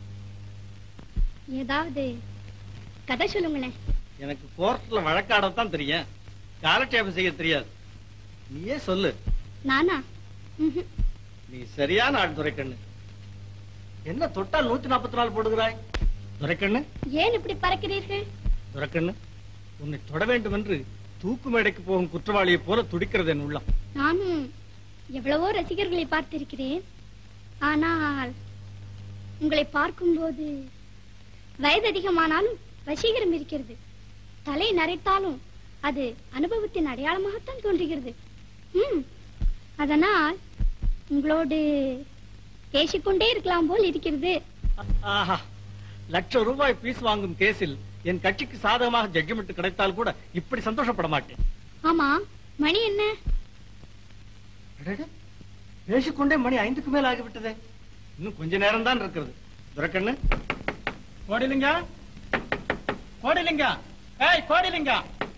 ஏதாவது கதை சொல்லுங்களேன் எனக்கு கோர்ட்ல வழக்காடத்தான் தெரியும் காலட்சேபம் செய்ய தெரியாது நீயே சொல்லு நானா ம்ஹும். நீ சரியான ஆள் துரைக்கண்ணு என்ன தொட்டால் நூத்தி நாற்பத்தி நாலு போடுகிறாய் துரைக்கண்ணு ஏன் இப்படி பறக்கிறீர்கள் துரைக்கண்ணு உன்னை தொட வேண்டும் என்று தூக்கு மேடைக்கு போகும் குற்றவாளியை போல துடிக்கிறது என் உள்ளம் நானும் எவ்வளவோ ரசிகர்களை பார்த்திருக்கிறேன் ஆனால் உங்களை பார்க்கும்போது வயது அதிகமானாலும் வசீகரம் இருக்கிறது தலை நரைத்தாலும் அது அனுபவத்தின் அடையாளமாகத்தான் தோன்றுகிறது ம் அதனால் உங்களோடு பேசிக்கொண்டே இருக்கலாம் போல் இருக்கிறது ஆஹா லட்சம் ரூபாய் பீஸ் வாங்கும் கேஸில் என் கட்சிக்கு சாதகமாக ஜட்ஜ்மெண்ட் கிடைத்தால் கூட இப்படி சந்தோஷப்பட மாட்டேன் ஆமா மணி என்ன அடடே, பேசிக்கொண்டே மணி ஐந்துக்கு மேல் ஆகிவிட்டதே இன்னும் கொஞ்ச நேரம் தான் இருக்கிறது துரைக்கண்ணு கோடிலிங்க கோடிலிங்க ஏய் கோடிலிங்க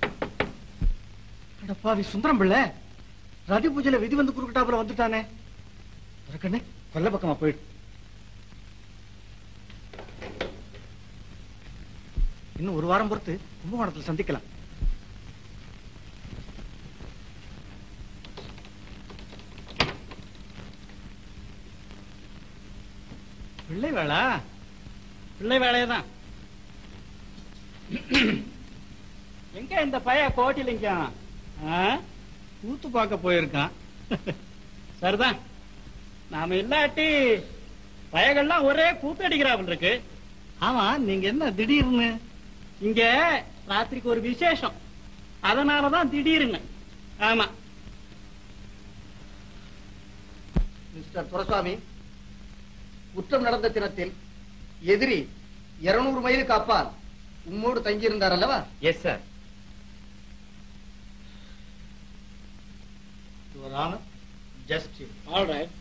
அடப்பாவி சுந்தரம் பிள்ளை ரதி பூஜையில விதி வந்து குறுக்கிட்டாப்புல வந்துட்டானே துரைக்கண்ணு கொல்ல பக்கமா போயிடு இன்னும் ஒரு வாரம் பொறுத்து கும்பகோணத்தில் சந்திக்கலாம் பிள்ளை வேளா பிள்ளை வேலையதான் எங்க இந்த பைய கோட்டிலிங்கம் ஆ? கூத்து பார்க்க போயிருக்கான் சரிதான் நாம இல்லாட்டி பயங்கள்லாம் ஒரே கூத்து அடிக்கிறாப்புல இருக்கு ஆமா நீங்க என்ன திடீர்னு இங்க ராத்திரிக்கு ஒரு விசேஷம் அதனாலதான் திடீர்னு ஆமா மிஸ்டர் துரசாமி குற்றம் நடந்த தினத்தில் எதிரி 200 மைலுக்கு அப்பால் உம்மோடு தங்கியிருந்தார் அல்லவா yes sir Your Honor, just you. All right.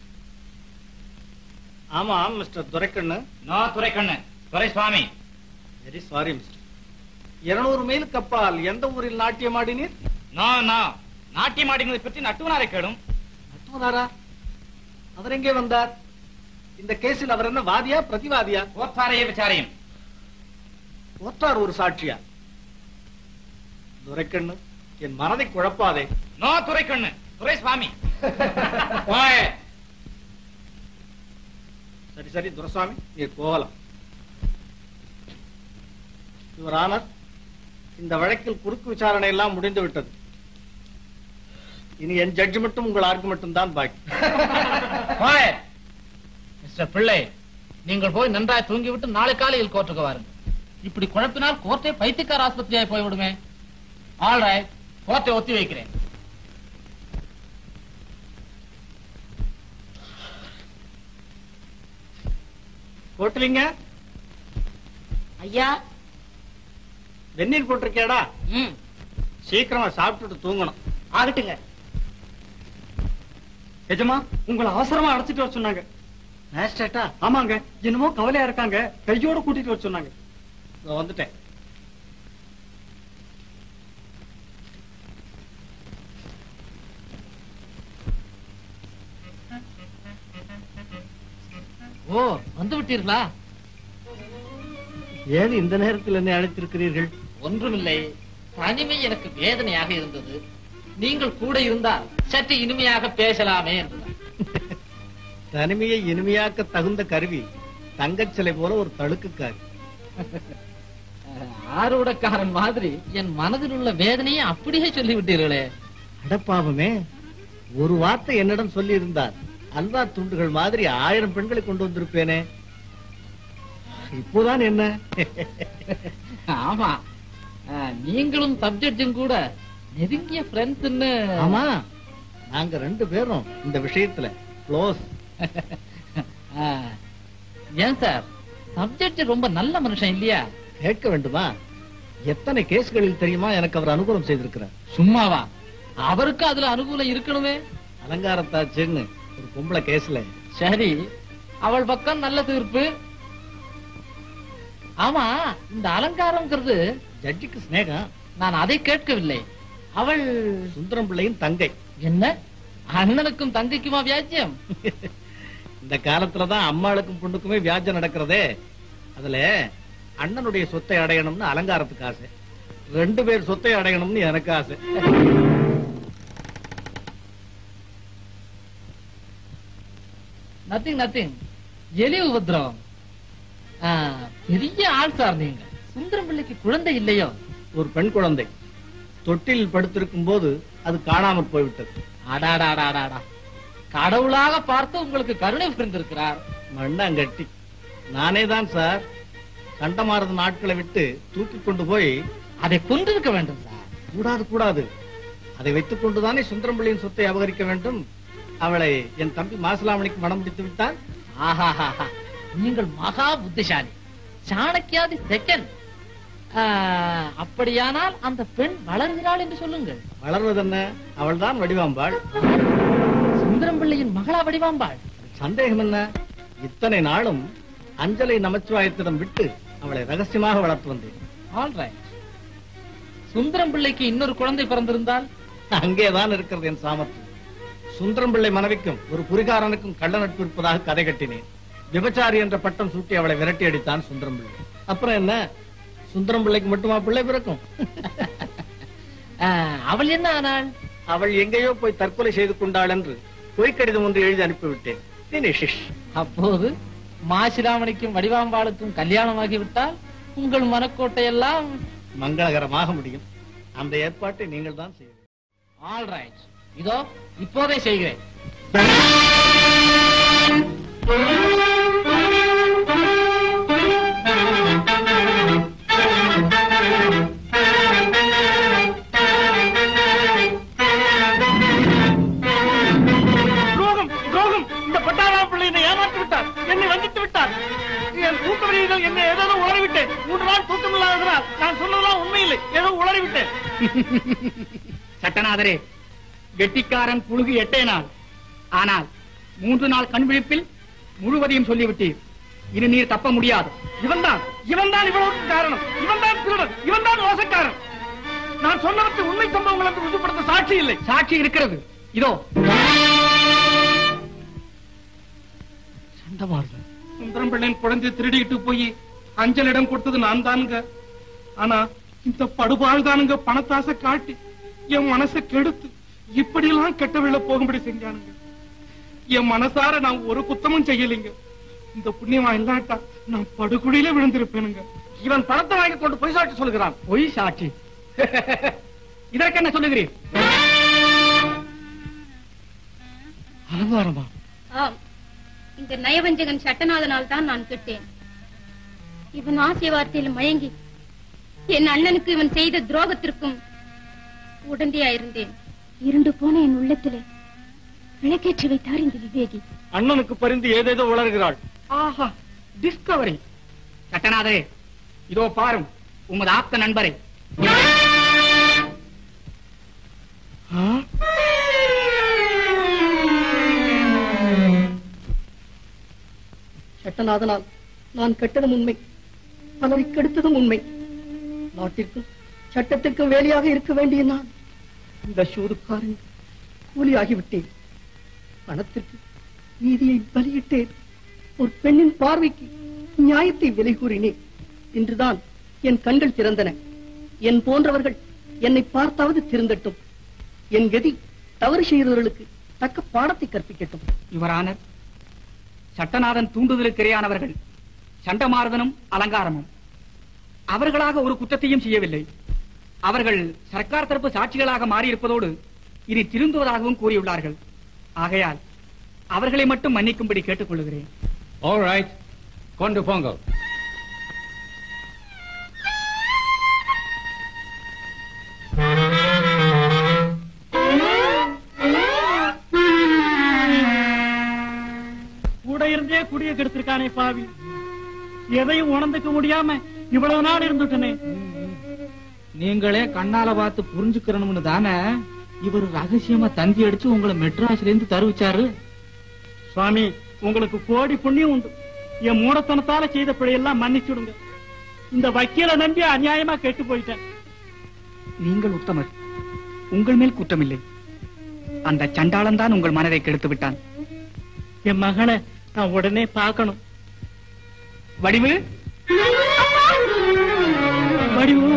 ஆமா mister Duraikannu no Duraikannu Duraiswamy very sorry mister இருநூறு மைலுக்கு அப்பால் எந்த ஊரில் நாட்டியம் ஆடினீர் நோ நோ நாட்டியம் ஆடினதை பற்றி நட்டுவனாரை கேடும் நட்டுவனாரா அவர் எங்கே வந்தார் இந்த கேஸில் அவர் என்ன வாதியா பிரதிவாதியா கோத்தாரையே விசாரியும் ஒற்றார் ஒரு சாட்சியா துரைக்கண்ணு என் மனதை குழப்பாதே நோ துரைக்கண்ணு துரைசுவாமி சரி சரி துரசாமி நீர் போகலாம் யுவர் ஆனர் இந்த வழக்கில் குறுக்கு விசாரணை எல்லாம் முடிந்து விட்டது இனி என் ஜட்ஜ்மெண்ட்டும் உங்கள் ஆர்குமெண்ட்டும் தான் பாக்கி மிஸ்டர் பிள்ளை நீங்கள் போய் நன்றாய் தூங்கிவிட்டு நாளை காலையில் கோர்ட்டுக்கு வாருங்கள் இப்படி குழப்பினால் கோர்ட்டை பைத்தியக்கார ஆஸ்பத்திரியாய் போய்விடுமே ஆல் ரைட் கோர்ட்டை ஒத்தி வைக்கிறேன் போட்டுலீங்க ஐயா வெந்நீர் போட்டிருக்கேடா சீக்கிரமா சாப்பிட்டுட்டு தூங்கணும் ஆகட்டுங்க எஜமா உங்களை அவசரமா அழைச்சிட்டு வர சொன்னாங்க மேஸ்டேட்டா ஆமாங்க என்னமோ கவலையா இருக்காங்க கையோட கூட்டிட்டு வர சொன்னாங்க இதோ வந்துட்டேன் ஓ வந்து விட்டீர்களா ஏன் இந்த நேரத்தில் என்னை அழைத்திருக்கிறீர்கள் ஒன்றுமில்லை தனிமை எனக்கு வேதனையாக இருந்தது நீங்கள் கூட இருந்தால் சற்று இனிமையாக பேசலாமே என்றுதான் தனிமையை இனிமையாக்க தகுந்த கருவி தங்கச் சிலை போல ஒரு தழுக்குக்காரி ஆரோடக்காரன் மாதிரி என் மனதில் உள்ள வேதனையை அப்படியே சொல்லிவிட்டீர்களே அடப்பாவமே ஒரு வார்த்தை என்னிடம் சொல்லி இருந்தார் அல்வா துண்டுகள் மாதிரி ஆயிரம் பெண்களை கொண்டு வந்திருப்பேனே இப்போதான் என்ன ஆமா அஹ், நீங்களும் சப்ஜெக்டும் கூட நெருங்கிய ஃப்ரெண்ட்ஸ்னு ஆமா நாங்க ரெண்டு பேரும் இந்த விஷயத்துல க்ளோஸ் ஏன் சார் சப்ஜெக்ட் ரொம்ப நல்ல மனுஷன் இல்லையா கேட்க வேண்டுமா எத்தனை கேஸ்களில் தெரியுமா எனக்கு அவர் அனுகூலம் செய்திருக்கிறார் சும்மாவா அவருக்கு அதுல அனுகூலம் இருக்கணுமே அலங்காரத்தாச்சுன்னு ஒரு பொம்பளை கேஸ்ல சரி அவள் பக்கம் நல்ல தீர்ப்பு ஆமா இந்த அலங்காரம்ங்கிறது ஜட்ஜுக்கு சிநேகம் நான் அதை கேட்கவில்லை அவள் சுந்தரம் பிள்ளையின் தங்கை என்ன அண்ணனுக்கும் தங்கைக்குமா வியாஜ்யம் இந்த காலத்துலதான் அம்மாளுக்கும் பொண்ணுக்குமே வியாஜம் நடக்கிறதே அதுல அண்ணனுடைய சொத்தை அடையணும்னு அலங்காரத்துக்கு ஆசை ரெண்டு பேர் சொத்தை அடையணும்னு எனக்கு ஆசை நத்திங் நத்திங் எலி உபதிரவம் ஆ, பெரிய ஆள் சார் நீங்க சுந்தரம் பிள்ளைக்கு குழந்தை இல்லையோ ஒரு பெண் குழந்தை தொட்டில் படுத்திருக்கும் போது அது காணாமற் போய்விட்டது அடாடாடாடாடா கடவுளாக பார்த்து உங்களுக்கு கருணை புரிந்திருக்கிறார் மண்ணாங்கட்டி நானே தான் சார் கண்டமாரத நாட்களை விட்டு தூக்கி கொண்டு போய் அதை கொண்டிருக்க வேண்டும் சார் கூடாது கூடாது அதை வைத்துக் கொண்டுதானே சுந்தரம் பிள்ளையின் சொத்தை அபகரிக்க வேண்டும் அவளை என் தம்பி மாசிலாமணிக்கு மனம் முடித்து விட்டான் ஆஹாஹாஹா. நீங்கள் மகா புத்திசாலி சாணக்கியாதி செகண்ட் அப்படியானால் அந்த பெண் வளர்கிறாள் என்று சொல்லுங்கள் வளர்வதென்ன அவள்தான் வடிவாம்பாள் சுந்தரம் பிள்ளையின் மகளா வடிவாம்பாள் சந்தேகம் என்ன இத்தனை நாளும் அஞ்சலை நமச்சிவாயத்திடம் விட்டு அவளை ரகசியமாக வளர்த்து வந்தேன் ஆல்ரைட் சுந்தரம் பிள்ளைக்கு இன்னொரு குழந்தை பிறந்திருந்தால் அங்கேதான் இருக்கிறது என் சாமர்த்தியம் சுந்தரம் பிள்ளை மனைவிக்கும் ஒரு குறிகாரனுக்கும் கள்ள நட்பு இருப்பதாக கதை கட்டினேன் விபச்சாரி என்ற பட்டம் சூட்டி அவளை விரட்டி அடித்தான் சுந்தரம் பிள்ளை அப்புறம் என்ன சுந்தரம் பிள்ளைக்கு மட்டுமா பிள்ளை பிறக்கும் அவள் என்ன ஆனாள் அவள் எங்கேயோ போய் தற்கொலை செய்து கொண்டாள் என்று பொய்க்கடிதம் ஒன்று எழுதி அனுப்பிவிட்டேன் Finish. அப்போது மாசிலாமணிக்கும் வடிவாம்பாளுக்கும் கல்யாணமாகி விட்டால் உங்கள் மனக்கோட்டை எல்லாம் மங்களகரமாக முடியும் அந்த ஏற்பாட்டை நீங்கள் தான் செய்ய ஆல்ரைட் இதோ இப்போதே செய்கிறேன் துரோகம் துரோகம் இந்த பட்டாளா பிள்ளை என்னை ஏமாற்றி விட்டார் என்னை வஞ்சித்து விட்டார் என் தூக்க வழியில் என்னை ஏதோ உளறிவிட்டேன் மூன்று நாள் தூக்கம் இல்லாததனால் நான் சொன்னதெல்லாம் உண்மையில்லை ஏதோ உளறிவிட்டேன் சட்டநாதரே கெட்டிக்காரன் புழுகு எட்டே நாள் ஆனால் மூன்று நாள் கண் விழிப்பில் முழுவதையும் சொல்லிவிட்டீர் இனி நீர் தப்ப முடியாது இவன் தான் இவன் தான் இவ்வளவுக்கு காரணம் இவன் தான் திருடன் இவன் தான் மோசக்காரன் நான் சொன்னவற்றை உண்மை சம்பவங்கள் என்று ருஜுப்படுத்த சாட்சி இல்லை சாட்சி இருக்கிறது இதோ சண்டமாறுதல் சுந்தரம் பிள்ளையின் குழந்தை திருடிட்டு போய் அஞ்சலிடம் கொடுத்தது நான் தானுங்க ஆனா இந்த படுபாள் தானுங்க பணத்தாசை காட்டி என் மனசை கெடுத்து இப்படி எல்லாம் கெட்ட வெள்ள போகும்படி செஞ்சானுங்க என் மனசார நான் ஒரு குத்தமும் செய்யலைங்க இந்த புண்ணியமா இல்லாட்டா நான் படுகுழியில விழுந்திருப்பேனுங்க இவன் பணத்தை வாங்கி கொண்டு பொய் சாட்சி சொல்கிறான் பொய் சாட்சி இதற்கு என்ன சொல்லுகிறீர் அலங்காரமா ஆம் இந்த நயவஞ்சகன் சட்டநாதனால் தான் நான் கெட்டேன் இவன் ஆசை வார்த்தையில் மயங்கி என் அண்ணனுக்கு இவன் செய்த துரோகத்திற்கும் உடந்தையா இருந்தேன் இருண்டு போன என் உள்ளத்திலே விளக்கேற்றி வைத்தார் இந்த விவேகி அண்ணனுக்கு பரிந்து ஏதேதோ உளறுகிறாள் ஆஹா டிஸ்கவரி சட்டநாதரே இதோ பாரும் உமது ஆப்த நண்பரை சட்டநாதனால் நான் கெட்டதும் உண்மை பலரை கெடுத்ததும் உண்மை நாட்டிற்கும் சட்டத்திற்கும் வேலையாக இருக்க வேண்டிய நான் இந்த சூதுக்காரன் கூலியாகிவிட்டேன் பணத்திற்கு நீதியை பலியிட்டேன் ஒரு பெண்ணின் பார்வைக்கு நியாயத்தை விலை கூறினேன் இன்றுதான் என் கண்கள் திறந்தன என் போன்றவர்கள் என்னை பார்த்தாவது திருந்தட்டும் என் கதி தவறு செய்தவர்களுக்கு தக்க பாடத்தை கற்பிக்கட்டும் யுவரானர் சட்டநாதன் தூண்டுதலுக்கு இரையானவர்கள் சண்டமாரதனும் அலங்காரமும் அவர்களாக ஒரு குற்றத்தையும் செய்யவில்லை அவர்கள் சர்க்கார் தரப்பு சாட்சிகளாக மாறியிருப்பதோடு இனி திருந்துவதாகவும் கூறியுள்ளார்கள் ஆகையால் அவர்களை மட்டும் மன்னிக்கும்படி கேட்டுக்கொள்கிறேன் ஆல் ரைட் கொண்டு போங்க கூட இருந்தே குடிய கெடுத்திருக்கானே பாவி எதையும் உணர்ந்துக்க முடியாம இவ்வளவு நாள் இருந்துட்டனே நீங்களே கண்ணால பார்த்து புரிஞ்சுக்கிறணும்னு தானே இவர் ரகசியமா தந்தி அடிச்சு உங்களை மெட்ராஸ்ல இருந்து தருவிச்சாரு சுவாமி உங்களுக்கு கோடி புண்ணியம் உண்டு என் மூடத்தனத்தால செய்த பிழையெல்லாம் மன்னிச்சுடுங்க இந்த வக்கீல நம்பி அநியாயமா கெட்டு போயிட்டேன் நீங்கள் உத்தமர் உங்கள் மேல் குற்றமில்லை அந்த சண்டாளன் தான் உங்கள் மனதை கெடுத்து விட்டான் என் மகனை நான் உடனே பார்க்கணும் வடிவு வடிவு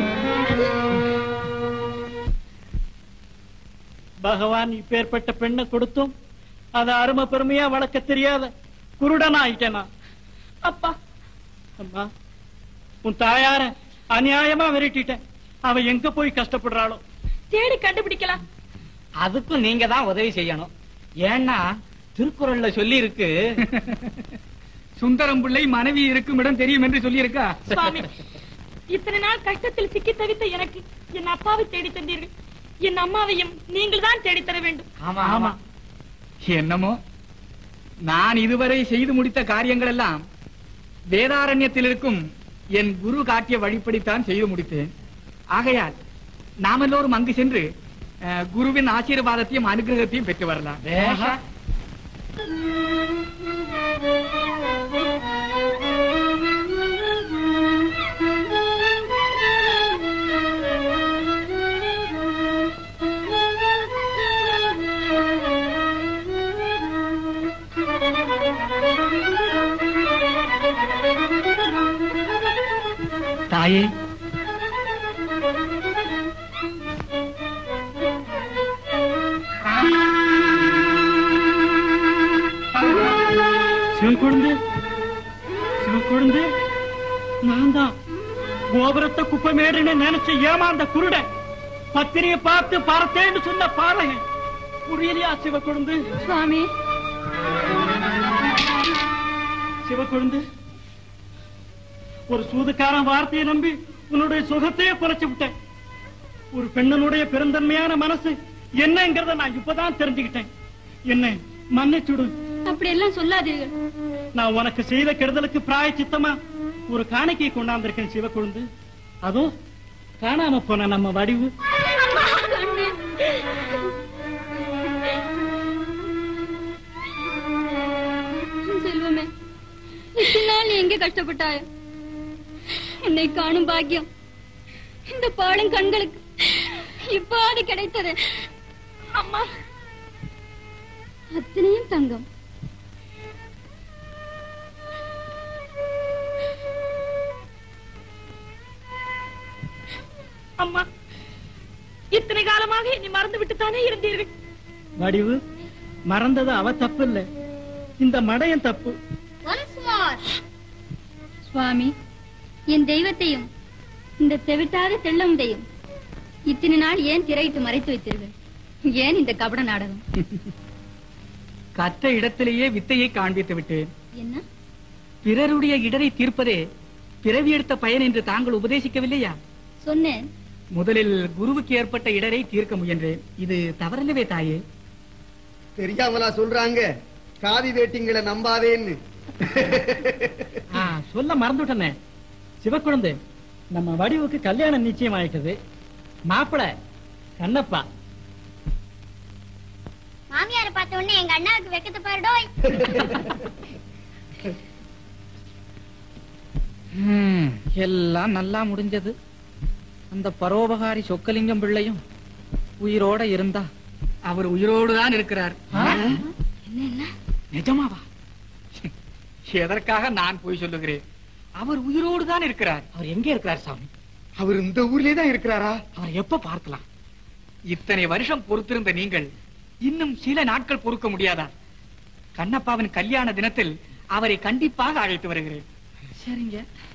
பகவான் இப்பேற்பட்ட பெண்ணை கொடுத்தும் அத அருமை பெருமையா வளர்க்க தெரியாத குருடன் ஆயிட்டேனா அப்பா அம்மா உன் தாயார அநியாயமா விரட்டிட்டேன் அவ எங்க போய் கஷ்டப்படுறாளோ தேடி கண்டுபிடிக்கலாம் அதுக்கும் நீங்க தான் உதவி செய்யணும் ஏன்னா திருக்குறள்ல சொல்லி இருக்கு சுந்தரம் பிள்ளை மனைவி இருக்கும் இடம் தெரியும் என்று சொல்லி இருக்கா சுவாமி இத்தனை நாள் கஷ்டத்தில் சிக்கி தவித்த எனக்கு என் அப்பாவை தேடி தந்தீர்கள் என் அம்மாவையும் நீங்கள் தான் தேடி தர வேண்டும் ஆமா ஆமா என்னமோ நான் இதுவரை செய்து முடித்த காரியங்கள் எல்லாம் வேதாரண்யத்தில் இருக்கும் என் குரு காட்டிய வழிப்படித்தான் செய்து முடித்தேன் ஆகையால் நாம் எல்லோரும் அங்கு சென்று அஹ், குருவின் ஆசீர்வாதத்தையும் அனுகிரகத்தையும் பெற்று வரலாம் பேஷா. தாயே சிவக்குழந்து சிவக்குழந்து நான் தான் கோபுரத்தை குப்பமேடுன்னு நினைச்சு ஏமாந்த குருடன் பத்திரியை பார்த்து பார்த்தேன்னு சொன்ன பாலகன் புரியலையா சிவக்குழந்து சுவாமி சிவக்குழந்து ஒரு சூதுக்காரன் வார்த்தையை நம்பி உன்னுடைய சுகத்தையே குறைச்சு விட்டேன் ஒரு பெண்ணனுடைய பெருந்தன்மையான மனசு என்னங்கிறத நான் இப்பதான் தெரிஞ்சுக்கிட்டேன் என்ன மன்னிச்சுடு அப்படி எல்லாம் சொல்லாதீர்கள் நான் உனக்கு செய்த கெடுதலுக்கு பிராய சித்தமா ஒரு காணிக்கை கொண்டாந்திருக்கேன் சிவக்குழுந்து அதுவும் காணாம போன நம்ம வடிவு செல்வமே இத்தனை நாள் நீ எங்க கஷ்டப்பட்டாய உன்னை காணும் பாக்கியம் இந்த பாடும் கண்களுக்கு இப்பாடு கிடைத்தது அம்மா அத்தனையும் தங்கம் அம்மா இத்தனை காலமாக என்னை மறந்து விட்டுத்தானே இருந்தீர்கள் வடிவு மறந்தது அவ தப்பு இல்ல இந்த மடையன் தப்பு சுவாமி என் தெய்வத்தையும் இந்த தெவிட்டாத தெள்ளமுதையும் இத்தனை நாள் ஏன் திரையிட்டு மறைத்து வைத்தீர்கள் ஏன் இந்த கபட நாடகம் கற்ற இடத்திலேயே வித்தையை காண்பித்து விட்டேன் என்ன பிறருடைய இடரை தீர்ப்பதே பிறவி எடுத்த பயன் என்று தாங்கள் உபதேசிக்கவில்லையா சொன்னேன் முதலில் குருவுக்கு ஏற்பட்ட இடரை தீர்க்க முயன்றேன் இது தவறல்லவே தாயே தெரியாமலா சொல்றாங்க காதி வேட்டிங்களை நம்பாதேன்னு ஆ, சொல்ல மறந்துட்டனே சிவக்குழந்தை நம்ம வடிவுக்கு கல்யாணம் நிச்சயம் ஆயிட்டது மாப்பிள கண்ணப்பா மாமியார பார்த்த உடனே எங்க அண்ணாவுக்கு வெக்கத்தை பாருடோய் ஹம், எல்லாம் நல்லா முடிஞ்சது அந்த பரோபகாரி சொக்கலிங்கம் பிள்ளையும் உயிரோட இருந்தா அவர் உயிரோடு தான் இருக்கிறார் நிஜமாவா எதற்காக நான் போய் சொல்லுகிறேன் அவர் உயிரோடு தான் இருக்கிறார் அவர் எங்க இருக்கிறார் சாமி அவர் இந்த ஊர்லயே தான் இருக்கிறாரா அவர் எப்ப பார்க்கலாம் இத்தனை வருஷம் பொறுத்திருந்த நீங்கள் இன்னும் சில நாட்கள் பொறுக்க முடியாதா கண்ணப்பாவின் கல்யாண தினத்தில் அவரை கண்டிப்பாக அழைத்து வருகிறேன் சரிங்க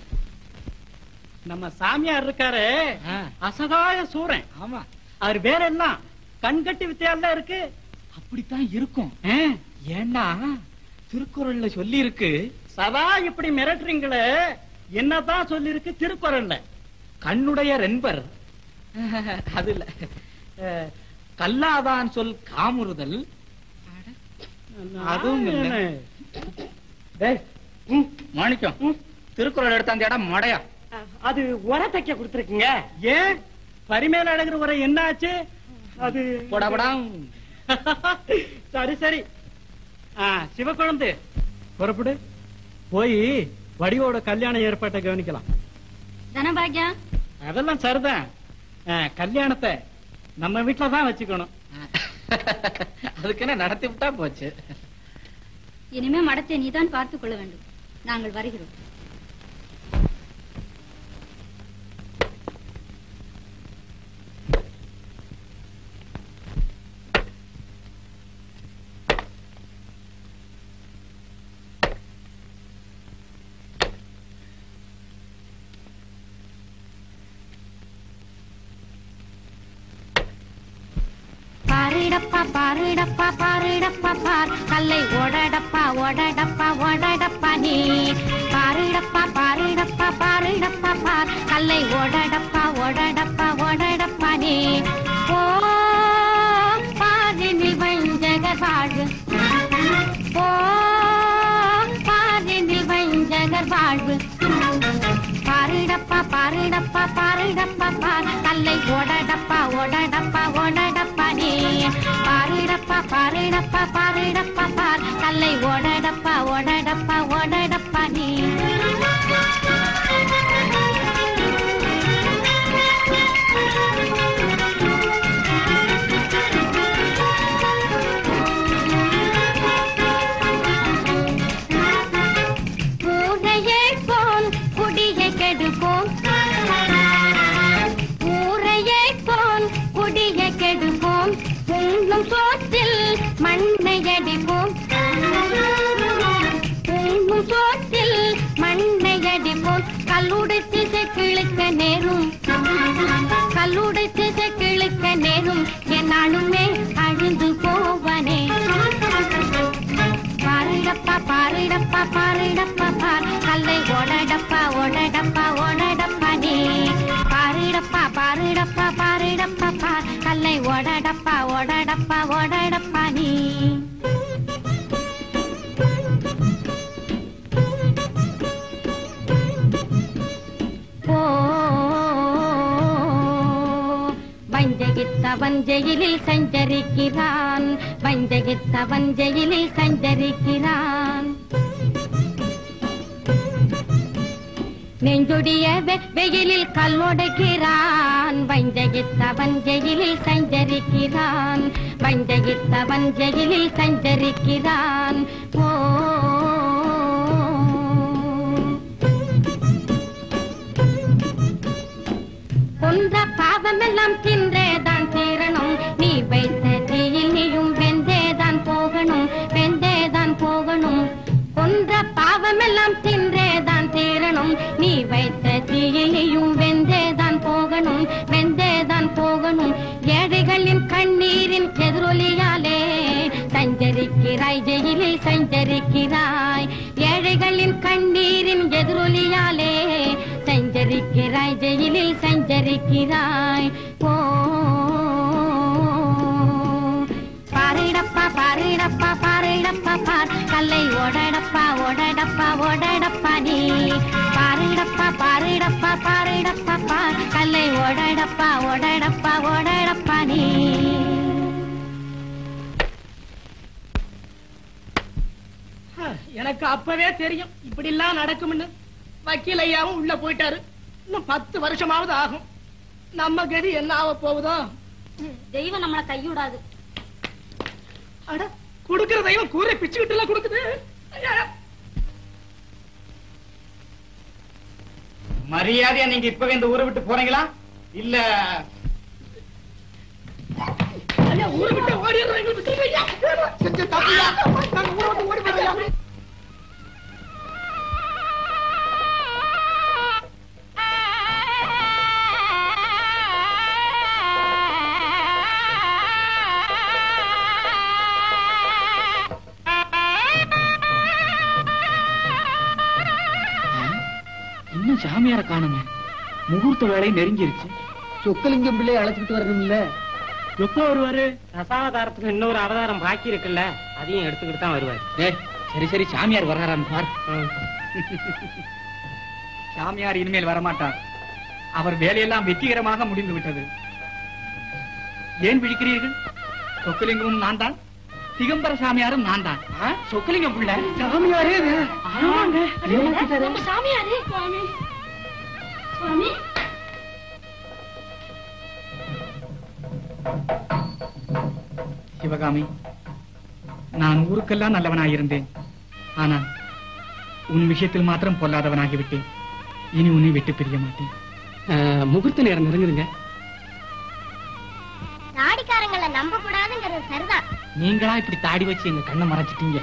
நம்ம சாமியார் இருக்காரு அசகாய சூரன் ஆமா அவர் வேற எல்லாம் கண்கட்டி வித்தியால இருக்கு அப்படித்தான் இருக்கும் ஏன்னா திருக்குறள்ல சொல்லி இருக்கு சதா இப்படி மிரட்டுறீங்களே என்னதான் சொல்லி இருக்கு திருக்குறள்ல கண்ணுடைய ரென்பர் அது இல்ல அஹ், கல்லாதான் சொல் காமுறுதல் அதுவும் இல்ல. டேய், ம், மாணிக்கம் திருக்குறள் எடுத்த அந்த இடம் மடையா அது உர தைக்க கொடுத்துருக்கீங்க ஏன் பரிமேல அழகிற உரை என்ன ஆச்சு அது போடா போடாம். சரி சரி ஆ சிவக்குழந்து புறப்படு போய் வடிவோட கல்யாண ஏற்பாட்டை கவனிக்கலாம் தனபாகியா அதெல்லாம் சரிதான் ஆ, கல்யாணத்தை நம்ம வீட்டுல தான் வச்சுக்கணும் அதுக்கு என்ன நடத்தி விட்டா போச்சு இனிமே மடத்தை நீதான் பார்த்துக் கொள்ள வேண்டும் நாங்கள் வருகிறோம் பாரிடப்பா பாரிடப்பா பாரிடப்பா பார் கல்லை ஓடடப்பா ஓடடப்பா ஓடடப்பா நீ பாரிடப்பா பாரிடப்பா பாரிடப்பா பார் கல்லை ஓடடப்பா ஓடடப்பா ஓடடப்பா நீ ஓ பாதினில் வஞ்சகர் வாழ்வு ஓ பாதினில் வஞ்சகர் வாழ்வு பாரிடப்பா பாரிடப்பா பாரிடப்பா பார் கல்லை ஓடடப்பா ஓடடப்பா ஓடடப்பா நீ பாரிடப்பா பாரிடப்பா பாரிடப்பா பார் கல்லை ஓடடப்பா ஓடடப்பா ஓடடப்பா நீ ஊரையே போல் குடியை கெடுப்போம் ஊரையே போல் குடியை கெடுப்போம் உண்ணும் சோற்றில் மண்ணை அடிப்போம் உண்ணும் சோற்றில் மண்ணை அடிப்போம் கல்லுடை திசை கிழக்க நேரும் கல்லுடை திசை கிழக்க நேரும் என்னாலுமே அழிந்து போவனே பாரிடப்பா பாரிடப்பா பாரிடப்பா பார் கல்லை ஓடடப்பா ஓடடப்பா ஓடடப்பா நீ பாரிடப்பா பாரிடப்பா பாரிடப்பா பார் கல்லை ஓடடப்பா ஓடடப்பா ஓடடப்பா நீ ஓ வஞ்சகித்த வஞ்சையிலில் சஞ்சரிக்கிறான் வஞ்சகித்த வஞ்சையிலில் சஞ்சரிக்கிறான் நெஞ்சொடிய வெ- வெயிலில் கல்லொடைக்கிறான் வஞ்சகித்த வஞ்சையிலில் சஞ்சரிக்கிறான் வஞ்சகித்த வஞ்சையிலில் சஞ்சரிக்கிறான் ஓ கொன்ற பாவமெல்லாம் தின்றேதான் தீரணும் நீ வைத்த தீயில் நீயும் வெந்தேதான் போகணும் வெந்தேதான் போகணும் கொன்ற பாவமெல்லாம் தின்றேதான் தீரணும் நீ வைத்த தீயில் நீயும் வெந்தேதான் போகணும் வெந்தேதான் போகணும் ஏழைகளின் கண்ணீரின் எதிரொலியாலே சஞ்சரிக்கிறாய் ஜெயிலில் சஞ்சரிக்கிறாய் ஏழைகளின் கண்ணீரின் எதிரொலியாலே சஞ்சரிக்கிறாய் ஜெயிலில் சஞ்சரிக்கிறாய் ஓ பாரிடப்பா பாரிடப்பா பாரிடப்பா பார் கல்லை ஓடடப்பா ஓடடப்பா ஓடடப்பா நீ பாரிடப்பா பாரிடப்பா பாரிடப்பா பார் கல்லை ஓடடப்பா ஓடடப்பா ஓடடப்பா நீ எனக்கு அப்பவே தெரியும் இப்படி எல்லாம் நடக்கும்னு வக்கீல் ஐயாவும் உள்ள போயிட்டாரு இன்னும் பத்து வருஷமாவது ஆகும் நம்ம கதி என்ன ஆக போகுதோ தெய்வம் நம்மள கைவிடாது அட குடுக்கிற தெய்வம் கூரை பிச்சுக்கிட்டு எல்லாம் கொடுக்குது ஐயா. மரியாதையா நீங்க இப்பவே இந்த ஊரை விட்டு போறீங்களா இல்ல ஊரை விட்டு ஓடிடுறோம் எங்களை விட்டுருங்க ஐயா. செஞ்ச தப்புயா. நாங்க ஊரை விட்டு ஓடி போறோம் ஐயா. இன்னும் சாமியார காணுமே முகூர்த்த வேலை நெருங்கிருச்சு சொக்கலிங்கம் பிள்ளையை அழைச்சிட்டு வரணும்ல எப்போ வருவாரு தசாவதாரத்துக்கு இன்னொரு அவதாரம் பாக்கி இருக்குல்ல அதையும் எடுத்துக்கிட்டு தான் வருவாரு ஏய், சரி சரி சாமியார் வர்றாராம் பார் சாமியார் இனிமேல் வரமாட்டார் அவர் வேலையெல்லாம் வெற்றிகரமாக முடிந்து விட்டது ஏன் விழிக்கிறீர்கள் சொக்கலிங்கமும் நான் தான் திகம்பர சாமியாரும் நான் தான் ஆ? சொக்கலிங்கம் பிள்ளை சாமியாரே ஆமாங்க நம்ம சாமியாரு சுவாமி சுவாமி சிவகாமி நான் ஊருக்கெல்லாம் நல்லவனாயிருந்தேன் ஆனால் உன் விஷயத்தில் மாத்திரம் பொல்லாதவனாகிவிட்டேன் இனி உன்னை விட்டு பிரிய மாட்டேன் முகூர்த்த நேரம் நெருங்குதுங்க தாடிக்காரங்களை நம்ப கூடாதுங்கிறது சரிதான் நீங்களா இப்படி தாடி வச்சு எங்க கண்ணை மறைச்சிட்டீங்க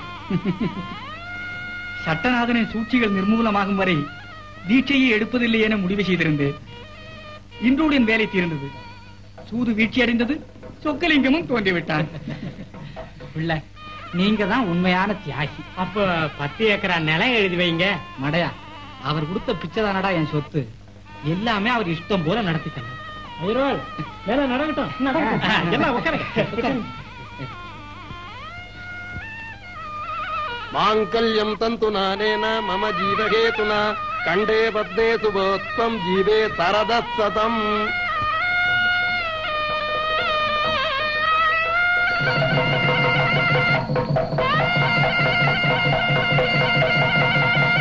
சட்டநாதனின் சூழ்ச்சிகள் நிர்மூலமாகும் வரை தீட்சையை எடுப்பதில்லை என முடிவு செய்திருந்தேன் இன்றோடு வேலை தீர்ந்தது சூது வீழ்ச்சி அடைந்தது சொக்கலிங்கமும் தோன்றிவிட்டான் பிள்ளை நீங்க தான் உண்மையான தியாகி அப்ப பத்து ஏக்கரா நிலம் எழுதி வைங்க மடையா அவர் கொடுத்த பிச்சை தானடா என் சொத்து எல்லாமே அவர் இஷ்டம் போல நடத்திட்டாங்க ஐரோல் வேலை நடக்கட்டும் நடக்கட்டும் எல்லாம் உட்காருங்க మాంకల్యం తంతు నానేన మమ జీవహేతున కండే పద్మే శుభోత్వం జీవే సరదస్సతం ஆ